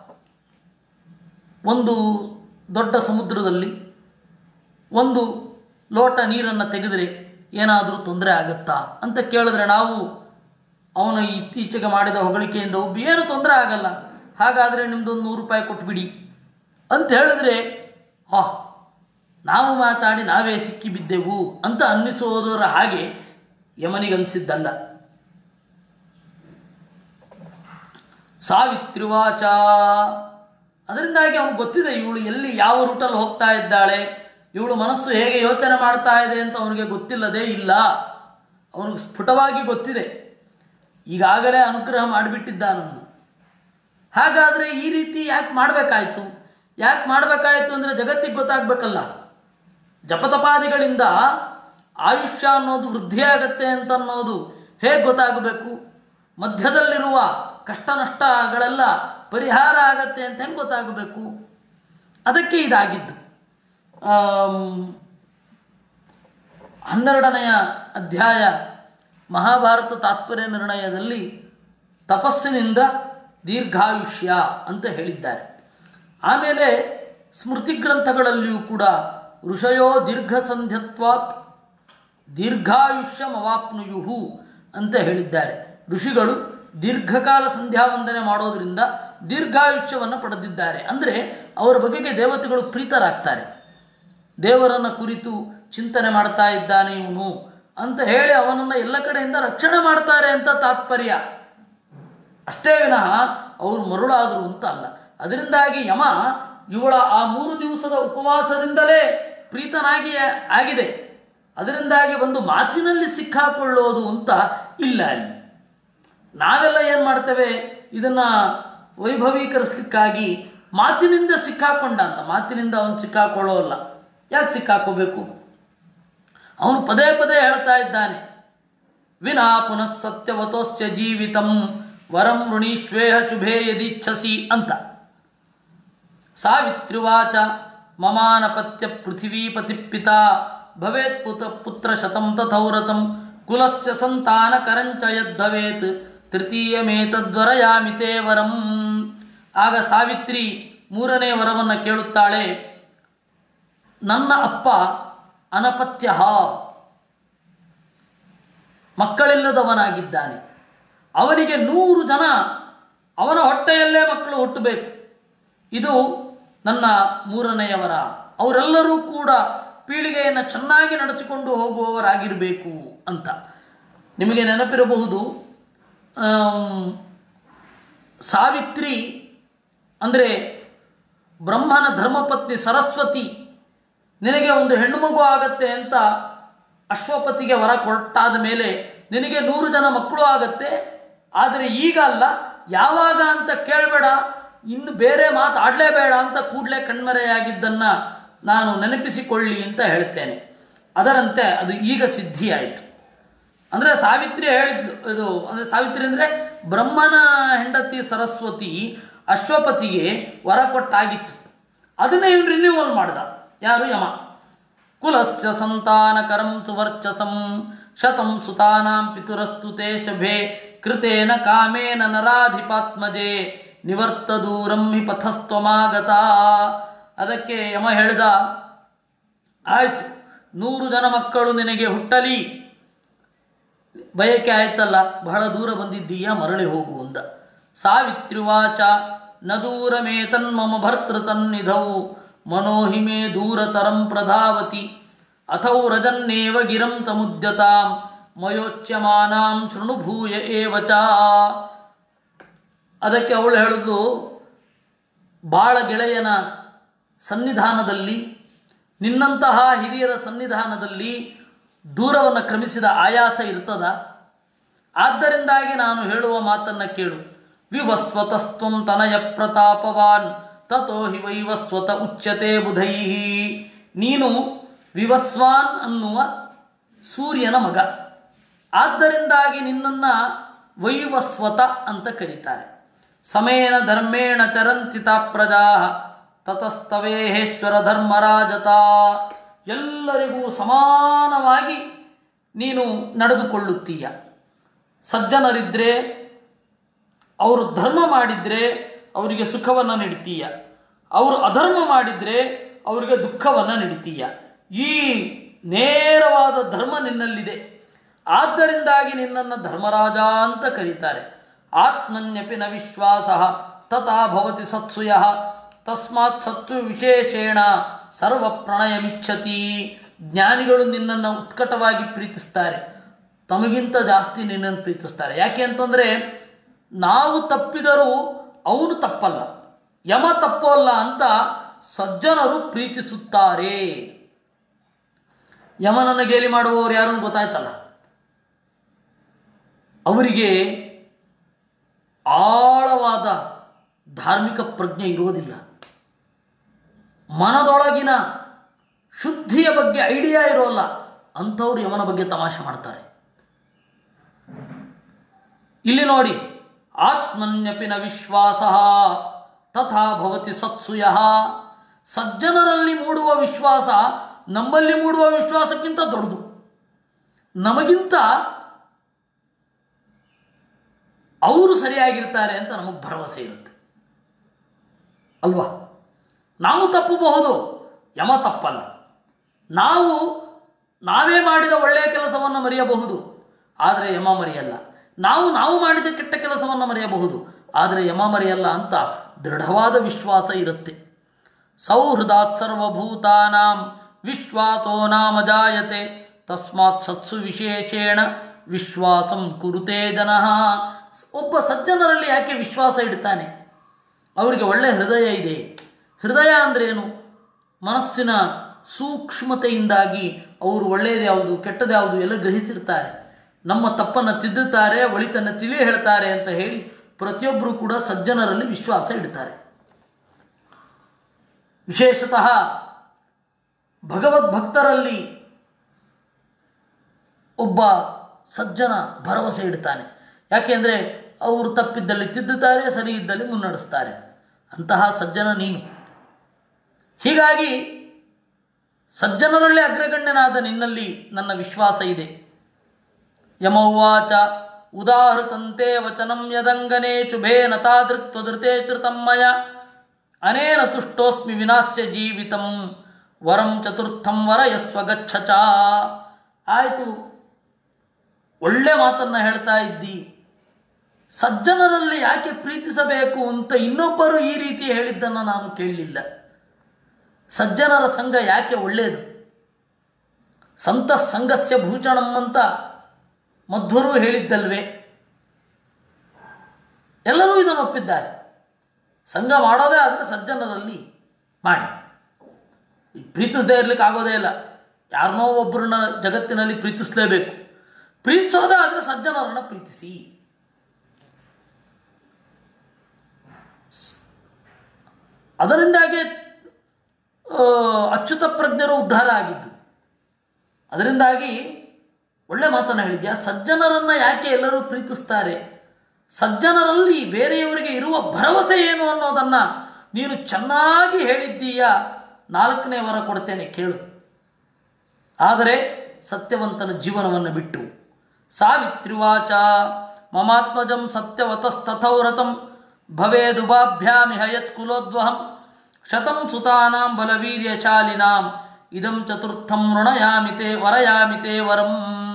ಒಂದು ದೊಡ್ಡ ಸಮುದ್ರದಲ್ಲಿ ಒಂದು ಲೋಟ ನೀರನ್ನು ತೆಗೆದರೆ ಏನಾದರೂ ತೊಂದರೆ ಆಗುತ್ತಾ ಅಂತ ಕೇಳಿದ್ರೆ ನಾವು ಅವನು ಇತ್ತೀಚೆಗೆ ಮಾಡಿದ ಹೊಗಳಿಕೆಯಿಂದ ಒಬ್ಬ ಏನು ತೊಂದರೆ ಆಗಲ್ಲ ಹಾಗಾದರೆ ನಿಮ್ಮದೊಂದು ನೂರು ರೂಪಾಯಿ ಕೊಟ್ಬಿಡಿ ಅಂತ ಹೇಳಿದ್ರೆ ಹಾ ನಾವು ಮಾತಾಡಿ ನಾವೇ ಸಿಕ್ಕಿ ಬಿದ್ದೆವು ಅಂತ ಅನ್ನಿಸೋದರ ಹಾಗೆ ಯಮನಿಗನ್ಸಿದ್ದಲ್ಲ ಸಾವಿತ್ರಿವಾಚ ಅದರಿಂದಾಗಿ ಅವನು ಗೊತ್ತಿದೆ ಇವಳು ಎಲ್ಲಿ ಯಾವ ರೂಟಲ್ಲಿ ಹೋಗ್ತಾ ಇದ್ದಾಳೆ ಇವಳು ಮನಸ್ಸು ಹೇಗೆ ಯೋಚನೆ ಮಾಡ್ತಾ ಇದೆ ಅಂತ ಅವನಿಗೆ ಗೊತ್ತಿಲ್ಲದೇ ಇಲ್ಲ ಅವನಿಗೆ ಸ್ಫುಟವಾಗಿ ಗೊತ್ತಿದೆ ಈಗಾಗಲೇ ಅನುಗ್ರಹ ಮಾಡಿಬಿಟ್ಟಿದ್ದಾನನ್ನು ಹಾಗಾದರೆ ಈ ರೀತಿ ಯಾಕೆ ಮಾಡಬೇಕಾಯ್ತು ಯಾಕೆ ಮಾಡಬೇಕಾಯ್ತು ಅಂದರೆ ಜಗತ್ತಿಗೆ ಗೊತ್ತಾಗಬೇಕಲ್ಲ ಜಪತಪಾದಿಗಳಿಂದ ಆಯುಷ್ಯ ಅನ್ನೋದು ವೃದ್ಧಿಯಾಗತ್ತೆ ಅಂತ ಅನ್ನೋದು ಹೇಗೆ ಗೊತ್ತಾಗಬೇಕು ಮಧ್ಯದಲ್ಲಿರುವ ಕಷ್ಟ ನಷ್ಟಗಳೆಲ್ಲ ಪರಿಹಾರ ಆಗತ್ತೆ ಅಂತ ಹೆಂಗೆ ಗೊತ್ತಾಗಬೇಕು ಅದಕ್ಕೆ ಇದಾಗಿದ್ದು ಆಮ್, ಹನ್ನೆರಡನೆಯ ಅಧ್ಯಾಯ ಮಹಾಭಾರತ ತಾತ್ಪರ್ಯ ನಿರ್ಣಯದಲ್ಲಿ ತಪಸ್ಸಿನಿಂದ ದೀರ್ಘಾಯುಷ್ಯ ಅಂತ ಹೇಳಿದ್ದಾರೆ ಆಮೇಲೆ ಸ್ಮೃತಿ ಗ್ರಂಥಗಳಲ್ಲಿಯೂ ಕೂಡ ಋಷಯೋ ದೀರ್ಘ ಸಂಧ್ಯತ್ವಾತ್ ದೀರ್ಘಾಯುಷ್ಯಮವಾಪ್ನುಯುಹು ಅಂತ ಹೇಳಿದ್ದಾರೆ ಋಷಿಗಳು ದೀರ್ಘಕಾಲ ಸಂಧ್ಯಾ ವಂದನೆ ಮಾಡೋದರಿಂದ ದೀರ್ಘಾಯುಷ್ಯವನ್ನು ಪಡೆದಿದ್ದಾರೆ ಅಂದರೆ ಅವರ ಬಗೆಗೆ ದೇವತೆಗಳು ಪ್ರೀತರಾಗ್ತಾರೆ ದೇವರನ್ನು ಕುರಿತು ಚಿಂತನೆ ಮಾಡ್ತಾ ಇದ್ದಾನೆ ಇವನು ಅಂತ ಹೇಳಿ ಅವನನ್ನು ಎಲ್ಲ ಕಡೆಯಿಂದ ರಕ್ಷಣೆ ಮಾಡ್ತಾರೆ ಅಂತ ತಾತ್ಪರ್ಯ ಅಷ್ಟೇ ವಿನಃ ಅವರು ಮರುಳಾದರು ಅಂತ ಅಲ್ಲ ಅದರಿಂದಾಗಿ ಯಮ ಇವಳ ಆ ಮೂರು ದಿವಸದ ಉಪವಾಸದಿಂದಲೇ ಪ್ರೀತನಾಗಿ ಆಗಿದೆ ಅದರಿಂದಾಗಿ ಒಂದು ಮಾತಿನಲ್ಲಿ ಸಿಕ್ಕಾಕೊಳ್ಳೋದು ಅಂತ ಇಲ್ಲ ಅಲ್ಲಿ ನಾವೆಲ್ಲ ಏನು ಮಾಡ್ತೇವೆ ಇದನ್ನು ವೈಭವೀಕರಿಸ್ಲಿಕ್ಕಾಗಿ ಮಾತಿನಿಂದ ಸಿಕ್ಕಾಕೊಂಡ ಅಂತ ಮಾತಿನಿಂದ ಅವನು ಸಿಕ್ಕಾಕೊಳ್ಳೋಲ್ಲ ಯಾಕೆ ಸಿಕ್ಕಾಕೋಬೇಕು ಅವನು ಪದೇ ಪದೇ ಹೇಳ್ತಾ ಇದ್ದಾನೆ ವಿನಾ ಪುನಃ ಸತ್ಯವತೋಸ್ಯ ಜೀವಿತಂ ವರಂ ವೃಣೀಶ್ವೇಹ ಶುಭೇ ಯದಿಚ್ಛಸಿ ಅಂತ ಸಾವಿತ್ರಿವಾಚ ಮಮಾನಪತ್ಯ ಪೃಥಿವೀಪತಿ ಪಿತಾ ಭವೇತ್ ಪುತ ಪುತ್ರ ಶತಂ ತಥೌರತಂ ಕುಲಸ್ಯ ಸಂತಾನ ಕರಂಚ ಯದ್ಭವೇತ್ ತೃತೀಯಮೇತದ್ವರಯಾಮಿ ತೇ ವರಂ ಆಗ ಸಾವಿತ್ರಿ ಮೂರನೇ ವರವನ್ನು ಕೇಳುತ್ತಾಳೆ ನನ್ನ ಅಪ್ಪ ಅನಪತ್ಯ ಮಕ್ಕಳಿಲ್ಲದವನಾಗಿದ್ದಾನೆ ಅವನಿಗೆ ನೂರು ಜನ ಅವನ ಹೊಟ್ಟೆಯಲ್ಲೇ ಮಕ್ಕಳು ಹುಟ್ಟಬೇಕು ಇದು ನನ್ನ ಮೂರನೆಯವರ ಅವರೆಲ್ಲರೂ ಕೂಡ ಪೀಳಿಗೆಯನ್ನು ಚೆನ್ನಾಗಿ ನಡೆಸಿಕೊಂಡು ಹೋಗುವವರಾಗಿರಬೇಕು ಅಂತ ನಿಮಗೆ ನೆನಪಿರಬಹುದು ಆಮ್, ಸಾವಿತ್ರಿ ಅಂದರೆ ಬ್ರಹ್ಮನ ಧರ್ಮಪತ್ನಿ ಸರಸ್ವತಿ ನಿನಗೆ ಒಂದು ಹೆಣ್ಣು ಮಗು ಆಗತ್ತೆ ಅಂತ ಅಶ್ವಪತಿಗೆ ವರ ಕೊಟ್ಟಾದ ಮೇಲೆ ನಿನಗೆ ನೂರು ಜನ ಮಕ್ಕಳು ಆಗತ್ತೆ ಆದರೆ ಈಗ ಅಲ್ಲ ಯಾವಾಗ ಅಂತ ಕೇಳಬೇಡ ಇನ್ನು ಬೇರೆ ಮಾತು ಆಡಲೇಬೇಡ ಅಂತ ಕೂಡಲೇ ಕಣ್ಮರೆಯಾಗಿದ್ದನ್ನು ನಾನು ನೆನಪಿಸಿಕೊಳ್ಳಿ ಅಂತ ಹೇಳ್ತೇನೆ ಅದರಂತೆ ಅದು ಈಗ ಸಿದ್ಧಿಯಾಯಿತು ಅಂದರೆ ಸಾವಿತ್ರಿ ಹೇಳಿದ್ಲು ಇದು ಅಂದರೆ ಸಾವಿತ್ರಿ ಅಂದರೆ ಬ್ರಹ್ಮನ ಹೆಂಡತಿ ಸರಸ್ವತಿ ಅಶ್ವಪತಿಗೆ ವರ ಕೊಟ್ಟಾಗಿತ್ತು ಅದನ್ನೇ ಇವನು ರಿನ್ಯೂವಲ್ ಮಾಡ್ದ ಯಾರು ಯಮ ಕುಲಸ್ಯ ಸಂತಾನಕರಂ ಸುವರ್ಚಸಂ ಶತಂ ಸುತಾನಾಂ ಪಿತುರಸ್ತು ತೇ ಶಭೆ ಕೃತೇನ ಕಾಮೇನ ನರಾಧಿಪಾತ್ಮಜೆ ನಿವರ್ತ ದೂರಂ ಹಿ ಪಥಸ್ತ್ವಮಾಗತ ಅದಕ್ಕೆ ಯಮ ಹೇಳಿದ ಆಯ್ತು ನೂರು ಜನ ಮಕ್ಕಳು ನಿನಗೆ ಹುಟ್ಟಲಿ ಬಯಕೆ ಆಯ್ತಲ್ಲ ಬಹಳ ದೂರ ಬಂದಿದ್ದೀಯ ಮರಳಿ ಹೋಗು ಅಂದ ಸಾವಿತ್ರಿವಾಚ ನ ದೂರಮೇ ತನ್ಮಮ ಭರ್ತೃತನ್ನಿಧೌ ಮನೋಹಿಮೆ ದೂರತರಂ ಪ್ರಧಾವತಿ ಅಥೌ ರಜನ್ನೇವ ಗಿರಂ ತಮುದ್ಯತಾಂ ಮಯೋಚ್ಯಮಾನಾಂ ಶೃಣು ಭೂಯ ಏವ ಚ ಅದಕ್ಕೆ ಅವಳು ಹೇಳಿದ್ಲು ಬಾಳ ಗೆಳೆಯನ ಸನ್ನಿಧಾನದಲ್ಲಿ ನಿನ್ನಂತಹ ಹಿರಿಯರ ಸನ್ನಿಧಾನದಲ್ಲಿ ದೂರವನ್ನು ಕ್ರಮಿಸಿದ ಆಯಾಸ ಇರ್ತದ ಆದ್ದರಿಂದಾಗಿ ನಾನು ಹೇಳುವ ಮಾತನ್ನು ಕೇಳು ವಿವಸ್ವತಸ್ತ್ವಂ ತನಯ ಪ್ರತಾಪವಾನ್ ತಥೋ ಹಿ ವೈವಸ್ವತ ಉಚ್ಯತೆ ಬುಧೈ ನೀನು ವಿವಸ್ವಾನ್ ಅನ್ನುವ ಸೂರ್ಯನ ಮಗ ಆದ್ದರಿಂದಾಗಿ ನಿನ್ನನ್ನು ವೈವಸ್ವತ ಅಂತ ಕರೀತಾರೆ ಸಮೇನ ಧರ್ಮೇಣ ಚರಂತಿತ ಪ್ರಜಾ ತತಸ್ತವೇಹೇಶ್ವರ ಧರ್ಮರಾಜತ ಎಲ್ಲರಿಗೂ ಸಮಾನವಾಗಿ ನೀನು ನಡೆದುಕೊಳ್ಳುತ್ತೀಯ ಸಜ್ಜನರಿದ್ದರೆ ಅವರು ಧರ್ಮ ಮಾಡಿದರೆ ಅವರಿಗೆ ಸುಖವನ್ನು ನೀಡ್ತೀಯ ಅವರು ಅಧರ್ಮ ಮಾಡಿದರೆ ಅವರಿಗೆ ದುಃಖವನ್ನು ನೀಡ್ತೀಯ ಈ ನೇರವಾದ ಧರ್ಮ ನಿನ್ನಲ್ಲಿದೆ ಆದ್ದರಿಂದಾಗಿ ನಿನ್ನನ್ನು ಧರ್ಮರಾಜ ಅಂತ ಕರೀತಾರೆ ಆತ್ಮನ್ಯಪಿ ನ ವಿಶ್ವಾಸ ತಥಾ ಭವತಿ ಸತ್ಸುಯ ತಸ್ಮಾತ್ ಸತ್ಸು ವಿಶೇಷೇಣ ಸರ್ವ ಪ್ರಣಯಮಿಚ್ಛತಿ ಜ್ಞಾನಿಗಳು ನಿನ್ನನ್ನು ಉತ್ಕಟವಾಗಿ ಪ್ರೀತಿಸ್ತಾರೆ ತಮಗಿಂತ ಜಾಸ್ತಿ ನಿನ್ನನ್ನು ಪ್ರೀತಿಸ್ತಾರೆ ಯಾಕೆ ಅಂತಂದರೆ ನಾವು ತಪ್ಪಿದರೂ ಅವನು ತಪ್ಪಲ್ಲ ಯಮ ತಪ್ಪಲ್ಲ ಅಂತ ಸಜ್ಜನರು ಪ್ರೀತಿಸುತ್ತಾರೆ ಯಮನನ್ನು ಗೇಲಿ ಮಾಡುವವರು ಯಾರು ಅಂತ ಗೊತ್ತಾಯ್ತಲ್ಲ ಅವರಿಗೆ ಆಳವಾದ ಧಾರ್ಮಿಕ ಪ್ರಜ್ಞೆ ಇರೋದಿಲ್ಲ ಮನದೊಳಗಿನ ಶುದ್ಧಿಯ ಬಗ್ಗೆ ಐಡಿಯಾ ಇರೋಲ್ಲ ಅಂಥವ್ರು ಯಮನ ಬಗ್ಗೆ ತಮಾಷೆ ಮಾಡ್ತಾರೆ ಇಲ್ಲಿ ನೋಡಿ ಆತ್ಮನ್ಯಪಿನ ವಿಶ್ವಾಸ ತಥಾ ಭವತಿ ಸತ್ಸುಯ ಸಜ್ಜನರಲ್ಲಿ ಮೂಡುವ ವಿಶ್ವಾಸ ನಮ್ಮಲ್ಲಿ ಮೂಡುವ ವಿಶ್ವಾಸಕ್ಕಿಂತ ದೊಡ್ಡದು ನಮಗಿಂತ ಅವರು ಸರಿಯಾಗಿರ್ತಾರೆ ಅಂತ ನಮಗೆ ಭರವಸೆ ಇರುತ್ತೆ ಅಲ್ವಾ ನಾವು ತಪ್ಪಬಹುದು ಯಮ ತಪ್ಪಲ್ಲ ನಾವು ನಾವೇ ಮಾಡಿದ ಒಳ್ಳೆಯ ಕೆಲಸವನ್ನು ಮರೆಯಬಹುದು ಆದರೆ ಯಮ ಮರೆಯಲ್ಲ ನಾವು ನಾವು ಮಾಡಿದ ಕೆಟ್ಟ ಕೆಲಸವನ್ನು ಮರೆಯಬಹುದು ಆದರೆ ಯಮ ಮರೆಯಲ್ಲ ಅಂತ ದೃಢವಾದ ವಿಶ್ವಾಸ ಇರುತ್ತೆ ಸೌಹೃದಾತ್ ಸರ್ವಭೂತಾನಾಂ ವಿಶ್ವಾಸೋ ನಾಮ ಜಾಯತೆ ತಸ್ಮಾತ್ ಸತ್ಸು ವಿಶೇಷೇಣ ವಿಶ್ವಾಸಂ ಕುರುತೆ ಜನಃ ಒಬ್ಬ ಸಜ್ಜನರಲ್ಲಿ ಯಾಕೆ ವಿಶ್ವಾಸ ಇಡ್ತಾನೆ ಅವರಿಗೆ ಒಳ್ಳೆ ಹೃದಯ ಇದೆ ಹೃದಯ ಅಂದ್ರೆ ಏನು ಮನಸ್ಸಿನ ಸೂಕ್ಷ್ಮತೆಯಿಂದಾಗಿ ಅವರು ಒಳ್ಳೆಯದು ಯಾವುದು ಕೆಟ್ಟದ್ದು ಯಾವುದು ಎಲ್ಲ ಗ್ರಹಿಸಿರ್ತಾರೆ ನಮ್ಮ ತಪ್ಪನ್ನು ತಿದ್ದುತ್ತಾರೆ ಒಳಿತನ್ನು ತಿಳಿ ಹೇಳ್ತಾರೆ ಅಂತ ಹೇಳಿ ಪ್ರತಿಯೊಬ್ಬರು ಕೂಡ ಸಜ್ಜನರಲ್ಲಿ ವಿಶ್ವಾಸ ಇಡ್ತಾರೆ ವಿಶೇಷತಃ ಭಗವದ್ಭಕ್ತರಲ್ಲಿ ಒಬ್ಬ ಸಜ್ಜನ ಭರವಸೆ ಇಡ್ತಾನೆ ಯಾಕೆಂದರೆ ಅವರು ತಪ್ಪಿದ್ದಲ್ಲಿ ತಿದ್ದುತ್ತಾರೆ ಸರಿ ಇದ್ದಲ್ಲಿ ಮುನ್ನಡೆಸ್ತಾರೆ ಅಂತಹ ಸಜ್ಜನ ನೀನು ಹೀಗಾಗಿ ಸಜ್ಜನರಲ್ಲೇ ಅಗ್ರಗಣ್ಯನಾದ ನಿನ್ನಲ್ಲಿ ನನ್ನ ವಿಶ್ವಾಸ ಇದೆ ಯಮೌವಾಚ ಉದಾಹೃತಂತೆ ವಚನಂ ಯದಂಗನೆ ಶುಭೇನ ತಾದೃಕ್ತ್ವದೃತೆ ಧೃತಮ್ಮಯ ಅನೇನ ತುಷ್ಟೋಸ್ಮಿ ವಿನಾಶ್ಯ ಜೀವಿತಂ ವರಂ ಚತುರ್ಥಂ ವರ ಯಸ್ವಗಚ್ಛ ಚ ಆಯಿತು ಒಳ್ಳೆ ಮಾತನ್ನು ಹೇಳ್ತಾ ಇದ್ದಿ ಸಜ್ಜನರಲ್ಲಿ ಯಾಕೆ ಪ್ರೀತಿಸಬೇಕು ಅಂತ ಇನ್ನೊಬ್ಬರು ಈ ರೀತಿ ಹೇಳಿದ್ದನ್ನು ನಾನು ಕೇಳಲಿಲ್ಲ ಸಜ್ಜನರ ಸಂಘ ಯಾಕೆ ಒಳ್ಳೆಯದು ಸಂತ ಸಂಘಸ್ಯ ಭೂಷಣಂ ಅಂತ ಮಧ್ವರು ಹೇಳಿದ್ದಲ್ವೇ ಎಲ್ಲರೂ ಇದನ್ನು ಒಪ್ಪಿದ್ದಾರೆ ಸಂಘ ಮಾಡೋದೇ ಆದರೆ ಸಜ್ಜನರಲ್ಲಿ ಮಾಡಿ ಈ ಪ್ರೀತಿಸದೇ ಇರ್ಲಿಕ್ಕೆ ಆಗೋದೇ ಇಲ್ಲ ಯಾರನ್ನೋ ಒಬ್ಬರನ್ನ ಜಗತ್ತಿನಲ್ಲಿ ಪ್ರೀತಿಸಲೇಬೇಕು ಪ್ರೀತಿಸೋದೇ ಆದರೆ ಸಜ್ಜನರನ್ನು ಪ್ರೀತಿಸಿ ಅದರಿಂದಾಗಿ ಆ, ಅಚ್ಯುತ ಪ್ರಜ್ಞರು ಉದ್ಧಾರ ಆಗಿದ್ದು ಅದರಿಂದಾಗಿ ಒಳ್ಳೆ ಮಾತನ್ನು ಹೇಳಿದ್ಯಾ ಸಜ್ಜನರನ್ನು ಯಾಕೆ ಎಲ್ಲರೂ ಪ್ರೀತಿಸ್ತಾರೆ ಸಜ್ಜನರಲ್ಲಿ ಬೇರೆಯವರಿಗೆ ಇರುವ ಭರವಸೆ ಏನು ಅನ್ನೋದನ್ನು ನೀನು ಚೆನ್ನಾಗಿ ಹೇಳಿದ್ದೀಯ ನಾಲ್ಕನೇ ವರ ಕೊಡ್ತೇನೆ ಕೇಳು ಆದರೆ ಸತ್ಯವಂತನ ಜೀವನವನ್ನು ಬಿಟ್ಟು ಸಾವಿತ್ರಿವಾಚ ಮಮಾತ್ಮಜಂ ಸತ್ಯವತಸ್ತಥೌರತಂ ಭವೇದುಭಾಭ್ಯಾಮಿಹ ಯತ್ ಕುಲೋದ್ವಹಂ ಶತಂ ಸುತಾನಾಂ ಬಲವೀರ್ಯಶಾಲಿನಾಂ ಇದಂ ಚತುರ್ಥಂ ಋಣಯಾಮಿತೆ ವರಯಾಮಿತೆ ವರಂ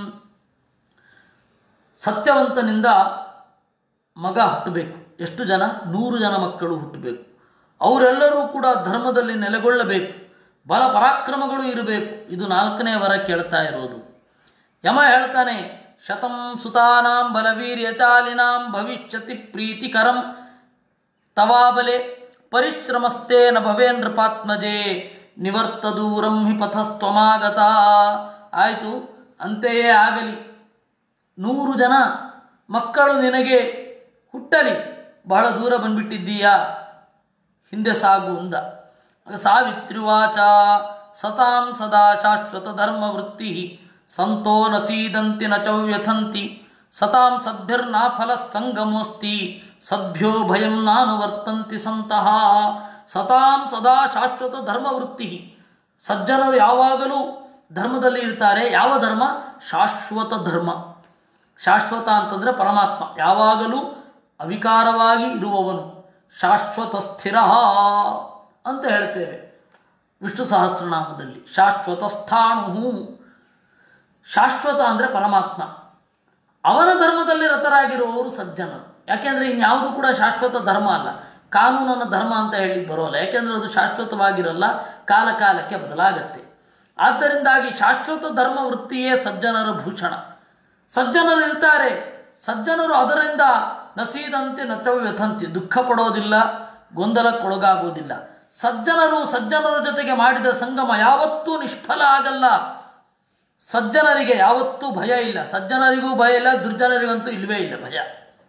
ಸತ್ಯವಂತನಿಂದ ಮಗ ಹುಟ್ಟಬೇಕು ಎಷ್ಟು ಜನ ನೂರು ಜನ ಮಕ್ಕಳು ಹುಟ್ಟಬೇಕು ಅವರೆಲ್ಲರೂ ಕೂಡ ಧರ್ಮದಲ್ಲಿ ನೆಲೆಗೊಳ್ಳಬೇಕು ಬಲ ಪರಾಕ್ರಮಗಳು ಇರಬೇಕು ಇದು ನಾಲ್ಕನೇ ವರ ಕೇಳ್ತಾ ಇರೋದು ಯಮ ಹೇಳ್ತಾನೆ ಶತಂ ಸುತಾನಾಂ ಬಲವೀರ್ಯಚಾಲಿನಾಂ ಭವಿಷ್ಯತಿ ಪ್ರೀತಿಕರಂ ತವಾಬಲೆ ಪರಿಶ್ರಮಸ್ತೇನ ಭವೇನ್ ನೃಪಾತ್ಮಜೇ ನಿವರ್ತ ದೂರಂ ಹಿ ಪಥಸ್ತ್ವಮಾಗತ ಆಯಿತು ಅಂತೆಯೇ ಆಗಲಿ ನೂರು ಜನ ಮಕ್ಕಳು ನಿನಗೆ ಹುಟ್ಟಲಿ ಬಹಳ ದೂರ ಬಂದ್ಬಿಟ್ಟಿದ್ದೀಯಾ ಹಿಂದೆ ಸಾಗು ಅಂದ ಆಗ ಸಾವಿತ್ರಿವಾಚ ಸತಾಂ ಸದಾ ಶಾಶ್ವತ ಧರ್ಮ ವೃತ್ತಿ ಸಂತೋ ನ ಸೀದಂತಿ ನ ಚವ್ಯಥಂತಿ ಸತಾಂ ಸದ್ಭಿರ್ನಾ ಫಲ ಸಂಗಮೋಸ್ತಿ ಸದ್ಭ್ಯೋ ಭಯಂ ನಾನು ವರ್ತಂತಿ ಸಂತಹ ಸತಾಂ ಸದಾ ಶಾಶ್ವತ ಧರ್ಮ ವೃತ್ತಿ ಸಜ್ಜನರು ಯಾವಾಗಲೂ ಧರ್ಮದಲ್ಲಿ ಇರ್ತಾರೆ ಯಾವ ಧರ್ಮ ಶಾಶ್ವತ ಧರ್ಮ ಶಾಶ್ವತ ಅಂತಂದರೆ ಪರಮಾತ್ಮ ಯಾವಾಗಲೂ ಅವಿಕಾರವಾಗಿ ಇರುವವನು ಶಾಶ್ವತ ಸ್ಥಿರ ಅಂತ ಹೇಳ್ತೇವೆ ವಿಷ್ಣು ಸಹಸ್ರನಾಮದಲ್ಲಿ ಶಾಶ್ವತ ಸ್ಥಾಣು ಶಾಶ್ವತ ಅಂದರೆ ಪರಮಾತ್ಮ ಅವನ ಧರ್ಮದಲ್ಲಿ ರತರಾಗಿರುವವರು ಸಜ್ಜನರು ಯಾಕೆಂದರೆ ಇನ್ಯಾವುದು ಕೂಡ ಶಾಶ್ವತ ಧರ್ಮ ಅಲ್ಲ ಕಾನೂನನ್ನು ಧರ್ಮ ಅಂತ ಹೇಳಿ ಬರೋಲ್ಲ ಯಾಕೆಂದರೆ ಅದು ಶಾಶ್ವತವಾಗಿರಲ್ಲ ಕಾಲ ಕಾಲಕ್ಕೆ ಬದಲಾಗತ್ತೆ ಆದ್ದರಿಂದಾಗಿ ಶಾಶ್ವತ ಧರ್ಮ ವೃತ್ತಿಯೇ ಸಜ್ಜನರ ಭೂಷಣ ಸಜ್ಜನರು ಇರ್ತಾರೆ ಸಜ್ಜನರು ಅದರಿಂದ ನಸೀದಂತೆ ನಟವ್ಯಥಂತಿ ದುಃಖ ಪಡೋದಿಲ್ಲ ಗೊಂದಲಕ್ಕೊಳಗಾಗೋದಿಲ್ಲ ಸಜ್ಜನರು ಸಜ್ಜನರ ಜೊತೆಗೆ ಮಾಡಿದ ಸಂಗಮ ಯಾವತ್ತೂ ನಿಷ್ಫಲ ಆಗಲ್ಲ ಸಜ್ಜನರಿಗೆ ಯಾವತ್ತೂ ಭಯ ಇಲ್ಲ ಸಜ್ಜನರಿಗೂ ಭಯ ಇಲ್ಲ ದುರ್ಜನರಿಗಂತೂ ಇಲ್ಲವೇ ಇಲ್ಲ ಭಯ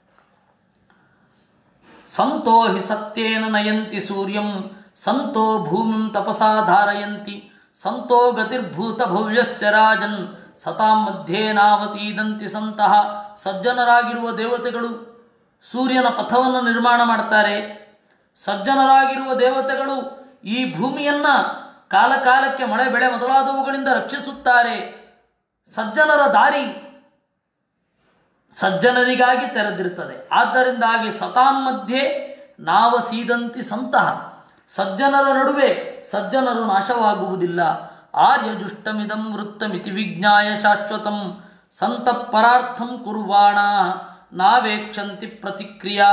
ಸಂತೋ ಹಿ ಸತ್ಯೇನ ನಯಂತಿ ಸೂರ್ಯಂ ಸಂತೋ ಭೂಮಿಂ ತಪಸಾ ಧಾರಯಂತಿ ಸಂತೋ ಗತಿರ್ಭೂತ ಭವ್ಯಶ್ಚ ರಾಜನ್ ಸತಾಂ ಮಧ್ಯೆ ನಾವತೀದಂತಿ ಸಂತಹ ಸಜ್ಜನರಾಗಿರುವ ದೇವತೆಗಳು ಸೂರ್ಯನ ಪಥವನ್ನು ನಿರ್ಮಾಣ ಮಾಡ್ತಾರೆ ಸಜ್ಜನರಾಗಿರುವ ದೇವತೆಗಳು ಈ ಭೂಮಿಯನ್ನ ಕಾಲಕಾಲಕ್ಕೆ ಮಳೆ ಬೆಳೆ ಮೊದಲಾದವುಗಳಿಂದ ರಕ್ಷಿಸುತ್ತಾರೆ ಸಜ್ಜನರ ದಾರಿ ಸಜ್ಜನರಿಗಾಗಿ ತೆರೆದಿರ್ತದೆ ಆದ್ದರಿಂದಾಗಿ ಸತಾಂ ಮಧ್ಯೆ ನಾವ ಸೀದಂತಿ ಸಂತಹ ಸಜ್ಜನರ ನಡುವೆ ಸಜ್ಜನರು ನಾಶವಾಗುವುದಿಲ್ಲ ಆರ್ಯಜುಷ್ಟಮಿದಂ ವೃತ್ತಮಿತಿ ವಿಜ್ಞಾಯ ಶಾಶ್ವತಂ ಸಂತ ಪರಾರ್ಥಂ ಕುರ್ವಾಣ ನಾವೇಕ್ಷಂತಿ ಪ್ರತಿಕ್ರಿಯಾ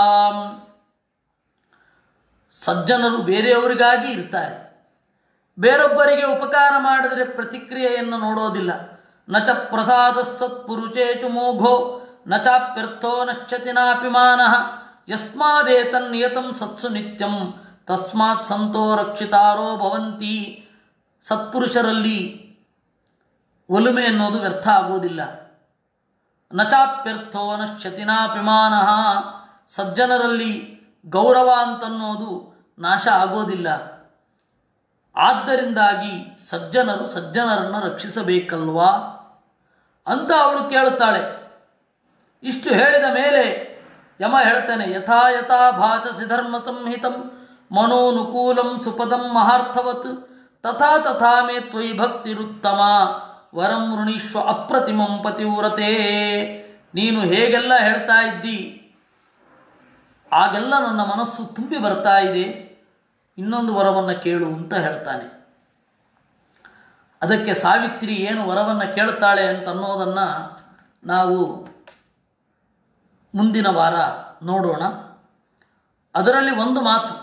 ಸಜ್ಜನರು ಬೇರೆಯವರಿಗಾಗಿ ಇರ್ತಾರೆ ಬೇರೊಬ್ಬರಿಗೆ ಉಪಕಾರ ಮಾಡಿದರೆ ಪ್ರತಿಕ್ರಿಯೆಯನ್ನು ನೋಡೋದಿಲ್ಲ ನ ಚ ಪ್ರಸಾದ ಸತ್ಪುರುಚೇಚು ಮೋಘೋ ನ ಚಾಪ್ಯರ್ಥೋ ನಶ್ಯತಿ ನಾಪಿಮಾನಃ ಯಸ್ಮಾದೇತನ್ನಿಯತಂ ಸತ್ಸು ನಿತ್ಯಂ ತಸ್ಮಾತ್ ಸಂತೋ ರಕ್ಷಿತಾರೋ ಭವಂತಿ ಸತ್ಪುರುಷರಲ್ಲಿ ಒಲುಮೆ ಅನ್ನೋದು ವ್ಯರ್ಥ ಆಗುವುದಿಲ್ಲ ನಚಾಪ್ಯರ್ಥೋ ನಶ್ಯತಿ ನಾಪಿಮಾನಃ ಸಜ್ಜನರಲ್ಲಿ ಗೌರವ ಅಂತನ್ನೋದು ನಾಶ ಆಗೋದಿಲ್ಲ ಆದ್ದರಿಂದಾಗಿ ಸಜ್ಜನರು ಸಜ್ಜನರನ್ನು ರಕ್ಷಿಸಬೇಕಲ್ವಾ ಅಂತ ಅವಳು ಕೇಳುತ್ತಾಳೆ ಇಷ್ಟು ಹೇಳಿದ ಮೇಲೆ ಯಮ ಹೇಳ್ತಾನೆ ಯಥಾ ಯಥಾ ಭಾತಸಿ ಧರ್ಮ ಸಂಹಿತಂ ಮನೋನುಕೂಲಂ ಸುಪದಂ ಮಹಾರ್ಥವತ್ ತಥಾ ತಥಾ ಮೇ ತ್ವಯಿ ಭಕ್ತಿರುತ್ತಮ ವರಂ ಋಣೀಶ್ವ ಅಪ್ರತಿಮಂ ಪತಿವ್ರತೆ ನೀನು ಹೇಗೆಲ್ಲ ಹೇಳ್ತಾ ಇದ್ದಿ ಆಗೆಲ್ಲ ನನ್ನ ಮನಸ್ಸು ತುಂಬಿ ಬರ್ತಾ ಇದೆ ಇನ್ನೊಂದು ವರವನ್ನು ಕೇಳು ಅಂತ ಹೇಳ್ತಾನೆ ಅದಕ್ಕೆ ಸಾವಿತ್ರಿ ಏನು ವರವನ್ನು ಕೇಳ್ತಾಳೆ ಅಂತ ಅನ್ನೋದನ್ನು ನಾವು ಮುಂದಿನ ವಾರ ನೋಡೋಣ ಅದರಲ್ಲಿ ಒಂದು ಮಾತು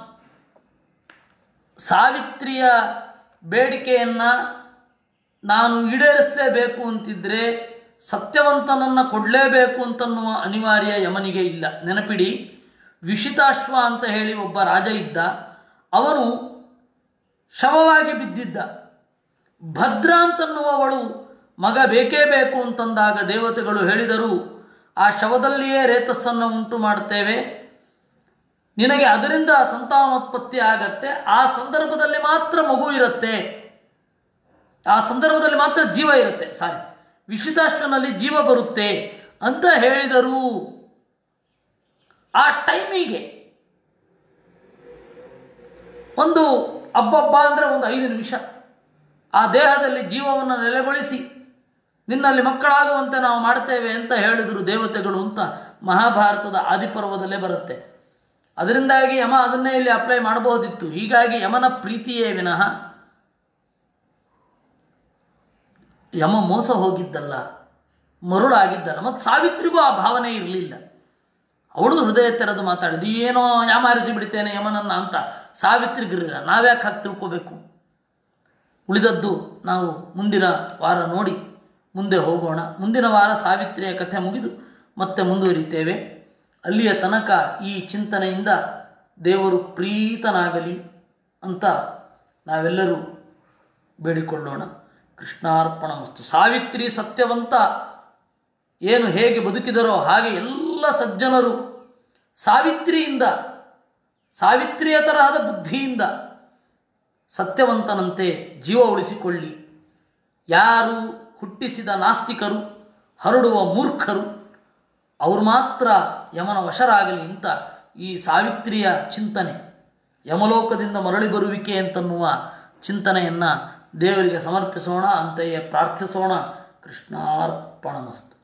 ಸಾವಿತ್ರಿಯ ಬೇಡಿಕೆಯನ್ನು ನಾನು ಈಡೇರಿಸಲೇಬೇಕು ಅಂತಿದ್ದರೆ ಸತ್ಯವಂತನನ್ನು ಕೊಡಲೇಬೇಕು ಅಂತನ್ನುವ ಅನಿವಾರ್ಯ ಯಮನಿಗೆ ಇಲ್ಲ ನೆನಪಿಡಿ ವಿಷಿತಾಶ್ವ ಅಂತ ಹೇಳಿ ಒಬ್ಬ ರಾಜ ಇದ್ದ ಅವನು ಶವವಾಗಿ ಬಿದ್ದಿದ್ದ ಭದ್ರ ಅಂತನ್ನುವವಳು ಮಗ ಬೇಕೇ ಬೇಕು ಅಂತಂದಾಗ ದೇವತೆಗಳು ಹೇಳಿದರು ಆ ಶವದಲ್ಲಿಯೇ ರೇತಸ್ಸನ್ನು ಉಂಟು ಮಾಡ್ತೇವೆ ನಿನಗೆ ಅದರಿಂದ ಸಂತಾನೋತ್ಪತ್ತಿ ಆಗತ್ತೆ ಆ ಸಂದರ್ಭದಲ್ಲಿ ಮಾತ್ರ ಮಗು ಇರುತ್ತೆ ಆ ಸಂದರ್ಭದಲ್ಲಿ ಮಾತ್ರ ಜೀವ ಇರುತ್ತೆ ಸಾರಿ ವಿಷಿತಾಶ್ವನಲ್ಲಿ ಜೀವ ಬರುತ್ತೆ ಅಂತ ಹೇಳಿದರು ಆ ಟೈಮಿಗೆ ಒಂದು ಅಬ್ಬಬ್ಬ ಅಂದರೆ ಒಂದು ಐದು ನಿಮಿಷ ಆ ದೇಹದಲ್ಲಿ ಜೀವವನ್ನು ನೆಲೆಗೊಳಿಸಿ ನಿನ್ನಲ್ಲಿ ಮಕ್ಕಳಾಗುವಂತೆ ನಾವು ಮಾಡ್ತೇವೆ ಅಂತ ಹೇಳಿದರು ದೇವತೆಗಳು ಅಂತ ಮಹಾಭಾರತದ ಆದಿಪರ್ವದಲ್ಲೇ ಬರುತ್ತೆ ಅದರಿಂದಾಗಿ ಯಮ ಅದನ್ನೇ ಇಲ್ಲಿ ಅಪ್ಲೈ ಮಾಡಬಹುದಿತ್ತು ಹೀಗಾಗಿ ಯಮನ ಪ್ರೀತಿಯೇ ವಿನಃ ಯಮ ಮೋಸ ಹೋಗಿದ್ದಲ್ಲ ಮರುಳಾಗಿದ್ದಲ್ಲ ಮತ್ತು ಸಾವಿತ್ರಿಗೂ ಆ ಭಾವನೆ ಇರಲಿಲ್ಲ ಅವಳು ಹೃದಯ ತೆರೆದು ಮಾತಾಡಿದ್ದು ಏನೋ ಯಾಮಾರಿಸಿ ಬಿಡ್ತೇನೆ ಯಮನನ್ನ ಅಂತ ಸಾವಿತ್ರಿಗಿರಲಿಲ್ಲ ನಾವ್ಯಾಕೆ ಹಾಕಿ ತಿಳ್ಕೋಬೇಕು ಉಳಿದದ್ದು ನಾವು ಮುಂದಿನ ವಾರ ನೋಡಿ ಮುಂದೆ ಹೋಗೋಣ ಮುಂದಿನ ವಾರ ಸಾವಿತ್ರಿಯ ಕಥೆ ಮುಗಿದು ಮತ್ತೆ ಮುಂದುವರಿತೇವೆ ಅಲ್ಲಿಯ ತನಕ ಈ ಚಿಂತನೆಯಿಂದ ದೇವರು ಪ್ರೀತನಾಗಲಿ ಅಂತ ನಾವೆಲ್ಲರೂ ಬೇಡಿಕೊಳ್ಳೋಣ ಕೃಷ್ಣಾರ್ಪಣ ಮಸ್ತು ಸಾವಿತ್ರಿ ಸತ್ಯವಂತ ಏನು ಹೇಗೆ ಬದುಕಿದರೋ ಹಾಗೆ ಎಲ್ಲ ಸಜ್ಜನರು ಸಾವಿತ್ರಿಯಿಂದ ಸಾವಿತ್ರಿಯ ತರಹದ ಬುದ್ಧಿಯಿಂದ ಸತ್ಯವಂತನಂತೆ ಜೀವ ಉಳಿಸಿಕೊಳ್ಳಿ ಯಾರು ಹುಟ್ಟಿಸಿದ ನಾಸ್ತಿಕರು ಹರಡುವ ಮೂರ್ಖರು ಅವರು ಮಾತ್ರ ಯಮನ ವಶರಾಗಲಿ ಅಂತ ಈ ಸಾವಿತ್ರಿಯ ಚಿಂತನೆ ಯಮಲೋಕದಿಂದ ಮರಳಿ ಬರುವಿಕೆ ಅಂತನ್ನುವ ಚಿಂತನೆಯನ್ನು ದೇವರಿಗೆ ಸಮರ್ಪಿಸೋಣ ಅಂತೆಯೇ ಪ್ರಾರ್ಥಿಸೋಣ ಕೃಷ್ಣಾರ್ಪಣಮಸ್ತು